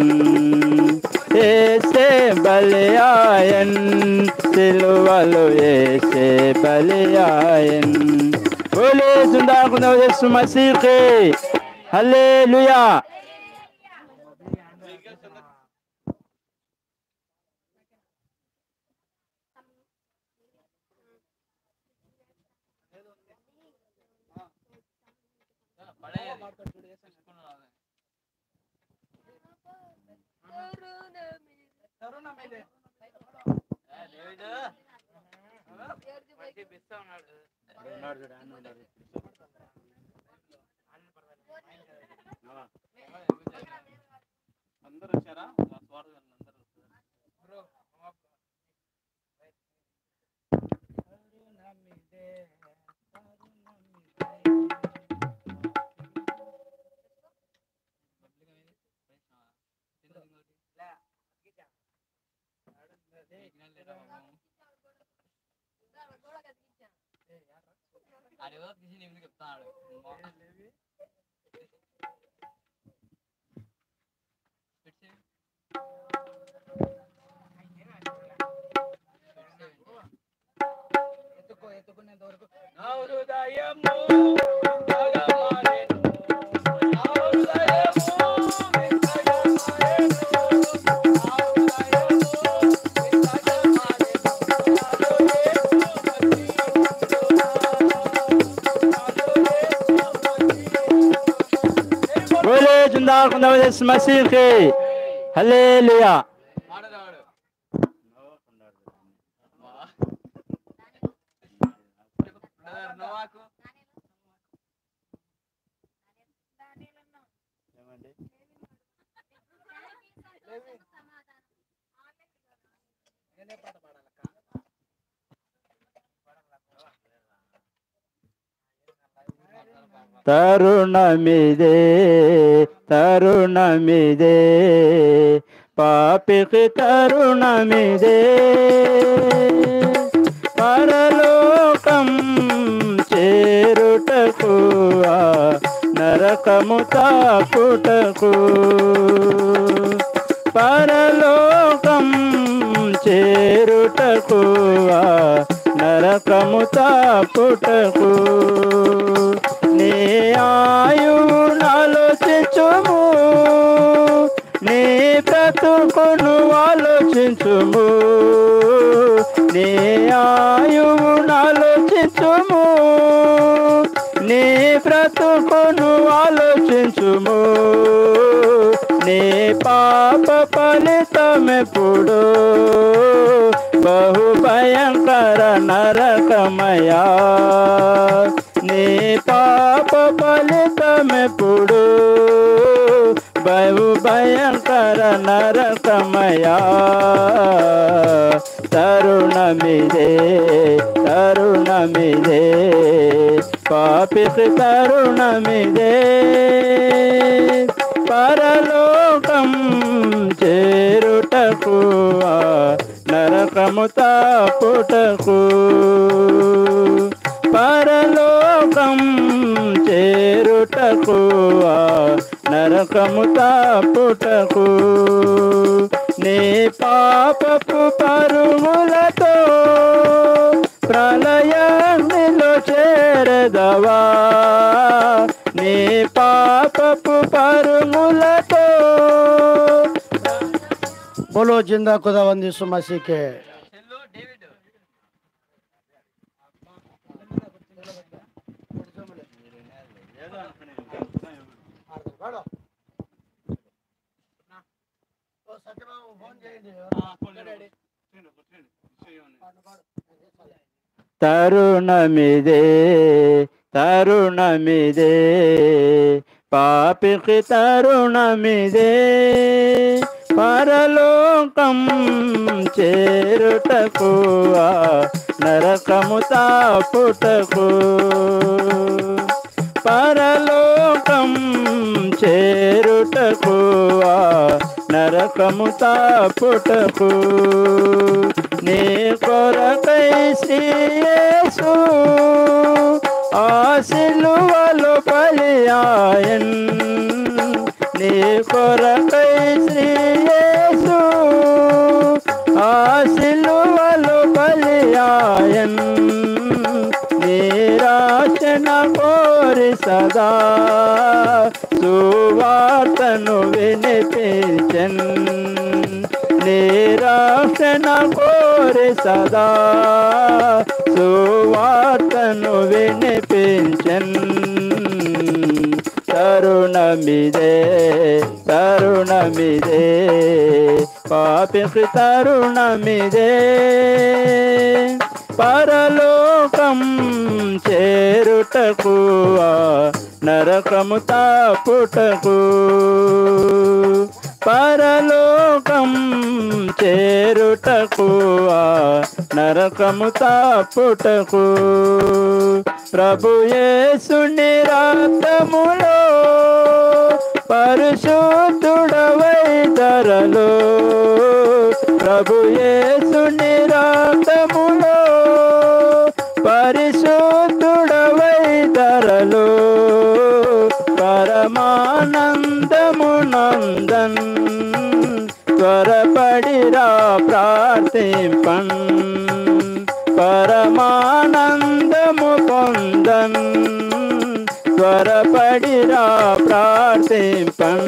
ఏసే బలియాయన్ సిలువలు ఏసే బలియాయన్ బోలే సుందాకుందా యేసు మసీహే హల్లెలూయా అందరూ వచ్చారా అడిగో తీసి నీకు చెప్తాడు నా హృదయము త్యాగమాయెను. నా హృదయము త్యాగమాయెను. నా హృదయము బోలే సుందాకుందా యేసు మసీహే హల్లెలూయా తరుణమిదే తరుణమిదే పాపికి తరుణమిదే పరలోకం చేరుటకు ఆ నరకము తాకుటకు పరలోకం చేరుటకు ఆ నరకము తాపుటకు నీ ఆయువు ఆలోచించుము నీ బ్రతుకును ఆలోచించుము నీ ఆయువు ఆలోచించుము నీ బ్రతుకును ఆలోచించుము నీ పాప ఫలితమెప్పుడు బహు భయంకర నరకమయా నీ పాప ఫలితమెప్పుడు బహు భయంకర నరకమయా తరుణమిదే తరుణమిదే పాపికి తరుణమిదే పరలోకం చేరుటకు ఆ నరకము తాపుటకు పరలోకం చేరుటకు ఆ నరకము తాపుటకు నీ పాపపు పరుగులతో ప్రళయాగ్నిలో చేరదవా నీ పాపపు పరుగులతో बोलो जिंदा खुदावंदी यीशु मसीह के తరుణమిదే తరుణమిదే పాపికి తరుణమిదే పరలోకం చేరుటకు ఆ నరకము తాపుటకు పరలోకం చేరుటకు ఆ నరకము తాపుటకు నీ కొరకై శ్రీయేసు ఆ సిలువలు బలియాయన్ నీ కొరకై శ్రీయేసు ఆ సిలువలు బలియాయన్ నిరాశన కోరి సదా సువార్తను వినిపించన్ నిరాశన కోరి సదా సువార్తను వినిపించన్ తరుణమిదే తరుణమిదే పాపికి తరుణమిదే పరలోకం చేరుటకు ఆ నరకము తాపుటకు పరలోకం చేరుటకు ఆ నరకము తాపుటకు ప్రభు యేసుని రక్తములో పరిశుద్ధుడవై ధరలో ప్రభు యేసుని రక్తములో పరిశుద్ధుడవై ధరలో పరమానందము నందన్ త్వరపడిరా ప్రార్థింపన్ పరమానందము పొందన్ త్వరపడిరా ప్రార్థింపన్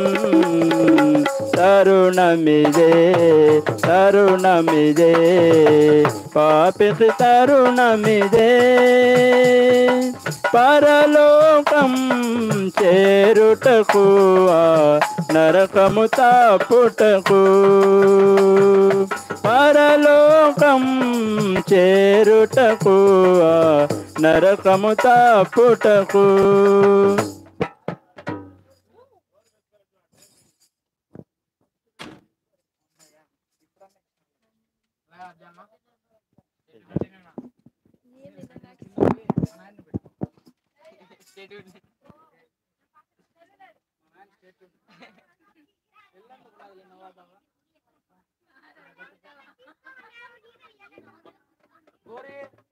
తరుణమిదే తరుణమిదే పాపికి తరుణమిదే పరలోకం చేరుటకు ఆ నరకము తాపుటకు పరలోకం చేరుటకు ఆ నరకము తాపుటకు ఓరే